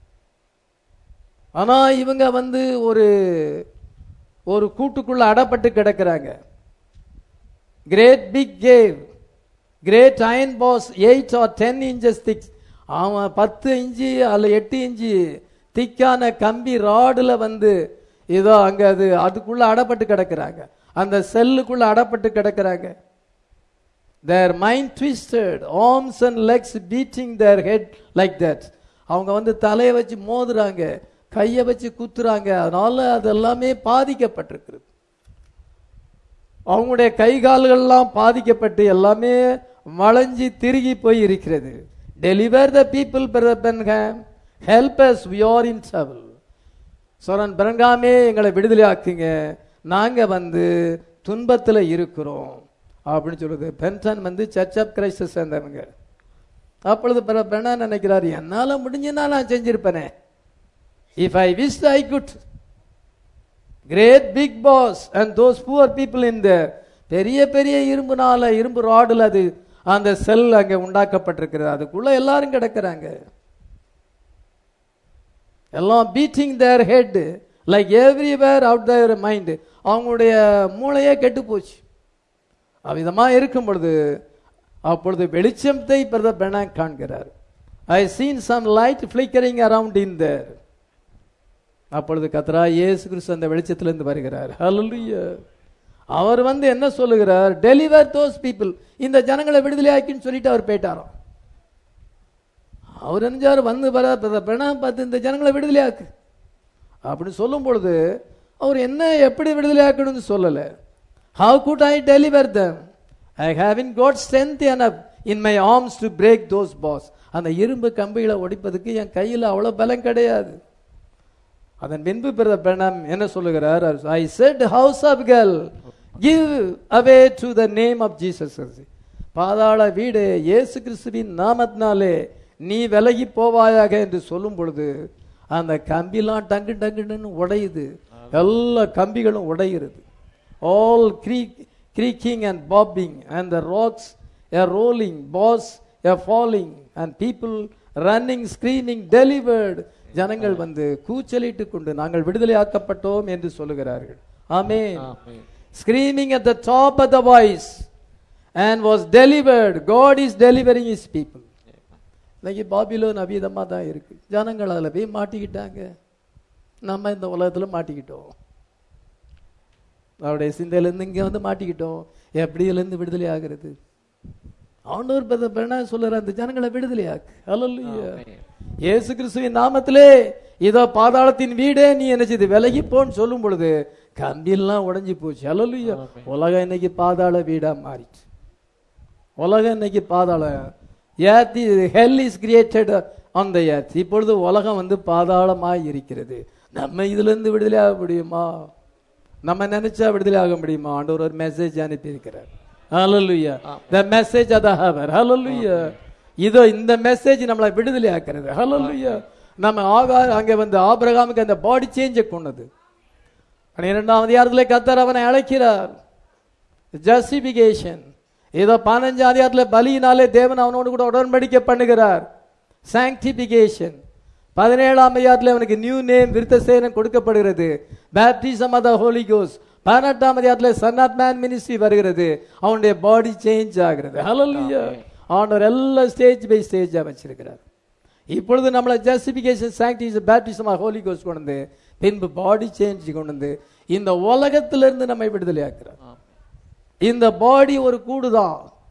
ஆனா இவங்க வந்து ஒரு ஒரு கூட்டுக்குள்ள அடப்பட்டு கிடக்கிறாங்க great big cave great iron bars eight or ten inches thick அவன் பத்து இன்ச்சு அல்ல எட்டு இன்ச்சு திக்கான கம்பி ராடுல வந்து ஏதோ அங்க அது அதுக்குள்ள அடப்பட்டு கிடக்கிறாங்க அந்த செல்லுக்குள்ள அடப்பட்டு கிடக்கிறாங்க their mind twisted arms and legs beating their head like that அவங்க வந்து தலையை வச்சு மோதுறாங்க கையை வச்சு குத்துறாங்க அதனால அது எல்லாமே பாதிக்கப்பட்டிருக்கிறது அவங்களுடைய கை கால்கள்லாம் பாதிக்கப்பட்டு எல்லாமே வளைஞ்சி திருகி போய் இருக்கிறது deliver the people Branham help us we are in trouble சோரன் பிரங்காமே எங்களை விடுதலை ஆக்குங்க நாங்க வந்து துன்பத்துல இருக்கிறோம் அப்படின்னு சொல்லுது பென்டன் வந்து சர்ச் ஆஃப் கிரைஸ்ட சேர்ந்தவங்க அப்பொழுது பெண்ணா நினைக்கிறார் என்னால முடிஞ்சுன்னா நான் செஞ்சிருப்பேனே if I wish I could great big bars and those poor people இந்த பெரிய பெரிய இரும்புனால இரும்பு ராடுல அது அந்த செல் அங்க உண்டாக்கப்பட்டிருக்கிறது அதுக்குள்ள எல்லாரும் கிடக்கிறாங்க எல்லாம் beating their head like everywhere out their mind அவங்களுடைய மூளையே கெட்டு போச்சு அவ்விதமா இருக்கும் பொழுது அப்பொழுது வெளிச்சத்தை பிரதர் பெனாக் காண்கிறார் I seen some light flickering around in there அப்பொழுது கத்ரா இயேசு கிறிஸ்து அந்த வெளிச்சத்திலிருந்து வருகிறார் ஹalleluya அவர் வந்து என்ன சொல்லுகிறார் டெலிவர் தோஸ் பீப்புள் இந்த ஜனங்களை விடுதலை ஆக்கின்னு சொல்லிட்டு அவர் போயிட்டாராம் அவர் நினைச்சார் வந்து வர பிரணாம் பார்த்து இந்த ஜனங்களை விடுதலை ஆக்கு அப்படின்னு சொல்லும் பொழுது அவர் என்ன எப்படி விடுதலை ஆக்கணும்னு சொல்லல how could I deliver them I have in God strength enough in my arms to break those bars அந்த இரும்பு கம்பிகளை ஒடிப்பதுக்கு என் கையில் அவ்வளோ பலம் கிடையாது அதன் பின்பு பிறந்த பிரணம் என்ன சொல்லுகிறார் I said house of girl give away to the name of Jesus பாதாள வீடு இயேசு கிறிஸ்துவின் நாமத்தினாலே நீ விலகி போவாயாக என்று சொல்லும் பொழுது அந்த கம்பிலாம் டங்கு டங்குன்னு உடையுது எல்லா கம்பிகளும் உடைகிறது all creak creaking and bobbing and the rocks are rolling boss are falling and people running screaming delivered ஜனங்கள் வந்து கூச்சலிட்டு கொண்டு நாங்கள் விடுதலை ஆக்கப்பட்டோம் என்று சொல்லுகிறார்கள் ஆமென் ஆமென். screaming at the top of the voice and was delivered god is delivering his people இன்னைக்கு பாபிலோன் அபீதமா தான் இருக்கு ஜனங்கள் அதுல போய் மாட்டிக்கிட்டாங்க நம்ம இந்த உலகத்துல மாட்டிக்கிட்டோம் அவருடைய சிந்தையிலேருந்து இங்க வந்து மாட்டிக்கிட்டோம் எப்படி இருந்து விடுதலை ஆகிறது ஆண்டவர் பெத பெண்ணா சொல்லுற அந்த ஜனங்களை விடுதலையாக்கு அல்லல்லையா ஆமென். இயேசு கிறிஸ்துவின் நாமத்திலே இதோ பாதாளத்தின் வீடே நீ என்ன செய்து விலகி போன்னு சொல்லும் பொழுது கம்பியெல்லாம் உடைஞ்சு போச்சு அல்லல்லையா உலகம் இன்னைக்கு பாதாள வீடா மாறிச்சு உலகம் இன்னைக்கு பாதாளம் ஏத்தி hell is created on the earth இப்பொழுது உலகம் வந்து பாதாளமாய் இருக்கிறது நம்ம இதுல இருந்து விடுதலை ஆக முடியுமா நம்ம நினைச்சா விடுதலை ஆக முடியுமா ஆண்டவர் ஒரு மெசேஜ் அனுப்பி இருக்கிறார் ஹalleluya the message of the hour hallelujah இதோ இந்த மெசேஜ் நம்மளை விடுதலை ஆக்குறது ஹalleluya நம்ம ஆகா அங்க வந்து ஆபிரகாமுக்கு அந்த பாடி சேஞ்சை கொண்டது பன்னிரெண்டாம் அதிகாரத்திலே கத்தர் அவனை அழைக்கிறார் ஜஸ்டிபிகேஷன் ஏதோ பதினஞ்சாம் அதிகாரத்தில் பலியினாலே தேவன் அவனோடு கூட உடன்படிக்கை பண்ணுகிறார் சாங்டிபிகேஷன் பதினேழாம் அதிகாரத்தில் அவனுக்கு நியூ நேம் விருத்தசேனம் கொடுக்கப்படுகிறது பேப்டிசம் ஆஃப் த ஹோலி கோஸ் பதினெட்டாம் அதிகாரத்தில் சன் ஆஃப் மேன் மினிஸ்ட்ரி வருகிறது அவனுடைய பாடி சேஞ்ச் ஆகிறது ஹalleluya ஆண்டவர் எல்லா ஸ்டேஜ் பை ஸ்டேஜா வச்சிருக்கிறார் இப்பொழுது நம்மளை justification sanctification baptism of holy கோஸ் கொண்டு வந்து பின்பு பாடி சேஞ்ச் கொண்டு வந்து இந்த உலகத்திலிருந்து நம்மை விடுதலை ஆக்குறார் ஆமென். இந்த பாடி ஒரு கூடுதான்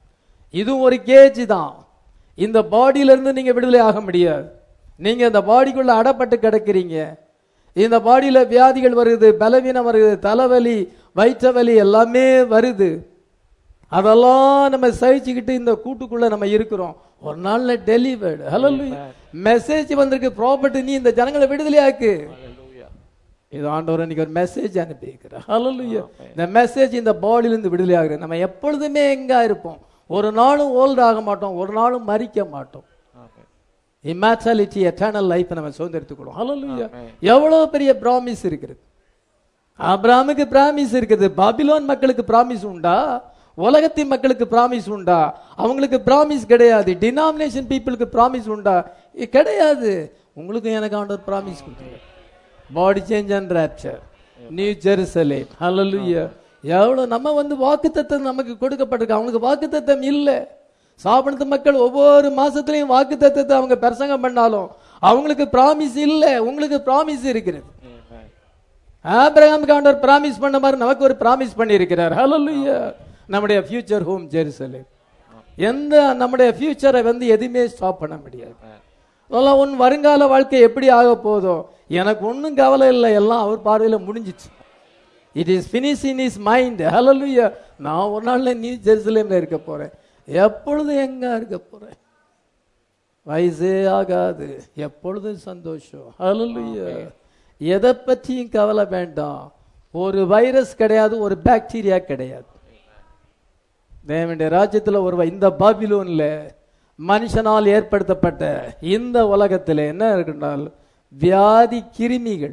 இதுவும் ஒரு கேஜ் தான் இந்த பாடியில இருந்து நீங்க விடுதலை ஆக முடியாது நீங்க இந்த பாடிக்குள்ள அடப்பட்டு கிடக்கிறீங்க இந்த பாடியில வியாதிகள் வருது பலவீனம் வருது தலைவலி வயிற்று வலி எல்லாமே வருது அதெல்லாம் நம்ம சகிச்சுக்கிட்டு இந்த கூட்டுக்குள்ள நம்ம இருக்கிறோம் ஒரு நாள்ல டெலிவர்டு ஹலோ மெசேஜ் வந்திருக்கு ப்ராப்பர்ட்டி நீ இந்த ஜனங்களை விடுதலையாக்கு இது ஆண்டவர் இன்னைக்கு ஒரு மெசேஜ் அனுப்பியிருக்கிறார் ஹalleluya இந்த மெசேஜ் இந்த பாடியில இருந்து விடுதலை ஆகுது நம்ம எப்பொழுதுமே எங்க இருப்போம் ஒரு நாளும் ஓல்ட் ஆக மாட்டோம் ஒரு நாளும் மறிக்க மாட்டோம் இம்மார்டாலிட்டி எட்டர்னல் லைஃப் நம்ம சுதந்திரத்துக்குள்ளோம் ஹalleluya எவ்வளவு பெரிய ப்ராமிஸ் இருக்குது ஆபிரகாமுக்கு பிராமிஸ் இருக்குது பாபிலோன் மக்களுக்கு பிராமிஸ் உண்டா உலகத்தின் மக்களுக்கு பிராமிஸ் உண்டா அவங்களுக்கு பிராமிஸ் கிடையாது டினாமினேஷன் பீப்புளுக்கு பிராமிஸ் உண்டா இ- கிடையாது உங்களுக்கும் எனக்கு ஆண்டவர் பிராமிஸ் கொடுத்தாங்க body change and rapture new Jerusalem ஹalleluya எவ்வளவு நம்ம வந்து வாக்குத்தத்தம் நமக்கு கொடுக்கப்பட்டிருக்கு அவங்களுக்கு வாக்குத்தத்தம் இல்லை சாப்பிடுத்த மக்கள் ஒவ்வொரு மாசத்துலயும் வாக்குத்தத்தத்தை அவங்க பிரசங்கம் பண்ணாலும் அவங்களுக்கு பிராமிஸ் இல்லை உங்களுக்கு பிராமிஸ் இருக்கிறது ஆபிரகாமுக்கு ஆண்டவர் பிராமிஸ் பண்ண மாதிரி நமக்கு ஒரு பிராமிஸ் பண்ணி இருக்கிறார் ஹalleluya நம்முடைய ஃபியூச்சர் ஹோம் ஜெருசலேம் எந்த நம்முடைய ஃபியூச்சரை வந்து எதுவுமே ஸ்டாப் பண்ண முடியாது அதெல்லாம் உன் வருங்கால வாழ்க்கை எப்படி ஆக போதோ எனக்கு ஒன்றும் கவலை இல்லை எல்லாம் அவர் பார்வையில் முடிஞ்சிச்சு it is finish in his mind ஹalleluya நான் ஒரு நாள்ல நியூ ஜெருசலேம்ல இருக்க போறேன் எப்பொழுது எங்க இருக்க போறேன் வயசே ஆகாது எப்பொழுதும் சந்தோஷம் ஹalleluya எதை பற்றியும் கவலை வேண்டாம் ஒரு வைரஸ் கிடையாது ஒரு பாக்டீரியா கிடையாது தேவனுடைய ராஜ்யத்தில் ஒரு வ- இந்த பாபிலோன்ல மனுஷனால் ஏற்படுத்தப்பட்ட இந்த உலகத்தில் என்ன இருக்குன்றால் வியாதி கிருமிகள்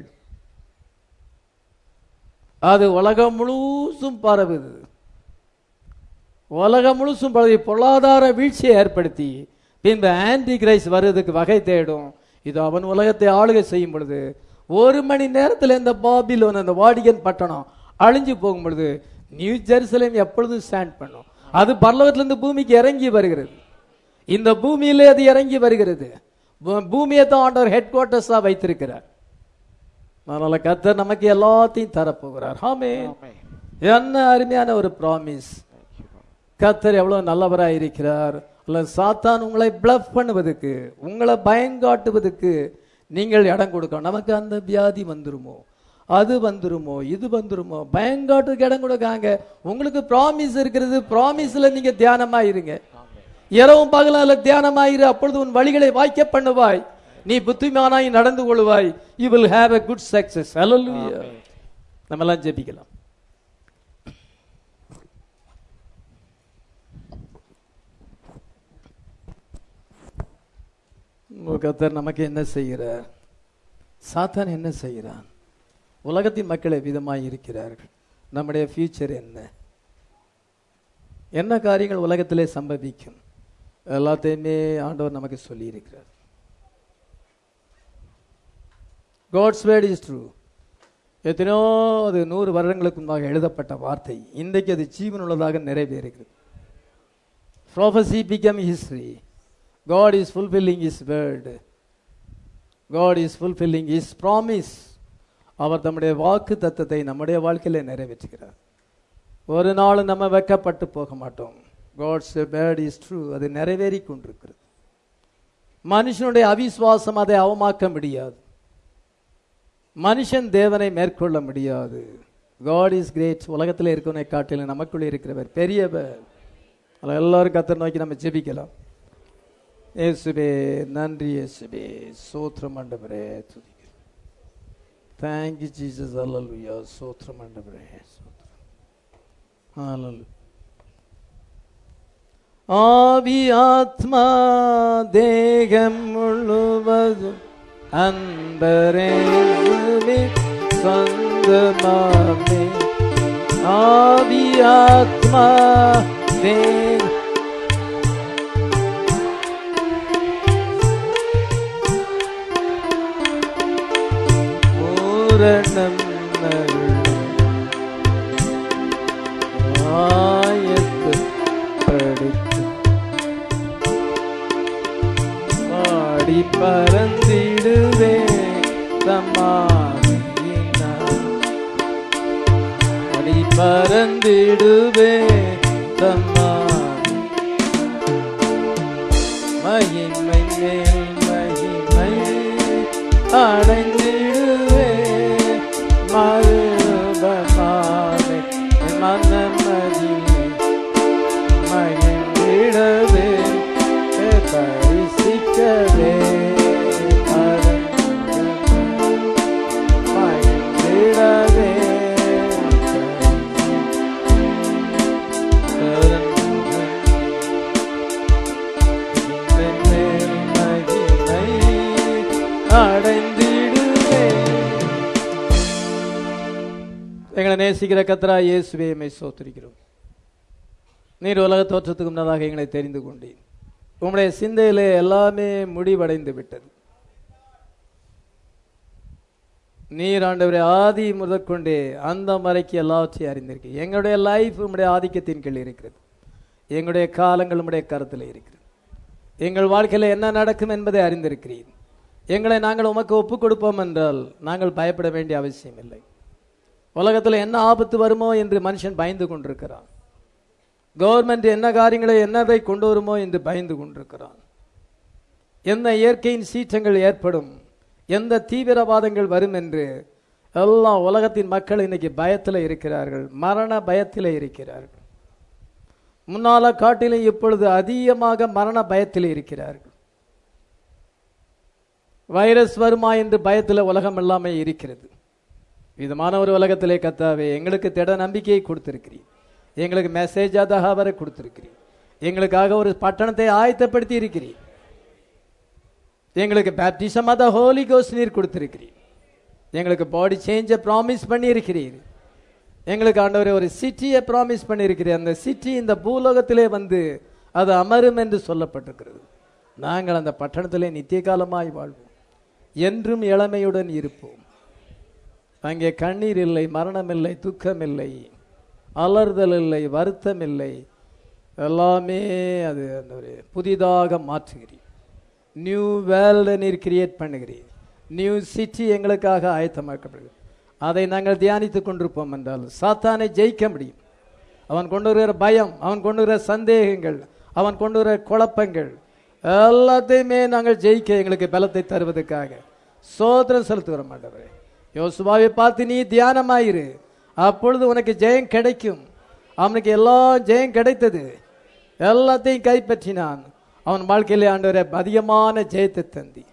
அது உலகம் முழுசும் பரவுது உலகம் முழுசும் பரவி பொருளாதார வீழ்ச்சியை ஏற்படுத்தி பின்பு ஆன்டி கிரைஸ் வருவதற்கு வகை தேடும் இது அவன் உலகத்தை ஆளுகை செய்யும் பொழுது ஒரு மணி நேரத்தில் இந்த பாபிலோன் அந்த வாடிகன் பட்டணம் அழிஞ்சு போகும் பொழுது நியூ ஜெருசலேம் எப்பொழுதும் ஸ்டாண்ட் பண்ணும் அது பரலோகத்திலிருந்து பூமிக்கு இறங்கி வருகிறது இந்த பூமியிலே அது இறங்கி வருகிறது பூ- பூமியை தான் ஆண்டவர் ஹெட் குவார்ட்டர்ஸா வைத்திருக்கிறார் அதனால கர்த்தர் நமக்கு எல்லாத்தையும் தரப்போகிறார் ஆமே என்ன அருமையான ஒரு ப்ராமிஸ் கர்த்தர் எவ்வளவு நல்லவராய் இருக்கிறார் அல்ல சாத்தான் உங்களை பிளஃப் பண்ணுவதற்கு உங்களை பயங்காட்டுவதற்கு நீங்கள் இடம் கொடுக்கணும் நமக்கு அந்த வியாதி வந்துருமோ அது வந்துருமோ இது வந்துருமோ பயங்காட்டுக்கு இடம் கொடுக்காங்க உங்களுக்கு ப்ராமிஸ் இருக்கிறது ப்ராமிஸ்ல நீங்க தியானமா இருங்க இரவும் பகலால தியானமாயிரு அப்பொழுது உன் வழிகளை வாய்க்க பண்ணுவாய் நீ புத்திமானாய் நடந்து கொள்வாய் you will have a good success ஹalleluya நம்ம எல்லாம் ஜெபிக்கலாம் உங்க கர்த்தர் நமக்கு என்ன செய்கிறார் சாத்தான் என்ன செய்கிறான் உலகத்தின் மக்கள் விதமாய் இருக்கிறார்கள் நம்முடைய ஃபியூச்சர் என்ன என்ன காரியங்கள் உலகத்திலே சம்பவிக்கும் எல்லாத்தையுமே ஆண்டவர் நமக்கு சொல்லி இருக்கிறார் காட்ஸ் வேர்ட் இஸ் ட்ரூ எத்தனையோ அது நூறு வருடங்களுக்கு முன்பாக எழுதப்பட்ட வார்த்தை இன்றைக்கு அது ஜீவனுள்ளதாக நிறைவேறுகிறது prophecy become history God is fulfilling his word God is fulfilling his promise அவர் தம்முடைய வாக்கு தத்தத்தை நம்முடைய வாழ்க்கையில நிறைவேற்றுகிறார் ஒரு நாள் நம்ம வெக்கப்பட்டு போக மாட்டோம் காட்ஸ் வேர்ட் இஸ் ட்ரூ அது நிறைவேறி கொண்டிருக்கிறது மனுஷனுடைய அவிசுவாசம் அதை அவமாக்க முடியாது மனுஷன் தேவனை மேற்கொள்ள முடியாது காட் இஸ் கிரேட் உலகத்தில் இருக்கவனை காட்டிலும் நமக்குள்ளே இருக்கிறவர் பெரியவர் அதில் எல்லாரும் கத்தர் நோக்கி நம்ம ஜெபிக்கலாம் இயேசுவே நன்றி இயேசுவே சோத்திரம் ஆண்டவரே துதிக்கிறேன் தேங்க்யூ ஜீசஸ் அல்லலுயா சோத்திரம் ஆண்டவரே சோத்திரம் ஹalleluya ஆவி ஆத்மா தேகம் முழுவதும் அன்பரே சொந்தமாமே ஆவி ஆத்மா தேகம் பூரணம் ஆயத்தப்படுத்தும் பாடி பறந்திடுவே தம்மாவியினால் பாடி பறந்திடுவே தம்மாவி அடைந்திடுவே மறுபமாவே மனமதிலே மகிழ்ந்திடவே பரிசிக்கவே மகிழ்ந்திடவே மகிமை அடைந்திடுவே எங்களை நேசிக்கிற கத்தரா இயேசுவே எம்மை சோத்திருக்கிறோம் நீர் உலக தோற்றத்துக்கு முன்னதாக எங்களை தெரிந்து கொண்டீர் உம்முடைய சிந்தையிலே எல்லாமே முடிவடைந்து விட்டது நீர் ஆண்டவரே ஆதி முதற்கொண்டே அந்த மறைக்கு எல்லாவற்றையும் அறிந்திருக்கு எங்களுடைய லைஃப் உம்முடைய ஆதிக்கத்தின் கீழ் இருக்கிறது எங்களுடைய காலங்கள் உம்முடைய கருத்தில் இருக்கிறது எங்கள் வாழ்க்கையில் என்ன நடக்கும் என்பதை அறிந்திருக்கிறீர் எங்களை நாங்கள் உமக்கு ஒப்புக் கொடுப்போம் என்றால் நாங்கள் பயப்பட வேண்டிய அவசியம் இல்லை உலகத்தில் என்ன ஆபத்து வருமோ என்று மனுஷன் பயந்து கொண்டிருக்கிறான் கவர்மெண்ட் என்ன காரியங்களை என்னதை கொண்டு வருமோ என்று பயந்து கொண்டிருக்கிறான் என்ன இயற்கையின் சீற்றங்கள் ஏற்படும் எந்த தீவிரவாதங்கள் வரும் என்று எல்லாம் உலகத்தின் மக்கள் இன்னைக்கு பயத்தில் இருக்கிறார்கள் மரண பயத்தில் இருக்கிறார்கள் முன்னால காட்டிலும் இப்பொழுது அதிகமாக மரண பயத்தில் இருக்கிறார்கள் வைரஸ் வருமா என்று பயத்தில் உலகம் எல்லாமே இருக்கிறது விதமான ஒரு உலகத்திலே கத்தாவே எங்களுக்கு திட நம்பிக்கையை கொடுத்திருக்கிறீர் எங்களுக்கு மெசேஜாக தகவலை கொடுத்திருக்கிறீர் எங்களுக்காக ஒரு பட்டணத்தை ஆயத்தப்படுத்தி இருக்கிறீர் எங்களுக்கு பேப்டிசம் அத ஹோலி கோஸ் நீர் கொடுத்திருக்கிறீர் எங்களுக்கு பாடி சேஞ்சை ப்ராமிஸ் பண்ணி இருக்கிறீர் எங்களுக்கு ஆண்டவரே ஒரு சிட்டியை ப்ராமிஸ் பண்ணியிருக்கிறீர் அந்த சிட்டி இந்த பூலோகத்திலே வந்து அது அமரும் என்று சொல்லப்பட்டிருக்கிறது நாங்கள் அந்த பட்டணத்திலே நித்திய காலமாய் வாழ்வோம் என்றும் இளமையுடன் இருப்போம் அங்கே கண்ணீர் இல்லை மரணம் இல்லை துக்கம் இல்லை அலறுதல் இல்லை வருத்தம் இல்லை எல்லாமே அது அந்த ஒரு புதிதாக மாற்றுகிறீர் நியூ வேர்ல்டு நீர் கிரியேட் பண்ணுகிறீர் நியூ சிட்டி எங்களுக்காக ஆயத்தமாக்கப்படுகிறது அதை நாங்கள் தியானித்து கொண்டிருப்போம் என்றால் சாத்தானை ஜெயிக்க முடியும் அவன் கொண்டு வருகிற பயம் அவன் கொண்டு வருகிற சந்தேகங்கள் அவன் கொண்டு வருகிற குழப்பங்கள் எல்லாத்தையுமே நாங்கள் ஜெயிக்க எங்களுக்கு பலத்தை தருவதற்காக சோதனம் செலுத்துகிற மாட்டவரே யோசுவாவை பார்த்து நீ தியானமாயிரு அப்பொழுது உனக்கு ஜெயம் கிடைக்கும் அவனுக்கு எல்லா ஜெயம் கிடைத்தது எல்லாத்தையும் கைப்பற்றினான் அவன் வாழ்க்கையிலே ஆண்டவரை அதிகமான ஜெயத்தை தந்தி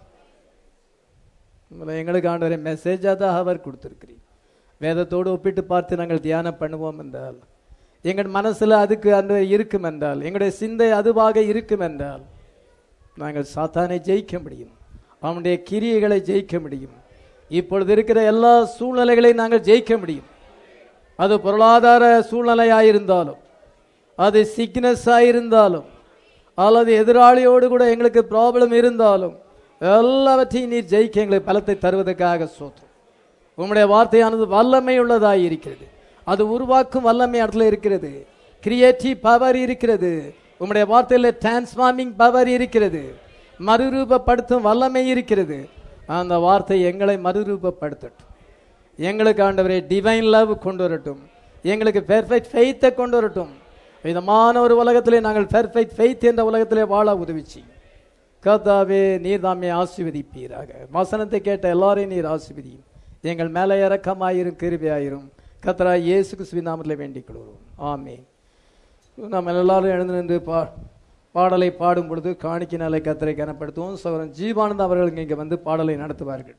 உங்களை எங்களுக்கு ஆண்டவரை மெசேஜாக தான் அவர் கொடுத்துருக்கிறீர் வேதத்தோடு ஒப்பிட்டு பார்த்து நாங்கள் தியானம் பண்ணுவோம் என்றால் எங்கள் மனசுல அதுக்கு அந்த இருக்கும் என்றால் எங்களுடைய சிந்தை அதுவாக இருக்கும் என்றால் நாங்கள் சாத்தானை ஜெயிக்க முடியும் அவனுடைய கிரியைகளை ஜெயிக்க முடியும் இப்பொழுது இருக்கிற எல்லா சூழ்நிலைகளையும் நாங்கள் ஜெயிக்க முடியும் அது பொருளாதார சூழ்நிலையாயிருந்தாலும் அது சிக்னஸ் ஆயிருந்தாலும் அல்லது எதிராளியோடு கூட எங்களுக்கு ப்ராப்ளம் இருந்தாலும் எல்லாவற்றையும் நீர் ஜெயிக்க எங்களுக்கு பலத்தை தருவதற்காக சோத்திரம் உம்முடைய வார்த்தையானது வல்லமை உள்ளதாய் இருக்கிறது அது உருவாக்கும் வல்லமை இடத்துல இருக்கிறது கிரியேட்டிவ் பவர் இருக்கிறது உம்முடைய வார்த்தையில் டிரான்ஸ்ஃபார்மிங் பவர் இருக்கிறது மறுரூபப்படுத்தும் வல்லமை இருக்கிறது அந்த வார்த்தை எங்களை மறுரூபப்படுத்தட்டும் எங்களுக்கு ஆண்டவரை டிவைன் லவ் கொண்டு வரட்டும் எங்களுக்கு பெர்ஃபெக்ட் ஃபெய்த்தை கொண்டு வரட்டும் விதமான ஒரு உலகத்திலே நாங்கள் பெர்ஃபெக்ட் ஃபெய்த் என்ற உலகத்திலே வாழ உதவிச்சு கர்த்தாவே நீர் தாமே ஆசீர்வதிப்பீராக வசனத்தை கேட்ட எல்லாரையும் நீர் ஆசீர்வதியும் எங்கள் மேலே இறக்கமாயிரும் கிருபியாயிரும் கத்தரா இயேசு கிறிஸ்துவின் நாமத்தில் வேண்டிக் கொள்கிறோம் ஆமென் நம்ம எல்லாரும் எழுந்து நின்று பா பாடலை பாடும் பொழுது காணிக்கினாலை கத்தரை கனப்படுத்துவோம் சகோதரன் ஜீவானந்த் அவர்கள் இங்கே வந்து பாடலை நடத்துவார்கள்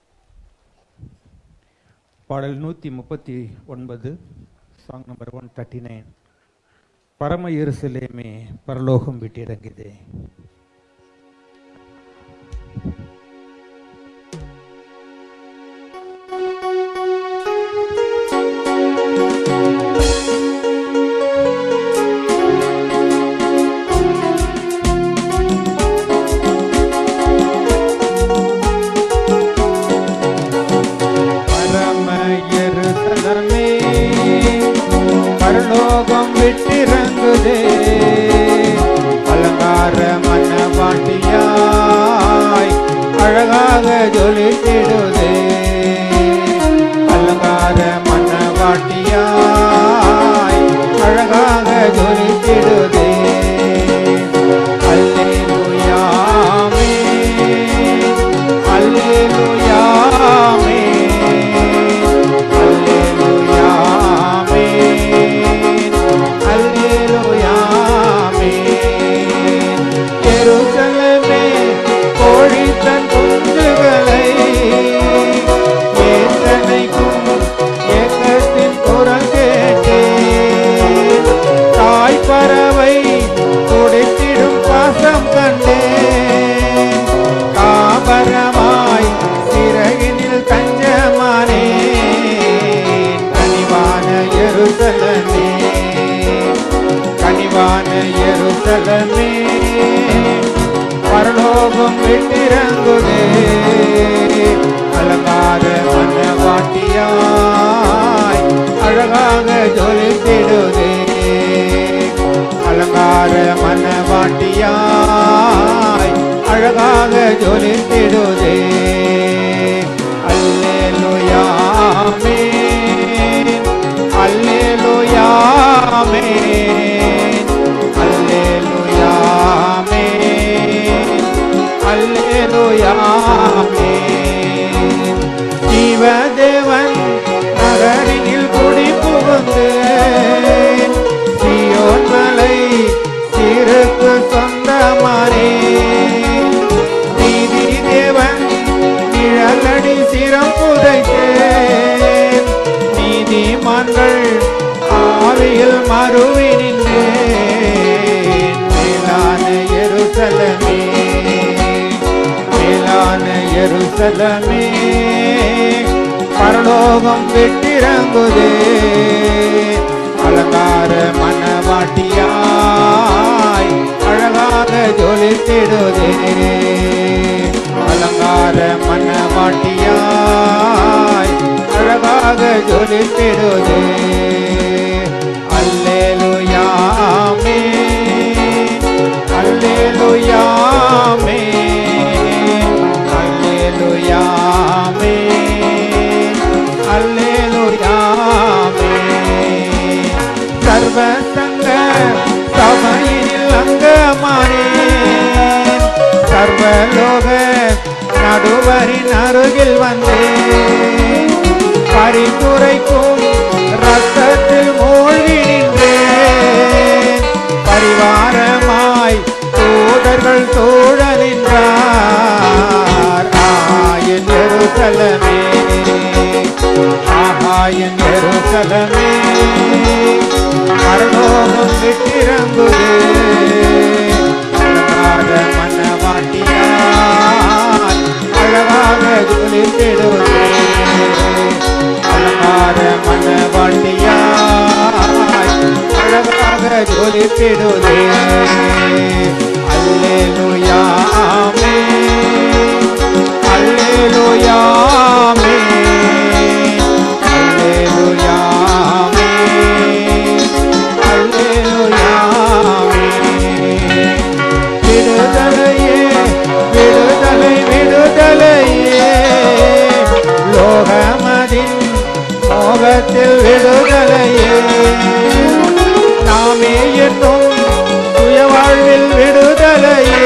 பாடல் நூற்றி முப்பத்தி ஒன்பது song number one thirty nine பரம எருசலேமே பரலோகம் விட்டிறங்குதே பரம எருசலமே பரலோகம் விட்டிறங்குதே அலங்கார மன்னவாட்டியாய் அழகாக ஜொலித்திடுதே அலங்கார மன்னவாட்டியாய் அழகாக ஜொலித்திடுதே அல்லேலூயாமே அல்லேலூயா ஜொலித்திடுதே அல்லேலூயா ஆமென் அல்லேலூயா ஆமென் அல்லேலூயா ஆமென் அல்லேலூயா ஆமென் ஜீவதேவன் நகரினில் குடி புகுந்து சியோன் மலை சிறுக்கு சொந்தமானே நீதி தேவன் நிழலடி சிரம் புதைத்தேன் நீதிமான்கள் ஆவியில் மறுவி நின்றேன் மேலான எருசலமே மேலான எருசலமே பரலோகம் விட்டிறங்குதே அலங்கார மனவாட்டியாய் அழகாக ஜொலித்திடுதே அலங்கார மனவாட்டியாய் அழகாக ஜொலித்திடுதே அல்லேலூயா ஆமென் அல்லேலூயா ஆமென் அல்லேலூயா ஆமென் அல்லேலூயா ஆமென் சர்வ சங்க சபையினில் அங்கமானேன் சர்வலோக நடுவரின் அருகில் வந்தேன் பரிந்துரைக்கும் ரத்தத்தில் மூழ்கி நின்றேன் பரிவாரமாய் தூதர்கள் சூழ நின்றார் ஆயன் எருசலமே ஆகாயன் எருசலமே பரலோகம் விட்டிறங்குதே அழகாக மன்னவாட்டியால் அழகாக ஜொலித்திடுதே அழகாக மன்னவாட்டியால் அழகாக ஜொலித்திடுதே அல்லேலூயா ஆமென் அல்லேலூயா ஆமென் அல்லேலூயா ஆமென் அல்லேலூயா ஆமென் விடுதலையே விடுதலை விடுதலையே லோகமதின் மோகத்தில் விடுதலையே நாமே என்னும் சுய வாழ்வில் விடுதலையே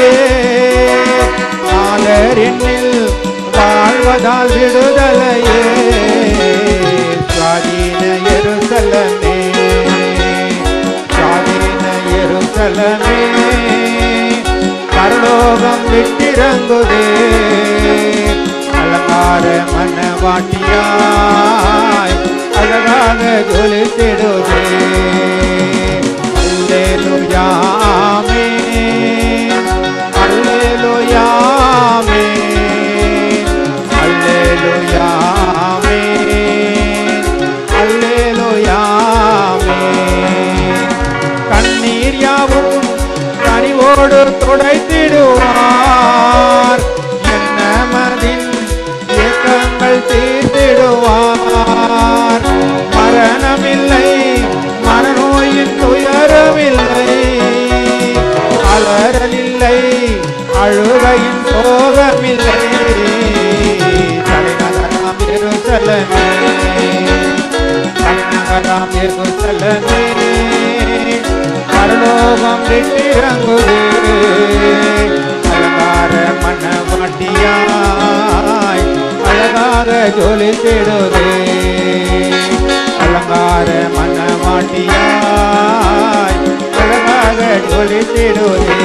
நாளரினில் வாழ்வதால் விடுதலையே சுவாதீன எருசலமே சுவாதீன எருசலமே பரலோகம் விட்டிறங்குதே அலங்கார மன்னவாட்டியாய் அழகாக ஜொலித்திடுதே அல்லேலூயா ஆமென் அல்லேலூயா ஆமென் அல்லேலூயா ஆமென் அல்லேலூயா ஆமென் கண்ணீர் யாவும் கனிவோடு துடைத்திடுவார் என்ன மதின் இயக்கங்கள் தீர்த்திடுவார் மரணமில்லை மனநோயின் துயரமில்லை அலறலில்லை அழுகையின் சோகமில்லை தலைநகராம் எருசலமே தலைநகராம் எருசலமே பரலோகம் விட்டிறங்குதே அலங்கார மன்னவாட்டியாய் அழகாக ஜொலித்திடுதே அலங்கார மன்னவாட்டியாய் அழகாக ஜொலித்திடுதே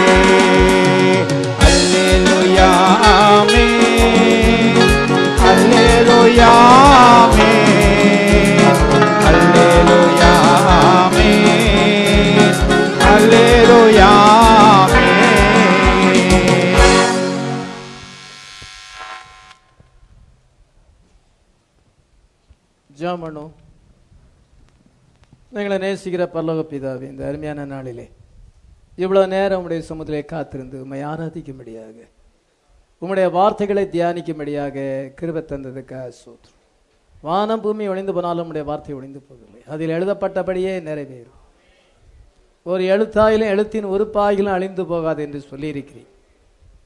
அல்லேலூயா ஆமென் அல்லேலூயா ஆமென் அல்லேலூயா ஆமென் அல்லேலூயா ஆமென் ஜாமனு எங்களை நேசிக்கிற பரலோக பிதாவே இந்த அருமையான நாளிலே இவ்வளவு நேரம் உடைய சமுதிரை காத்திருந்து உம்மை ஆராதிக்கும்படியாக உம்முடைய வார்த்தைகளை தியானிக்கும்படியாக கிருபை தந்ததுக்காக சோத்ரம் வானம் பூமி ஒளிந்து போனாலும் உம்முடைய வார்த்தை ஒளிந்து போகவில்லை அதில் எழுதப்பட்டபடியே நிறைவேறும் ஒரு எழுத்தாயிலும் எழுத்தின் உறுப்பாயிலும் அழிந்து போகாது என்று சொல்லியிருக்கிறேன்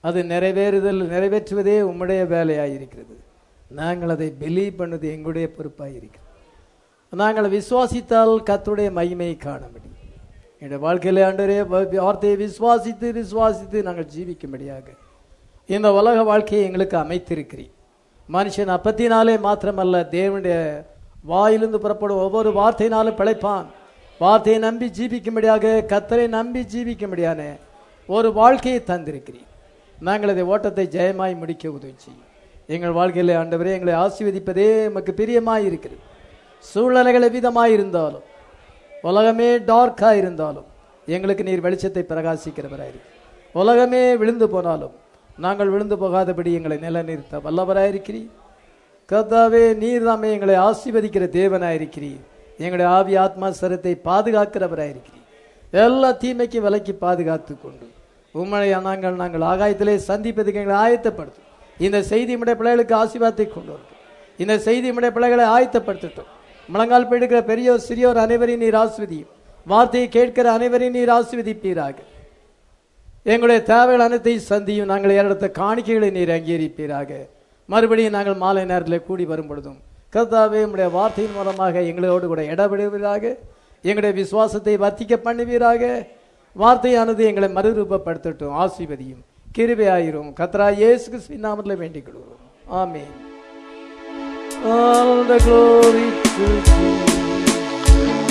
அது நிறைவேறுதல் நிறைவேற்றுவதே உம்முடைய வேலையாயிருக்கிறது நாங்கள் அதை பிலீவ் பண்ணது எங்களுடைய பொறுப்பாயிருக்கிறது நாங்கள் விசுவாசித்தால் கர்த்தருடைய மகிமையை காண முடியும் என்னுடைய வாழ்க்கையில ஆண்டவரே வ- வார்த்தையை விசுவாசித்து விசுவாசித்து நாங்கள் ஜீவிக்கும்படியாக இந்த உலக வாழ்க்கையை எங்களுக்கு அமைத்திருக்கிறீர் மனுஷன் அப்பத்தினாலே மாத்திரமல்ல தேவனுடைய வாயிலிருந்து புறப்படும் ஒவ்வொரு வார்த்தையினாலும் பிழைப்பான் வார்த்தையை நம்பி ஜீவிக்கும்படியாக கத்தரை நம்பி ஜீவிக்கும்படியான ஒரு வாழ்க்கையை தந்திருக்கிறீர் நாங்கள் அதை ஓட்டத்தை ஜெயமாய் முடிக்க உதவி செய்யும் எங்கள் வாழ்க்கையிலே ஆண்டவரே எங்களை ஆசீர்வதிப்பதே நமக்கு பிரியமாய் இருக்கிறது சூழ்நிலைகள் எவ்விதமாய் இருந்தாலும் உலகமே டார்க்காக இருந்தாலும் எங்களுக்கு நீர் வெளிச்சத்தை பிரகாசிக்கிறவராயிருக்கு உலகமே விழுந்து போனாலும் நாங்கள் விழுந்து போகாதபடி எங்களை நிலைநிறுத்த வல்லவராயிருக்கிறீர் கர்த்தாவே நீர் தாமே எங்களை ஆசீர்வதிக்கிற தேவனாயிருக்கிறீர் எங்களுடைய ஆவி ஆத்மா சரத்தை பாதுகாக்கிறவராயிருக்கிறீர் எல்லா தீமைக்கும் விலக்கி பாதுகாத்து கொண்டு உண்மையை நாங்கள் நாங்கள் ஆகாயத்திலே சந்திப்பதுக்கு எங்களை ஆயத்தப்படுத்தும் இந்த செய்தி நம்முடைய பிள்ளைகளுக்கு ஆசீர்வாதத்தை கொண்டு வரும் இந்த செய்தி நம்முடைய பிள்ளைகளை ஆயத்தப்படுத்தட்டும் முழங்கால் பிடிக்கிற பெரியோர் சிறியோர் அனைவரையும் நீர் ஆஸ்வதியும் வார்த்தையை கேட்கிற அனைவரையும் நீர் ஆஸ்வதிப்பீராக எங்களுடைய தேவைகள் அனைத்தையும் சந்தியும் நாங்கள் ஏறெடுத்த காணிக்கைகளை நீர் அங்கீகரிப்பீராக மறுபடியும் நாங்கள் மாலை நேரத்தில் கூடி வரும் பொழுதும் கர்த்தாவே உம்முடைய வார்த்தையின் மூலமாக எங்களோடு கூட இடவிடுவீராக எங்களுடைய விசுவாசத்தை வர்த்திக்க பண்ணுவீராக வார்த்தையானது எங்களை மறுரூபப்படுத்தட்டும் ஆசீர்வதியும் கிருபையாயிரும் கத்ரா இயேசு கிறிஸ்துவின் நாமத்தில் வேண்டிக் கொள்கிறோம் ஆமென் All the glory to Jesus.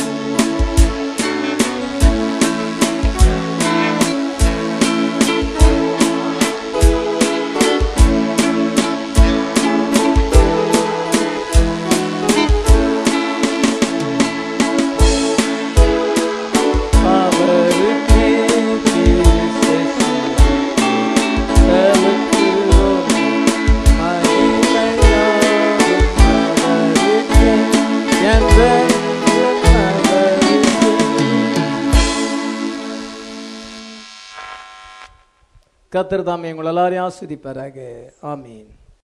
அவருக்கே கிறிஸ்து செலுத்துவோம் மகிமையாகும் அவருக்கே என்றென்றும் அவருக்கே. கர்த்தர் தாமே உங்கள் எல்லாரையும் ஆஸ்வதிப்பாராக ஆமீன்